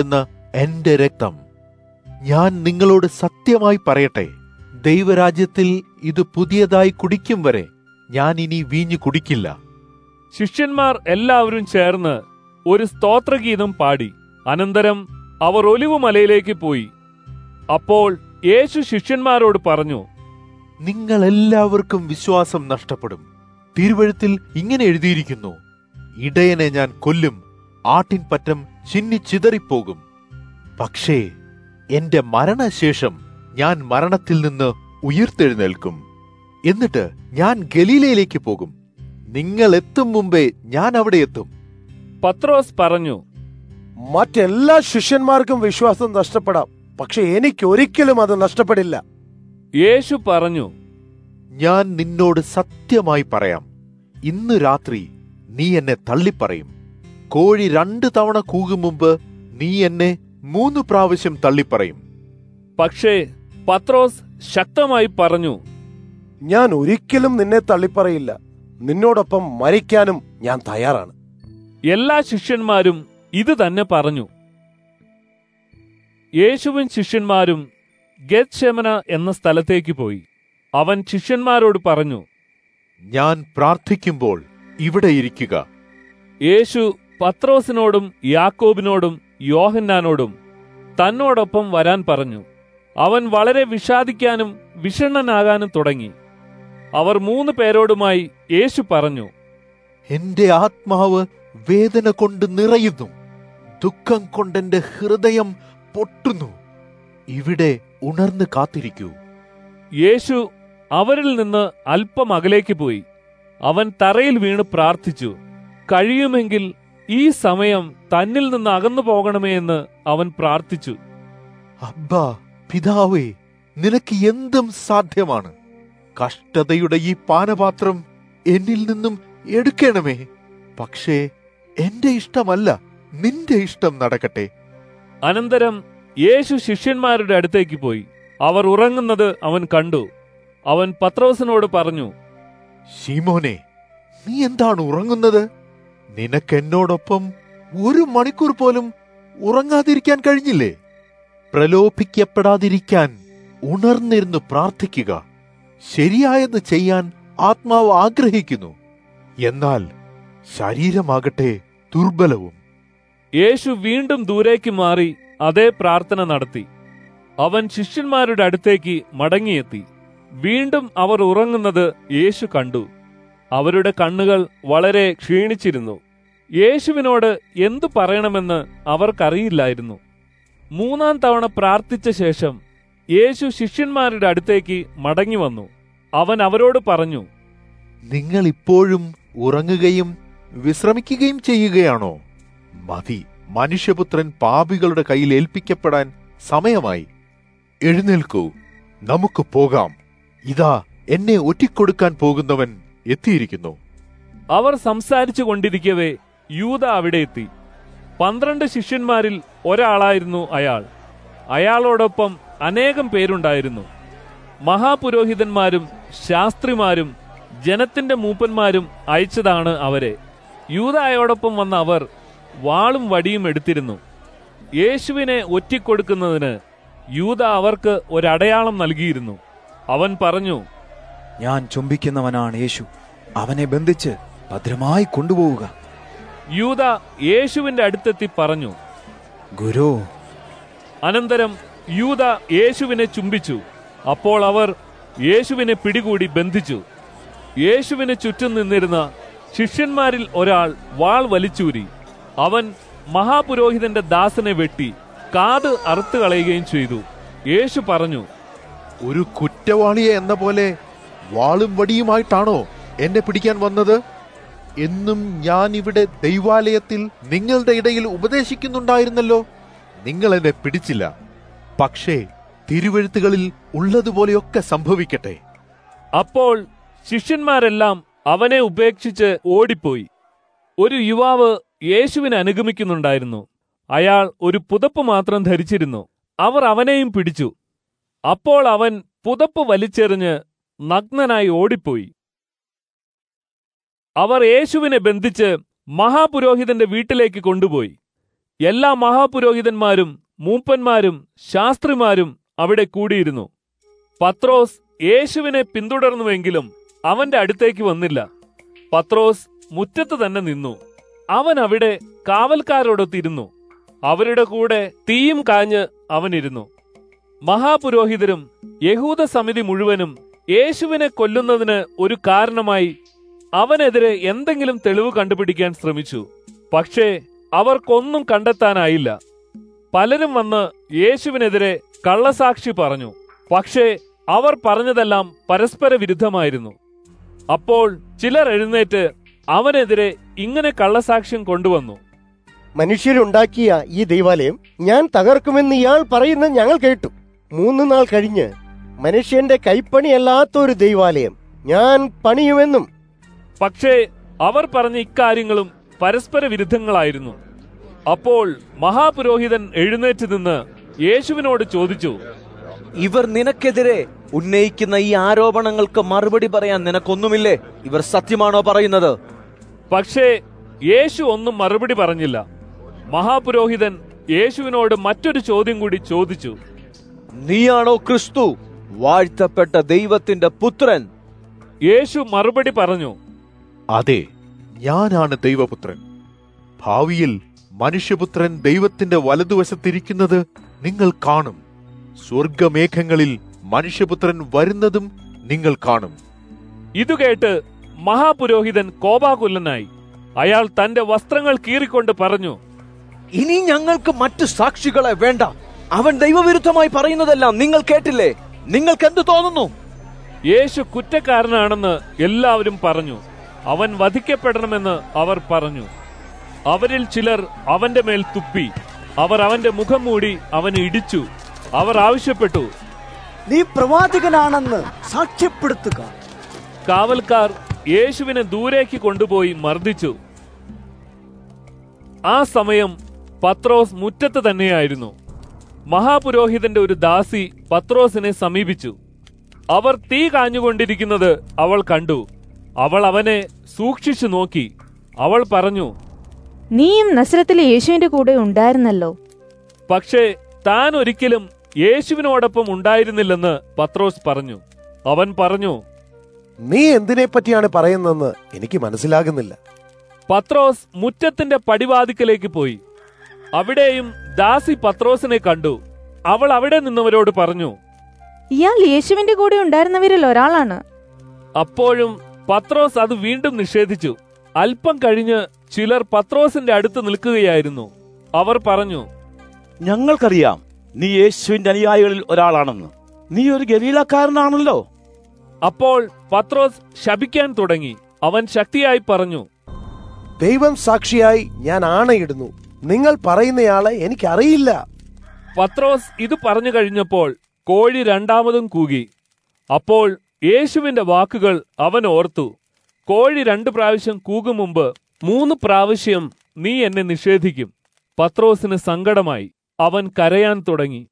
എന്റെ രക്തം ഞാൻ നിങ്ങളോട് സത്യമായി പറയട്ടെ ദൈവരാജ്യത്തിൽ ഇത് പുതിയതായി കുടിക്കും വരെ ഞാൻ ഇനി വീഞ്ഞു കുടിക്കില്ല ശിഷ്യന്മാർ എല്ലാവരും ചേർന്ന് ഒരു സ്തോത്രഗീതം പാടി അനന്തരം അവർ ഒലിവു മലയിലേക്ക് പോയി അപ്പോൾ യേശു ശിഷ്യന്മാരോട് പറഞ്ഞു നിങ്ങൾ എല്ലാവർക്കും വിശ്വാസം നഷ്ടപ്പെടും തിരുവഴുത്തിൽ ഇങ്ങനെ എഴുതിയിരിക്കുന്നു ഇടയനെ ഞാൻ കൊല്ലും ആട്ടിൻപറ്റം ചിന്നി ചിതറിപ്പോകും പക്ഷേ എന്റെ മരണശേഷം ഞാൻ മരണത്തിൽ നിന്ന് ഉയർത്തെഴുന്നേൽക്കും എന്നിട്ട് ഞാൻ ഗലീലയിലേക്ക് പോകും നിങ്ങൾ എത്തും മുമ്പേ ഞാൻ അവിടെ എത്തും പത്രോസ് പറഞ്ഞു മറ്റെല്ലാ ശിഷ്യന്മാർക്കും വിശ്വാസം നഷ്ടപ്പെടാം പക്ഷെ എനിക്ക് ഒരിക്കലും അത് നഷ്ടപ്പെടില്ല യേശു പറഞ്ഞു ഞാൻ നിന്നോട് സത്യമായി പറയാം ഇന്ന് രാത്രി നീ എന്നെ തള്ളിപ്പറയും കോഴി രണ്ടു തവണ കൂകും മുമ്പ് നീ എന്നെ മൂന്ന് പ്രാവശ്യം തള്ളിപ്പറയും പക്ഷേ പത്രോസ് ശക്തമായി പറഞ്ഞു ഞാൻ ഒരിക്കലും നിന്നെ തള്ളിപ്പറയില്ല നിന്നോടൊപ്പം മരിക്കാനും ഞാൻ തയ്യാറാണ് എല്ലാ ശിഷ്യന്മാരും ഇത് തന്നെ പറഞ്ഞു യേശുവും ശിഷ്യന്മാരും ഗെത്ശമന എന്ന സ്ഥലത്തേക്ക് പോയി അവൻ ശിഷ്യന്മാരോട് പറഞ്ഞു ഞാൻ പ്രാർത്ഥിക്കുമ്പോൾ ഇവിടെ ഇരിക്കുക യേശു പത്രോസിനോടും യാക്കോബിനോടും യോഹന്നാനോടും തന്നോടൊപ്പം വരാൻ പറഞ്ഞു അവൻ വളരെ വിഷാദിക്കാനും വിഷണ്ണനാകാനും തുടങ്ങി അവർ മൂന്ന് പേരോടുമായി യേശു പറഞ്ഞു എന്റെ ആത്മാവ് വേദന കൊണ്ട് നിറയുന്നു ദുഃഖം കൊണ്ടെന്റെ ഹൃദയം പൊട്ടുന്നു ഇവിടെ ഉണർന്ന് കാത്തിരിക്കൂ യേശു അവരിൽ നിന്ന് അല്പം അകലേക്ക് പോയി അവൻ തറയിൽ വീണ് പ്രാർത്ഥിച്ചു കഴിയുമെങ്കിൽ ഈ സമയം തന്നിൽ നിന്ന് അകന്നു പോകണമേ എന്ന് അവൻ പ്രാർത്ഥിച്ചു അബ്ബാ പിതാവേ നിനക്ക് എന്തും സാധ്യമാണ് കഷ്ടതയുടെ ഈ പാനപാത്രം എന്നിൽ നിന്നും എടുക്കണമേ പക്ഷേ എന്റെ ഇഷ്ടമല്ല നിന്റെ ഇഷ്ടം നടക്കട്ടെ അനന്തരം യേശു ശിഷ്യന്മാരുടെ അടുത്തേക്ക് പോയി അവർ ഉറങ്ങുന്നത് അവൻ കണ്ടു അവൻ പത്രോസിനോട് പറഞ്ഞു ശീമോനെ നീ എന്താണ് ഉറങ്ങുന്നത് നിനക്ക് എന്നോടൊപ്പം ഒരു മണിക്കൂർ പോലും ഉറങ്ങാതിരിക്കാൻ കഴിഞ്ഞില്ലേ പ്രലോഭിക്കപ്പെടാതിരിക്കാൻ ഉണർന്നിരുന്ന് പ്രാർത്ഥിക്കുക ശരിയായത് ചെയ്യാൻ ആത്മാവ് ആഗ്രഹിക്കുന്നു എന്നാൽ ശരീരമാകട്ടെ ദുർബലവും യേശു വീണ്ടും ദൂരേക്ക് മാറി അതേ പ്രാർത്ഥന നടത്തി അവൻ ശിഷ്യന്മാരുടെ അടുത്തേക്ക് മടങ്ങിയെത്തി വീണ്ടും അവർ ഉറങ്ങുന്നത് യേശു കണ്ടു അവരുടെ കണ്ണുകൾ വളരെ ക്ഷീണിച്ചിരുന്നു യേശുവിനോട് എന്തു പറയണമെന്ന് അവർക്കറിയില്ലായിരുന്നു മൂന്നാം തവണ പ്രാർത്ഥിച്ച ശേഷം യേശു ശിഷ്യന്മാരുടെ അടുത്തേക്ക് മടങ്ങി വന്നു അവൻ അവരോട് പറഞ്ഞു നിങ്ങൾ ഇപ്പോഴും ഉറങ്ങുകയും വിശ്രമിക്കുകയും ചെയ്യുകയാണോ മതി മനുഷ്യപുത്രൻ പാപികളുടെ കയ്യിൽ ഏൽപ്പിക്കപ്പെടാൻ സമയമായി എഴുന്നേൽക്കൂ നമുക്ക് പോകാം ഇതാ എന്നെ ഒറ്റിക്കൊടുക്കാൻ പോകുന്നവൻ എത്തിയിരിക്കുന്നു അവർ സംസാരിച്ചു കൊണ്ടിരിക്കവേ യൂത അവിടെ എത്തി പന്ത്രണ്ട് ശിഷ്യന്മാരിൽ ഒരാളായിരുന്നു അയാൾ അയാളോടൊപ്പം അനേകം പേരുണ്ടായിരുന്നു മഹാപുരോഹിതന്മാരും ശാസ്ത്രിമാരും ജനത്തിന്റെ മൂപ്പന്മാരും അയച്ചതാണ് അവരെ യൂതായോടൊപ്പം വന്ന അവർ വാളും വടിയും എടുത്തിരുന്നു യേശുവിനെ ഒറ്റിക്കൊടുക്കുന്നതിന് യൂത അവർക്ക് ഒരടയാളം നൽകിയിരുന്നു അവൻ പറഞ്ഞു ഞാൻ ചുംബിക്കുന്നവനാണ് യേശു അവനെ ബന്ധിച്ച് ഭദ്രമായി കൊണ്ടുപോവുക യൂത യേശുവിന്റെ അടുത്തെത്തി പറഞ്ഞു ഗുരു അനന്തരം യൂത യേശുവിനെ ചുംബിച്ചു അപ്പോൾ അവർ യേശുവിനെ പിടികൂടി ബന്ധിച്ചു യേശുവിന് ചുറ്റും നിന്നിരുന്ന ശിഷ്യന്മാരിൽ ഒരാൾ വാൾ വലിച്ചൂരി അവൻ മഹാപുരോഹിതന്റെ ദാസനെ വെട്ടി കാത് അറുത്തു കളയുകയും ചെയ്തു യേശു പറഞ്ഞു ഒരു കുറ്റവാളിയെ എന്ന പോലെ വാളും വടിയുമായിട്ടാണോ എന്നെ പിടിക്കാൻ വന്നത് എന്നും ഞാൻ ഇവിടെ ദൈവാലയത്തിൽ നിങ്ങളുടെ ഇടയിൽ ഉപദേശിക്കുന്നുണ്ടായിരുന്നല്ലോ നിങ്ങൾ എന്നെ പിടിച്ചില്ല പക്ഷേ തിരുവഴുത്തുകളിൽ ഉള്ളതുപോലെയൊക്കെ സംഭവിക്കട്ടെ അപ്പോൾ ശിഷ്യന്മാരെല്ലാം അവനെ ഉപേക്ഷിച്ച് ഓടിപ്പോയി ഒരു യുവാവ് യേശുവിനെ അനുഗമിക്കുന്നുണ്ടായിരുന്നു അയാൾ ഒരു പുതപ്പ് മാത്രം ധരിച്ചിരുന്നു അവർ അവനെയും പിടിച്ചു അപ്പോൾ അവൻ പുതപ്പ് വലിച്ചെറിഞ്ഞ് നഗ്നനായി ഓടിപ്പോയി അവർ യേശുവിനെ ബന്ധിച്ച് മഹാപുരോഹിതന്റെ വീട്ടിലേക്ക് കൊണ്ടുപോയി എല്ലാ മഹാപുരോഹിതന്മാരും മൂപ്പന്മാരും ശാസ്ത്രിമാരും അവിടെ കൂടിയിരുന്നു പത്രോസ് യേശുവിനെ പിന്തുടർന്നുവെങ്കിലും അവന്റെ അടുത്തേക്ക് വന്നില്ല പത്രോസ് മുറ്റത്ത് തന്നെ നിന്നു അവൻ അവിടെ കാവൽക്കാരോടൊത്തിരുന്നു അവരുടെ കൂടെ തീയും കാഞ്ഞ് അവനിരുന്നു മഹാപുരോഹിതരും യഹൂദ സമിതി മുഴുവനും യേശുവിനെ കൊല്ലുന്നതിന് ഒരു കാരണമായി അവനെതിരെ എന്തെങ്കിലും തെളിവ് കണ്ടുപിടിക്കാൻ ശ്രമിച്ചു പക്ഷേ അവർക്കൊന്നും കണ്ടെത്താനായില്ല പലരും വന്ന് യേശുവിനെതിരെ കള്ളസാക്ഷി പറഞ്ഞു പക്ഷേ അവർ പറഞ്ഞതെല്ലാം പരസ്പര വിരുദ്ധമായിരുന്നു അപ്പോൾ ചിലർ എഴുന്നേറ്റ് അവനെതിരെ ഇങ്ങനെ കള്ളസാക്ഷ്യം കൊണ്ടുവന്നു മനുഷ്യരുണ്ടാക്കിയ ഈ ദൈവാലയം ഞാൻ തകർക്കുമെന്ന് ഇയാൾ പറയുന്നത് ഞങ്ങൾ കേട്ടു മൂന്ന് നാൾ കഴിഞ്ഞ് മനുഷ്യന്റെ കൈപ്പണിയല്ലാത്ത ഒരു ദൈവാലയം ഞാൻ പണിയുമെന്നും പക്ഷേ അവർ പറഞ്ഞ ഇക്കാര്യങ്ങളും പരസ്പര വിരുദ്ധങ്ങളായിരുന്നു അപ്പോൾ മഹാപുരോഹിതൻ എഴുന്നേറ്റ് നിന്ന് യേശുവിനോട് ചോദിച്ചു ഇവർ നിനക്കെതിരെ ഉന്നയിക്കുന്ന ഈ ആരോപണങ്ങൾക്ക് മറുപടി പറയാൻ നിനക്കൊന്നുമില്ലേ ഇവർ സത്യമാണോ പറയുന്നത് പക്ഷേ യേശു ഒന്നും മറുപടി പറഞ്ഞില്ല മഹാപുരോഹിതൻ യേശുവിനോട് മറ്റൊരു ചോദ്യം കൂടി ചോദിച്ചു നീയാണോ ക്രിസ്തു വാഴ്ത്തപ്പെട്ട ദൈവത്തിന്റെ പുത്രൻ യേശു മറുപടി പറഞ്ഞു അതെ ഞാനാണ് ദൈവപുത്രൻ ഭാവിയിൽ മനുഷ്യപുത്രൻ ദൈവത്തിന്റെ വലതുവശത്തിരിക്കുന്നത് നിങ്ങൾ കാണും സ്വർഗമേഘങ്ങളിൽ മനുഷ്യപുത്രൻ വരുന്നതും നിങ്ങൾ കാണും ഇതു കേട്ട് മഹാപുരോഹിതൻ കോപാകുലനായി അയാൾ തന്റെ വസ്ത്രങ്ങൾ കീറിക്കൊണ്ട് പറഞ്ഞു ഇനി ഞങ്ങൾക്ക് മറ്റു സാക്ഷികളെ വേണ്ട അവൻ ദൈവവിരുദ്ധമായി പറയുന്നതെല്ലാം നിങ്ങൾ കേട്ടില്ലേ നിങ്ങൾക്ക് എന്ത് തോന്നുന്നു യേശു കുറ്റക്കാരനാണെന്ന് എല്ലാവരും പറഞ്ഞു അവൻ വധിക്കപ്പെടണമെന്ന് അവർ പറഞ്ഞു അവരിൽ ചിലർ അവന്റെ മേൽ തുപ്പി അവർ അവന്റെ മുഖം മൂടി അവനെ ഇടിച്ചു അവർ ആവശ്യപ്പെട്ടു നീ പ്രവാചകനാണെന്ന് സാക്ഷ്യപ്പെടുത്തുക കാവൽക്കാർ യേശുവിനെ ദൂരേക്ക് കൊണ്ടുപോയി മർദ്ദിച്ചു ആ സമയം പത്രോസ് മുറ്റത്ത് തന്നെയായിരുന്നു മഹാപുരോഹിതന്റെ ഒരു ദാസി പത്രോസിനെ സമീപിച്ചു അവർ തീ കാഞ്ഞുകൊണ്ടിരിക്കുന്നത് അവൾ കണ്ടു അവൾ അവനെ സൂക്ഷിച്ചു നോക്കി അവൾ പറഞ്ഞു നീയും നസ്രത്തിലെ യേശുവിന്റെ കൂടെ ഉണ്ടായിരുന്നല്ലോ പക്ഷേ താൻ ഒരിക്കലും യേശുവിനോടൊപ്പം ഉണ്ടായിരുന്നില്ലെന്ന് പത്രോസ് പറഞ്ഞു അവൻ പറഞ്ഞു നീ എന്തിനെ പറ്റിയാണ് പറയുന്നതെന്ന് എനിക്ക് മനസ്സിലാകുന്നില്ല പത്രോസ് മുറ്റത്തിന്റെ പടിവാതിക്കലേക്ക് പോയി അവിടെയും ദാസി പത്രോസിനെ കണ്ടു അവൾ അവിടെ നിന്നവരോട് പറഞ്ഞു ഇയാൾ യേശുവിന്റെ കൂടെ ഉണ്ടായിരുന്നവരിൽ ഒരാളാണ് അപ്പോഴും പത്രോസ് അത് വീണ്ടും നിഷേധിച്ചു അല്പം കഴിഞ്ഞ് ചിലർ പത്രോസിന്റെ അടുത്ത് നിൽക്കുകയായിരുന്നു അവർ പറഞ്ഞു ഞങ്ങൾക്കറിയാം നീ യേശുവിന്റെ അനുയായികളിൽ ഒരാളാണെന്ന് നീ ഒരു ഗലീലക്കാരനാണല്ലോ അപ്പോൾ പത്രോസ് ശപിക്കാൻ തുടങ്ങി അവൻ ശക്തിയായി പറഞ്ഞു ദൈവം സാക്ഷിയായി ഞാൻ ആണയിടുന്നു നിങ്ങൾ പറയുന്നയാളെ എനിക്കറിയില്ല പത്രോസ് ഇത് പറഞ്ഞു കഴിഞ്ഞപ്പോൾ കോഴി രണ്ടാമതും കൂകി അപ്പോൾ യേശുവിന്റെ വാക്കുകൾ അവൻ ഓർത്തു കോഴി രണ്ടു പ്രാവശ്യം കൂകും മുമ്പ് മൂന്ന് പ്രാവശ്യം നീ എന്നെ നിഷേധിക്കും പത്രോസിന് സങ്കടമായി അവൻ കരയാൻ തുടങ്ങി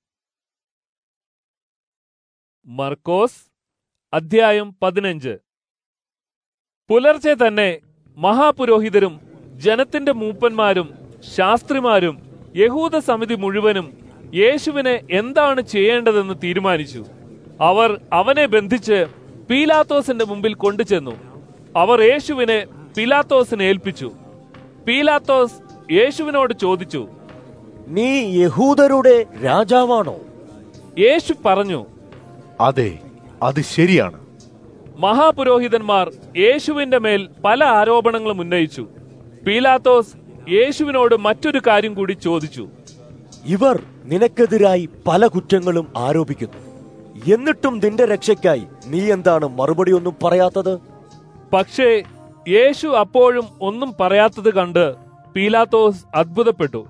മർക്കോസ് അധ്യായം പതിനഞ്ച് പുലർച്ചെ തന്നെ മഹാപുരോഹിതരും ജനത്തിന്റെ മൂപ്പന്മാരും ശാസ്ത്രിമാരും യഹൂദ സമിതി മുഴുവനും യേശുവിനെ എന്താണ് ചെയ്യേണ്ടതെന്ന് തീരുമാനിച്ചു അവർ അവനെ ബന്ധിച്ച് പീലാത്തോസിന്റെ മുമ്പിൽ കൊണ്ടുചെന്നു അവർ യേശുവിനെ പീലാത്തോസിനെ ഏൽപ്പിച്ചു പീലാത്തോസ് യേശുവിനോട് ചോദിച്ചു നീ യഹൂദരുടെ രാജാവാണോ യേശു പറഞ്ഞു അതെ അത് ശരിയാണ് മഹാപുരോഹിതന്മാർ യേശുവിന്റെ മേൽ പല ആരോപണങ്ങളും ഉന്നയിച്ചു പീലാത്തോസ് യേശുവിനോട് മറ്റൊരു കാര്യം കൂടി ചോദിച്ചു ഇവർ നിനക്കെതിരായി പല കുറ്റങ്ങളും ആരോപിക്കുന്നു എന്നിട്ടും നിന്റെ രക്ഷയ്ക്കായി നീ എന്താണ് മറുപടി ഒന്നും പറയാത്തത് പക്ഷേ യേശു അപ്പോഴും ഒന്നും പറയാത്തത് കണ്ട് പീലാത്തോസ് അത്ഭുതപ്പെട്ടു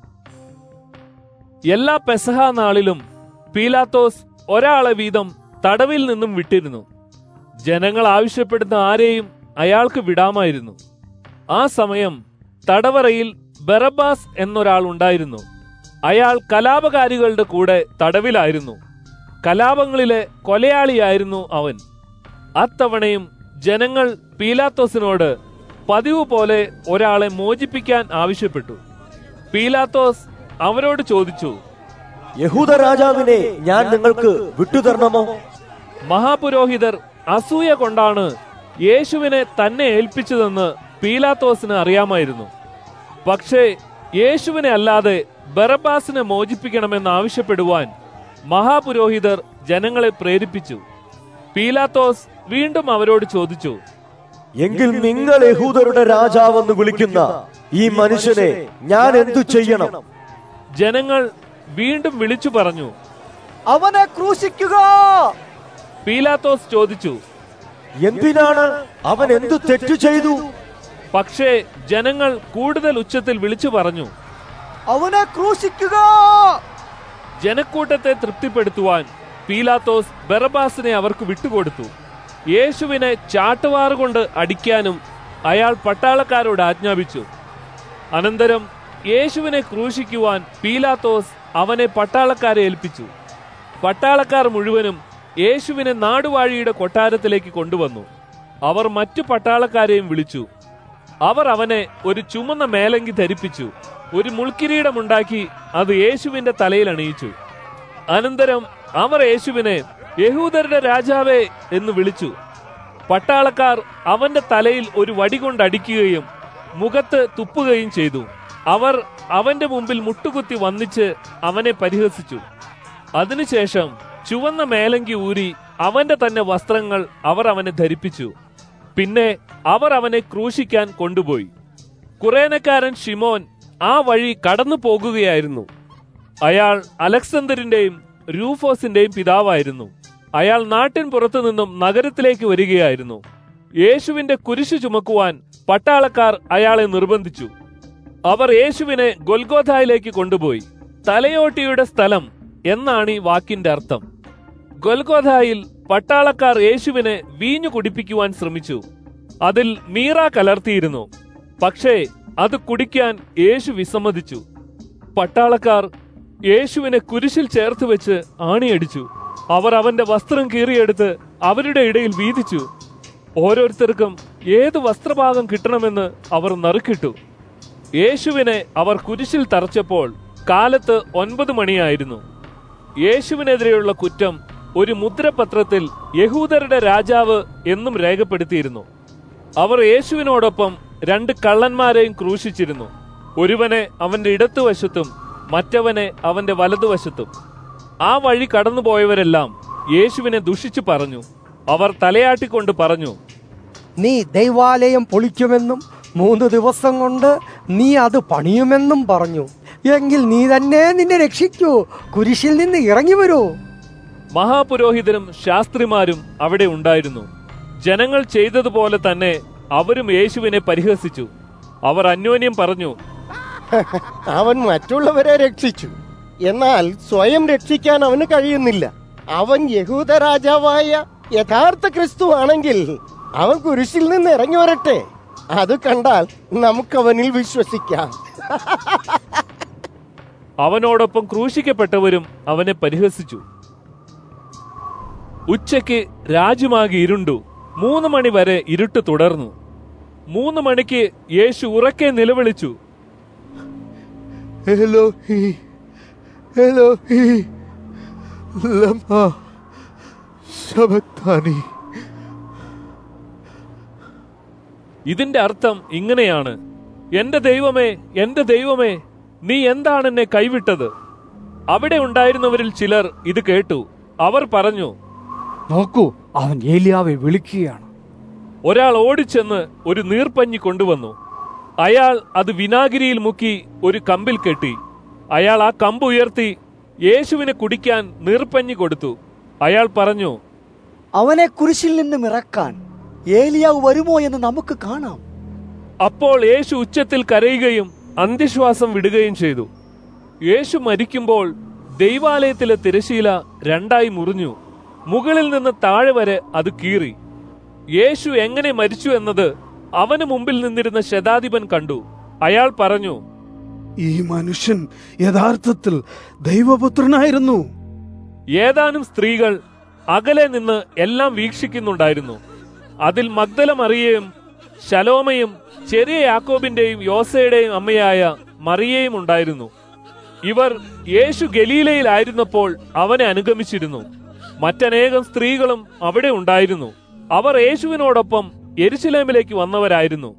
എല്ലാ പെസഹ നാളിലും പീലാത്തോസ് ഒരാളെ വീതം തടവിൽ നിന്നും വിട്ടിരുന്നു ജനങ്ങൾ ആവശ്യപ്പെടുന്ന ആരെയും അയാൾക്ക് വിടാമായിരുന്നു ആ സമയം തടവറയിൽ ബറബാസ് എന്നൊരാൾ ഉണ്ടായിരുന്നു അയാൾ കലാപകാരികളുടെ കൂടെ തടവിലായിരുന്നു കലാപങ്ങളിലെ കൊലയാളിയായിരുന്നു അവൻ അത്തവണയും ജനങ്ങൾ പീലാത്തോസിനോട് പതിവ് പോലെ ഒരാളെ മോചിപ്പിക്കാൻ ആവശ്യപ്പെട്ടു പീലാത്തോസ് അവരോട് ചോദിച്ചു യഹൂദ രാജാവിനെ ഞാൻ നിങ്ങൾക്ക് വിട്ടുതരണമോ മഹാപുരോഹിതർ അസൂയ കൊണ്ടാണ് യേശുവിനെ തന്നെ ഏൽപ്പിച്ചതെന്ന് പീലാത്തോസിന് അറിയാമായിരുന്നു പക്ഷേ യേശുവിനെ അല്ലാതെ ബറബാസിനെ മോചിപ്പിക്കണമെന്ന് ആവശ്യപ്പെടുവാൻ മഹാപുരോഹിതർ ജനങ്ങളെ പ്രേരിപ്പിച്ചു പീലാത്തോസ് വീണ്ടും അവരോട് ചോദിച്ചു എങ്കിൽ നിങ്ങൾ യഹൂദരുടെ രാജാവെന്ന് വിളിക്കുന്ന ഈ മനുഷ്യനെ ഞാൻ എന്തു ചെയ്യണം ജനങ്ങൾ വീണ്ടും വിളിച്ചു പറഞ്ഞു അവനെ ക്രൂശിക്കുക പീലാത്തോസ് ചോദിച്ചു എന്തിനാണ് അവൻ എന്തു തെറ്റു ചെയ്തു പക്ഷേ ജനങ്ങൾ കൂടുതൽ ഉച്ചത്തിൽ വിളിച്ചു പറഞ്ഞു അവനെ ക്രൂശിക്കുക ജനക്കൂട്ടത്തെ തൃപ്തിപ്പെടുത്തുവാൻ പീലാത്തോസ് ബറബാസിനെ അവർക്ക് വിട്ടുകൊടുത്തു യേശുവിനെ ചാട്ടുവാറുകൊണ്ട് അടിക്കാനും അയാൾ പട്ടാളക്കാരോട് ആജ്ഞാപിച്ചു അനന്തരം യേശുവിനെ ക്രൂശിക്കുവാൻ പീലാത്തോസ് അവനെ പട്ടാളക്കാരെ ഏൽപ്പിച്ചു പട്ടാളക്കാർ മുഴുവനും യേശുവിനെ നാടുവാഴിയുടെ കൊട്ടാരത്തിലേക്ക് കൊണ്ടുവന്നു അവർ മറ്റു പട്ടാളക്കാരെയും വിളിച്ചു അവർ അവനെ ഒരു ചുമന്ന മേലങ്കി ധരിപ്പിച്ചു ഒരു മുൾക്കിരീടമുണ്ടാക്കി അത് യേശുവിന്റെ തലയിൽ അണിയിച്ചു അനന്തരം അവർ യേശുവിനെ യഹൂദരുടെ രാജാവേ എന്ന് വിളിച്ചു പട്ടാളക്കാർ അവന്റെ തലയിൽ ഒരു വടി കൊണ്ടടിക്കുകയും മുഖത്ത് തുപ്പുകയും ചെയ്തു അവർ അവന്റെ മുമ്പിൽ മുട്ടുകുത്തി വന്നിച്ച് അവനെ പരിഹസിച്ചു അതിനുശേഷം ചുവന്ന മേലങ്കി ഊരി അവന്റെ തന്നെ വസ്ത്രങ്ങൾ അവർ അവനെ ധരിപ്പിച്ചു പിന്നെ അവർ അവനെ ക്രൂശിക്കാൻ കൊണ്ടുപോയി കുറേനക്കാരൻ ഷിമോൻ ആ വഴി കടന്നു പോകുകയായിരുന്നു അയാൾ അലക്സണ്ടറിന്റെയും രൂഫോസിന്റെയും പിതാവായിരുന്നു അയാൾ നാട്ടിൻ പുറത്തു നിന്നും നഗരത്തിലേക്ക് വരികയായിരുന്നു യേശുവിന്റെ കുരിശു ചുമക്കുവാൻ പട്ടാളക്കാർ അയാളെ നിർബന്ധിച്ചു അവർ യേശുവിനെ ഗൊൽഗോഥായിലേക്ക് കൊണ്ടുപോയി തലയോട്ടിയുടെ സ്ഥലം എന്നാണ് ഈ വാക്കിന്റെ അർത്ഥം ഗൊൽഗോഥായിൽ പട്ടാളക്കാർ യേശുവിനെ വീഞ്ഞു കുടിപ്പിക്കുവാൻ ശ്രമിച്ചു അതിൽ മീറ കലർത്തിയിരുന്നു പക്ഷേ അത് കുടിക്കാൻ യേശു വിസമ്മതിച്ചു പട്ടാളക്കാർ യേശുവിനെ കുരിശിൽ ചേർത്ത് വെച്ച് ആണിയടിച്ചു അവർ അവന്റെ വസ്ത്രം കീറിയെടുത്ത് അവരുടെ ഇടയിൽ വീതിച്ചു ഓരോരുത്തർക്കും ഏത് വസ്ത്രഭാഗം കിട്ടണമെന്ന് അവർ നറുക്കിട്ടു യേശുവിനെ അവർ കുരിശിൽ തറച്ചപ്പോൾ കാലത്ത് ഒൻപത് മണിയായിരുന്നു യേശുവിനെതിരെയുള്ള കുറ്റം ഒരു മുദ്രപത്രത്തിൽ യഹൂദരുടെ രാജാവ് എന്നും രേഖപ്പെടുത്തിയിരുന്നു അവർ യേശുവിനോടൊപ്പം രണ്ട് കള്ളന്മാരെയും ക്രൂശിച്ചിരുന്നു ഒരുവനെ അവന്റെ ഇടത്തുവശത്തും മറ്റവനെ അവന്റെ വലതുവശത്തും ആ വഴി കടന്നുപോയവരെല്ലാം യേശുവിനെ ദുഷിച്ചു പറഞ്ഞു അവർ തലയാട്ടിക്കൊണ്ട് പറഞ്ഞു നീ ദൈവാലയം പൊളിക്കുമെന്നും മൂന്ന് ദിവസം കൊണ്ട് നീ അത് പണിയുമെന്നും പറഞ്ഞു എങ്കിൽ നീ തന്നെ നിന്നെ രക്ഷിക്കൂ കുരിശിൽ നിന്ന് ഇറങ്ങി വരൂ മഹാപുരോഹിതരും ശാസ്ത്രിമാരും അവിടെ ഉണ്ടായിരുന്നു ജനങ്ങൾ ചെയ്തതുപോലെ തന്നെ അവരും യേശുവിനെ പരിഹസിച്ചു അവർ അന്യോന്യം പറഞ്ഞു അവൻ മറ്റുള്ളവരെ രക്ഷിച്ചു എന്നാൽ സ്വയം രക്ഷിക്കാൻ അവന് കഴിയുന്നില്ല അവൻ യഹൂദ രാജാവായ യഥാർത്ഥ ക്രിസ്തു ആണെങ്കിൽ അവൻ കുരിശിൽ നിന്ന് ഇറങ്ങി വരട്ടെ അത് കണ്ടാൽ നമുക്കവനിൽ വിശ്വസിക്കാം അവനോടൊപ്പം ക്രൂശിക്കപ്പെട്ടവരും അവനെ പരിഹസിച്ചു ഉച്ചയ്ക്ക് രാജ്യമാകെ ഇരുണ്ടു മൂന്ന് മണി വരെ ഇരുട്ട് തുടർന്നു മൂന്ന് മണിക്ക് യേശു ഉറക്കെ നിലവിളിച്ചു എലോഹി എലോഹി ലമാ ശബക്താനി ഇതിന്റെ അർത്ഥം ഇങ്ങനെയാണ് എന്റെ ദൈവമേ എന്റെ ദൈവമേ നീ എന്താണ് എന്നെ കൈവിട്ടത് അവിടെ ഉണ്ടായിരുന്നവരിൽ ചിലർ ഇത് കേട്ടു അവർ പറഞ്ഞു നോക്കൂ അവൻ ഏലിയാവെ വിളിക്കുകയാണ് ഒരാൾ ഓടിച്ചെന്ന് ഒരു നീർപ്പഞ്ഞി കൊണ്ടുവന്നു അയാൾ അത് വിനാഗിരിയിൽ മുക്കി ഒരു കമ്പിൽ കെട്ടി അയാൾ ആ കമ്പ് ഉയർത്തി യേശുവിന് കുടിക്കാൻ നീർപ്പഞ്ഞി കൊടുത്തു അയാൾ പറഞ്ഞു അവനെ കുരിശിൽ നിന്നും ഇറക്കാൻ ഏലിയാവ് വരുമോ എന്ന് നമുക്ക് കാണാം അപ്പോൾ യേശു ഉച്ചത്തിൽ കരയുകയും അന്ത്യശ്വാസം വിടുകയും ചെയ്തു യേശു മരിക്കുമ്പോൾ ദൈവാലയത്തിലെ തിരശീല രണ്ടായി മുറിഞ്ഞു മുകളിൽ നിന്ന് താഴെ വരെ അത് കീറി യേശു എങ്ങനെ മരിച്ചു എന്നത് അവന് മുമ്പിൽ നിന്നിരുന്ന ശതാധിപൻ കണ്ടു അയാൾ പറഞ്ഞു ഈ മനുഷ്യൻ യഥാർത്ഥത്തിൽ ദൈവപുത്രനായിരുന്നു ഏതാനും സ്ത്രീകൾ അകലെ നിന്ന് എല്ലാം വീക്ഷിക്കുന്നുണ്ടായിരുന്നു അതിൽ മഗ്ദല മറിയയും ശലോമയും ചെറിയ യാക്കോബിന്റെയും യോസയുടെയും അമ്മയായ മറിയയും ഉണ്ടായിരുന്നു ഇവർ യേശു ഗലീലയിലായിരുന്നപ്പോൾ അവനെ അനുഗമിച്ചിരുന്നു മറ്റനേകം സ്ത്രീകളും അവിടെ ഉണ്ടായിരുന്നു അവർ യേശുവിനോടൊപ്പം എരുശലേമിലേക്ക് വന്നവരായിരുന്നു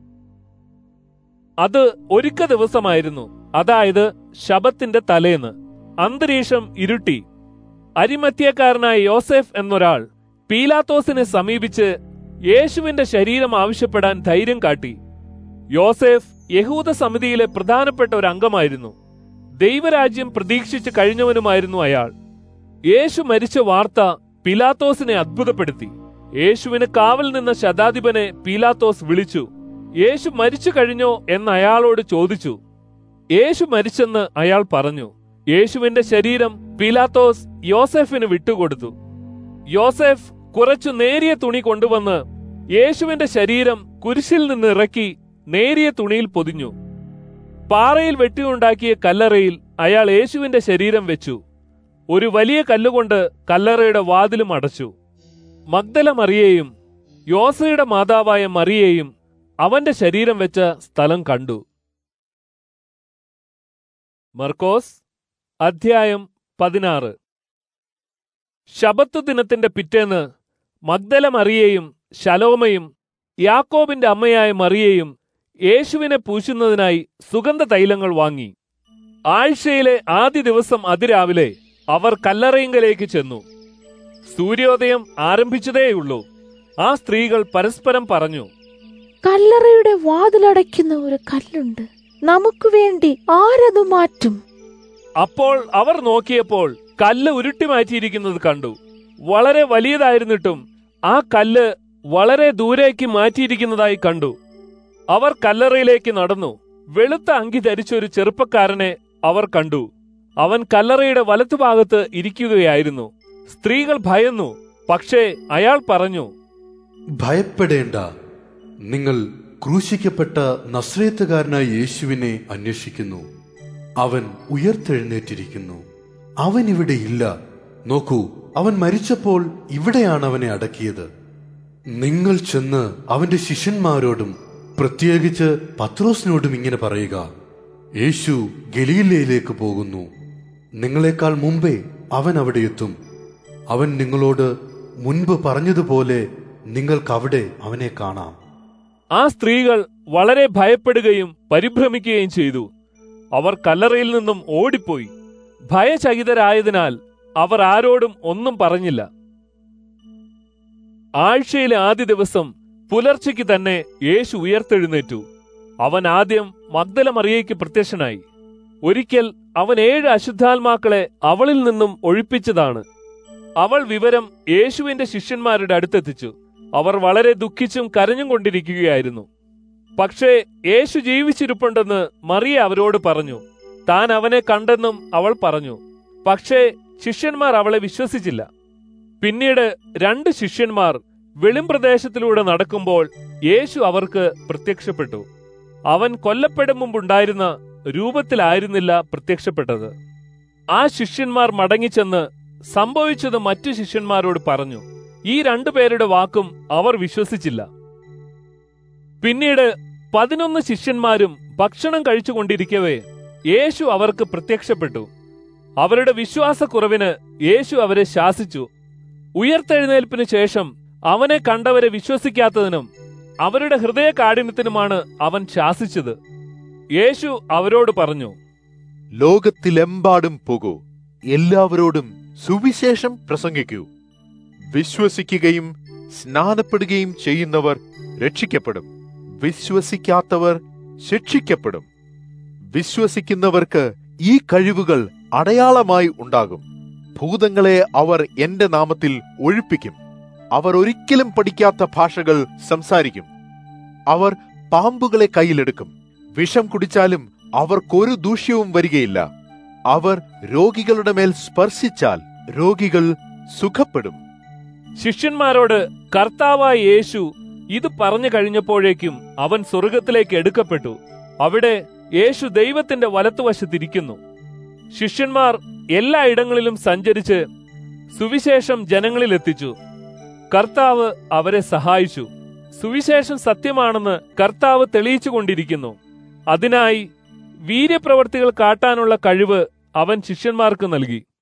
അത് ഒരുക്ക ദിവസമായിരുന്നു അതായത് ശബത്തിന്റെ തലേന്ന് അന്തരീക്ഷം ഇരുട്ടി അരിമത്യക്കാരനായ യോസെഫ് എന്നൊരാൾ പീലാത്തോസിനെ സമീപിച്ച് യേശുവിന്റെ ശരീരം ആവശ്യപ്പെടാൻ ധൈര്യം കാട്ടി യോസെഫ് യഹൂദ സമിതിയിലെ പ്രധാനപ്പെട്ട ഒരു അംഗമായിരുന്നു ദൈവരാജ്യം പ്രതീക്ഷിച്ച് കഴിഞ്ഞവനുമായിരുന്നു അയാൾ യേശു മരിച്ച വാർത്ത പിലാത്തോസിനെ അത്ഭുതപ്പെടുത്തി യേശുവിന് കാവൽ നിന്ന ശതാധിപനെ പീലാത്തോസ് വിളിച്ചു യേശു മരിച്ചു കഴിഞ്ഞോ എന്ന് അയാളോട് ചോദിച്ചു യേശു മരിച്ചെന്ന് അയാൾ പറഞ്ഞു യേശുവിന്റെ ശരീരം പീലാത്തോസ് യോസെഫിന് വിട്ടുകൊടുത്തു യോസെഫ് കുറച്ചു നേരിയ തുണി കൊണ്ടുവന്ന് യേശുവിന്റെ ശരീരം കുരിശിൽ നിന്ന് ഇറക്കി നേരിയ തുണിയിൽ പൊതിഞ്ഞു പാറയിൽ വെട്ടിയുണ്ടാക്കിയ കല്ലറയിൽ അയാൾ യേശുവിന്റെ ശരീരം വെച്ചു ഒരു വലിയ കല്ലുകൊണ്ട് കല്ലറയുടെ വാതിലും അടച്ചു മഗ്ദല മറിയെയും യോസയുടെ മാതാവായ മറിയെയും അവന്റെ ശരീരം വെച്ച സ്ഥലം കണ്ടു മർക്കോസ് അധ്യായം പതിനാറ് ശബത്ത് ദിനത്തിന്റെ പിറ്റേന്ന് മഗ്ദല മറിയെയും ശലോമയും യാക്കോബിന്റെ അമ്മയായ മറിയയും യേശുവിനെ പൂശുന്നതിനായി സുഗന്ധ തൈലങ്ങൾ വാങ്ങി ആഴ്ചയിലെ ആദ്യ ദിവസം അതിരാവിലെ അവർ കല്ലറയിങ്കലേക്ക് ചെന്നു സൂര്യോദയം ആരംഭിച്ചതേയുള്ളൂ ആ സ്ത്രീകൾ പരസ്പരം പറഞ്ഞു കല്ലറയുടെ വാതിലടയ്ക്കുന്ന ഒരു കല്ലുണ്ട് നമുക്ക് വേണ്ടി ആരതു മാറ്റും അപ്പോൾ അവർ നോക്കിയപ്പോൾ കല്ല് ഉരുട്ടി മാറ്റിയിരിക്കുന്നത് കണ്ടു വളരെ വലിയതായിരുന്നിട്ടും ആ കല്ല് വളരെ ദൂരേക്ക് മാറ്റിയിരിക്കുന്നതായി കണ്ടു അവർ കല്ലറയിലേക്ക് നടന്നു വെളുത്ത അങ്കി ധരിച്ച ഒരു ചെറുപ്പക്കാരനെ അവർ കണ്ടു അവൻ കല്ലറയുടെ വലത്തുഭാഗത്ത് ഇരിക്കുകയായിരുന്നു സ്ത്രീകൾ ഭയന്നു പക്ഷേ അയാൾ പറഞ്ഞു ഭയപ്പെടേണ്ട നിങ്ങൾ ക്രൂശിക്കപ്പെട്ട നസ്രേത്തുകാരനായ യേശുവിനെ അന്വേഷിക്കുന്നു അവൻ ഉയർത്തെഴുന്നേറ്റിരിക്കുന്നു അവൻ ഇവിടെ ഇല്ല നോക്കൂ അവൻ മരിച്ചപ്പോൾ ഇവിടെയാണ് അവനെ അടക്കിയത് നിങ്ങൾ ചെന്ന് അവന്റെ ശിഷ്യന്മാരോടും പ്രത്യേകിച്ച് പത്രോസിനോടും ഇങ്ങനെ പറയുക യേശു ഗലീലയിലേക്ക് പോകുന്നു നിങ്ങളെക്കാൾ മുമ്പേ അവൻ അവിടെ എത്തും അവൻ നിങ്ങളോട് മുൻപ് പറഞ്ഞതുപോലെ നിങ്ങൾക്ക് അവിടെ അവനെ കാണാം ആ സ്ത്രീകൾ വളരെ ഭയപ്പെടുകയും പരിഭ്രമിക്കുകയും ചെയ്തു അവർ കല്ലറയിൽ നിന്നും ഓടിപ്പോയി ഭയചകിതരായതിനാൽ അവർ ആരോടും ഒന്നും പറഞ്ഞില്ല ആഴ്ചയിലെ ആദ്യ ദിവസം പുലർച്ചയ്ക്ക് തന്നെ യേശു ഉയർത്തെഴുന്നേറ്റു അവൻ ആദ്യം മഗ്ദല മറിയയ്ക്ക് പ്രത്യക്ഷനായി ഒരിക്കൽ അവൻ ഏഴ് അശുദ്ധാത്മാക്കളെ അവളിൽ നിന്നും ഒഴിപ്പിച്ചതാണ് അവൾ വിവരം യേശുവിന്റെ ശിഷ്യന്മാരുടെ അടുത്തെത്തിച്ചു അവർ വളരെ ദുഃഖിച്ചും കരഞ്ഞും കൊണ്ടിരിക്കുകയായിരുന്നു പക്ഷേ യേശു ജീവിച്ചിരിപ്പുണ്ടെന്ന് മറിയ അവരോട് പറഞ്ഞു താൻ അവനെ കണ്ടെന്നും അവൾ പറഞ്ഞു പക്ഷേ ശിഷ്യന്മാർ അവളെ വിശ്വസിച്ചില്ല പിന്നീട് രണ്ട് ശിഷ്യന്മാർ വെളിംപ്രദേശത്തിലൂടെ നടക്കുമ്പോൾ യേശു അവർക്ക് പ്രത്യക്ഷപ്പെട്ടു അവൻ കൊല്ലപ്പെടും മുമ്പുണ്ടായിരുന്ന രൂപത്തിലായിരുന്നില്ല പ്രത്യക്ഷപ്പെട്ടത് ആ ശിഷ്യന്മാർ മടങ്ങിച്ചെന്ന് സംഭവിച്ചത് മറ്റു ശിഷ്യന്മാരോട് പറഞ്ഞു ഈ രണ്ടുപേരുടെ വാക്കും അവർ വിശ്വസിച്ചില്ല പിന്നീട് പതിനൊന്ന് ശിഷ്യന്മാരും ഭക്ഷണം കഴിച്ചുകൊണ്ടിരിക്കവേ യേശു അവർക്ക് പ്രത്യക്ഷപ്പെട്ടു അവരുടെ വിശ്വാസക്കുറവിന് യേശു അവരെ ശാസിച്ചു ഉയർത്തെഴുന്നേൽപ്പിന് ശേഷം അവനെ കണ്ടവരെ വിശ്വസിക്കാത്തതിനും അവരുടെ ഹൃദയ കാഠിന്യത്തിനുമാണ് അവൻ ശാസിച്ചത് യേശു അവരോട് പറഞ്ഞു ലോകത്തിലെമ്പാടും പോകൂ എല്ലാവരോടും സുവിശേഷം പ്രസംഗിക്കൂ വിശ്വസിക്കുകയും സ്നാനപ്പെടുകയും ചെയ്യുന്നവർ രക്ഷിക്കപ്പെടും വിശ്വസിക്കാത്തവർ ശിക്ഷിക്കപ്പെടും വിശ്വസിക്കുന്നവർക്ക് ഈ കഴിവുകൾ അടയാളമായി ഉണ്ടാകും ഭൂതങ്ങളെ അവർ എന്റെ നാമത്തിൽ ഒഴിപ്പിക്കും അവർ ഒരിക്കലും പഠിക്കാത്ത ഭാഷകൾ സംസാരിക്കും അവർ പാമ്പുകളെ കയ്യിലെടുക്കും വിഷം കുടിച്ചാലും അവർക്കൊരു ദൂഷ്യവും വരികയില്ല അവർ രോഗികളുടെ മേൽ സ്പർശിച്ചാൽ രോഗികൾ സുഖപ്പെടും ശിഷ്യന്മാരോട് കർത്താവായ യേശു ഇത് പറഞ്ഞു കഴിഞ്ഞപ്പോഴേക്കും അവൻ സ്വർഗത്തിലേക്ക് എടുക്കപ്പെട്ടു അവിടെ യേശു ദൈവത്തിന്റെ വലത്തുവശത്തിരിക്കുന്നു ശിഷ്യന്മാർ എല്ലായിടങ്ങളിലും സഞ്ചരിച്ച് സുവിശേഷം ജനങ്ങളിൽ എത്തിച്ചു കർത്താവ് അവരെ സഹായിച്ചു സുവിശേഷം സത്യമാണെന്ന് കർത്താവ് തെളിയിച്ചുകൊണ്ടിരിക്കുന്നു അതിനായി വീര്യപ്രവർത്തികൾ കാട്ടാനുള്ള കഴിവ് അവൻ ശിഷ്യന്മാർക്ക് നൽകി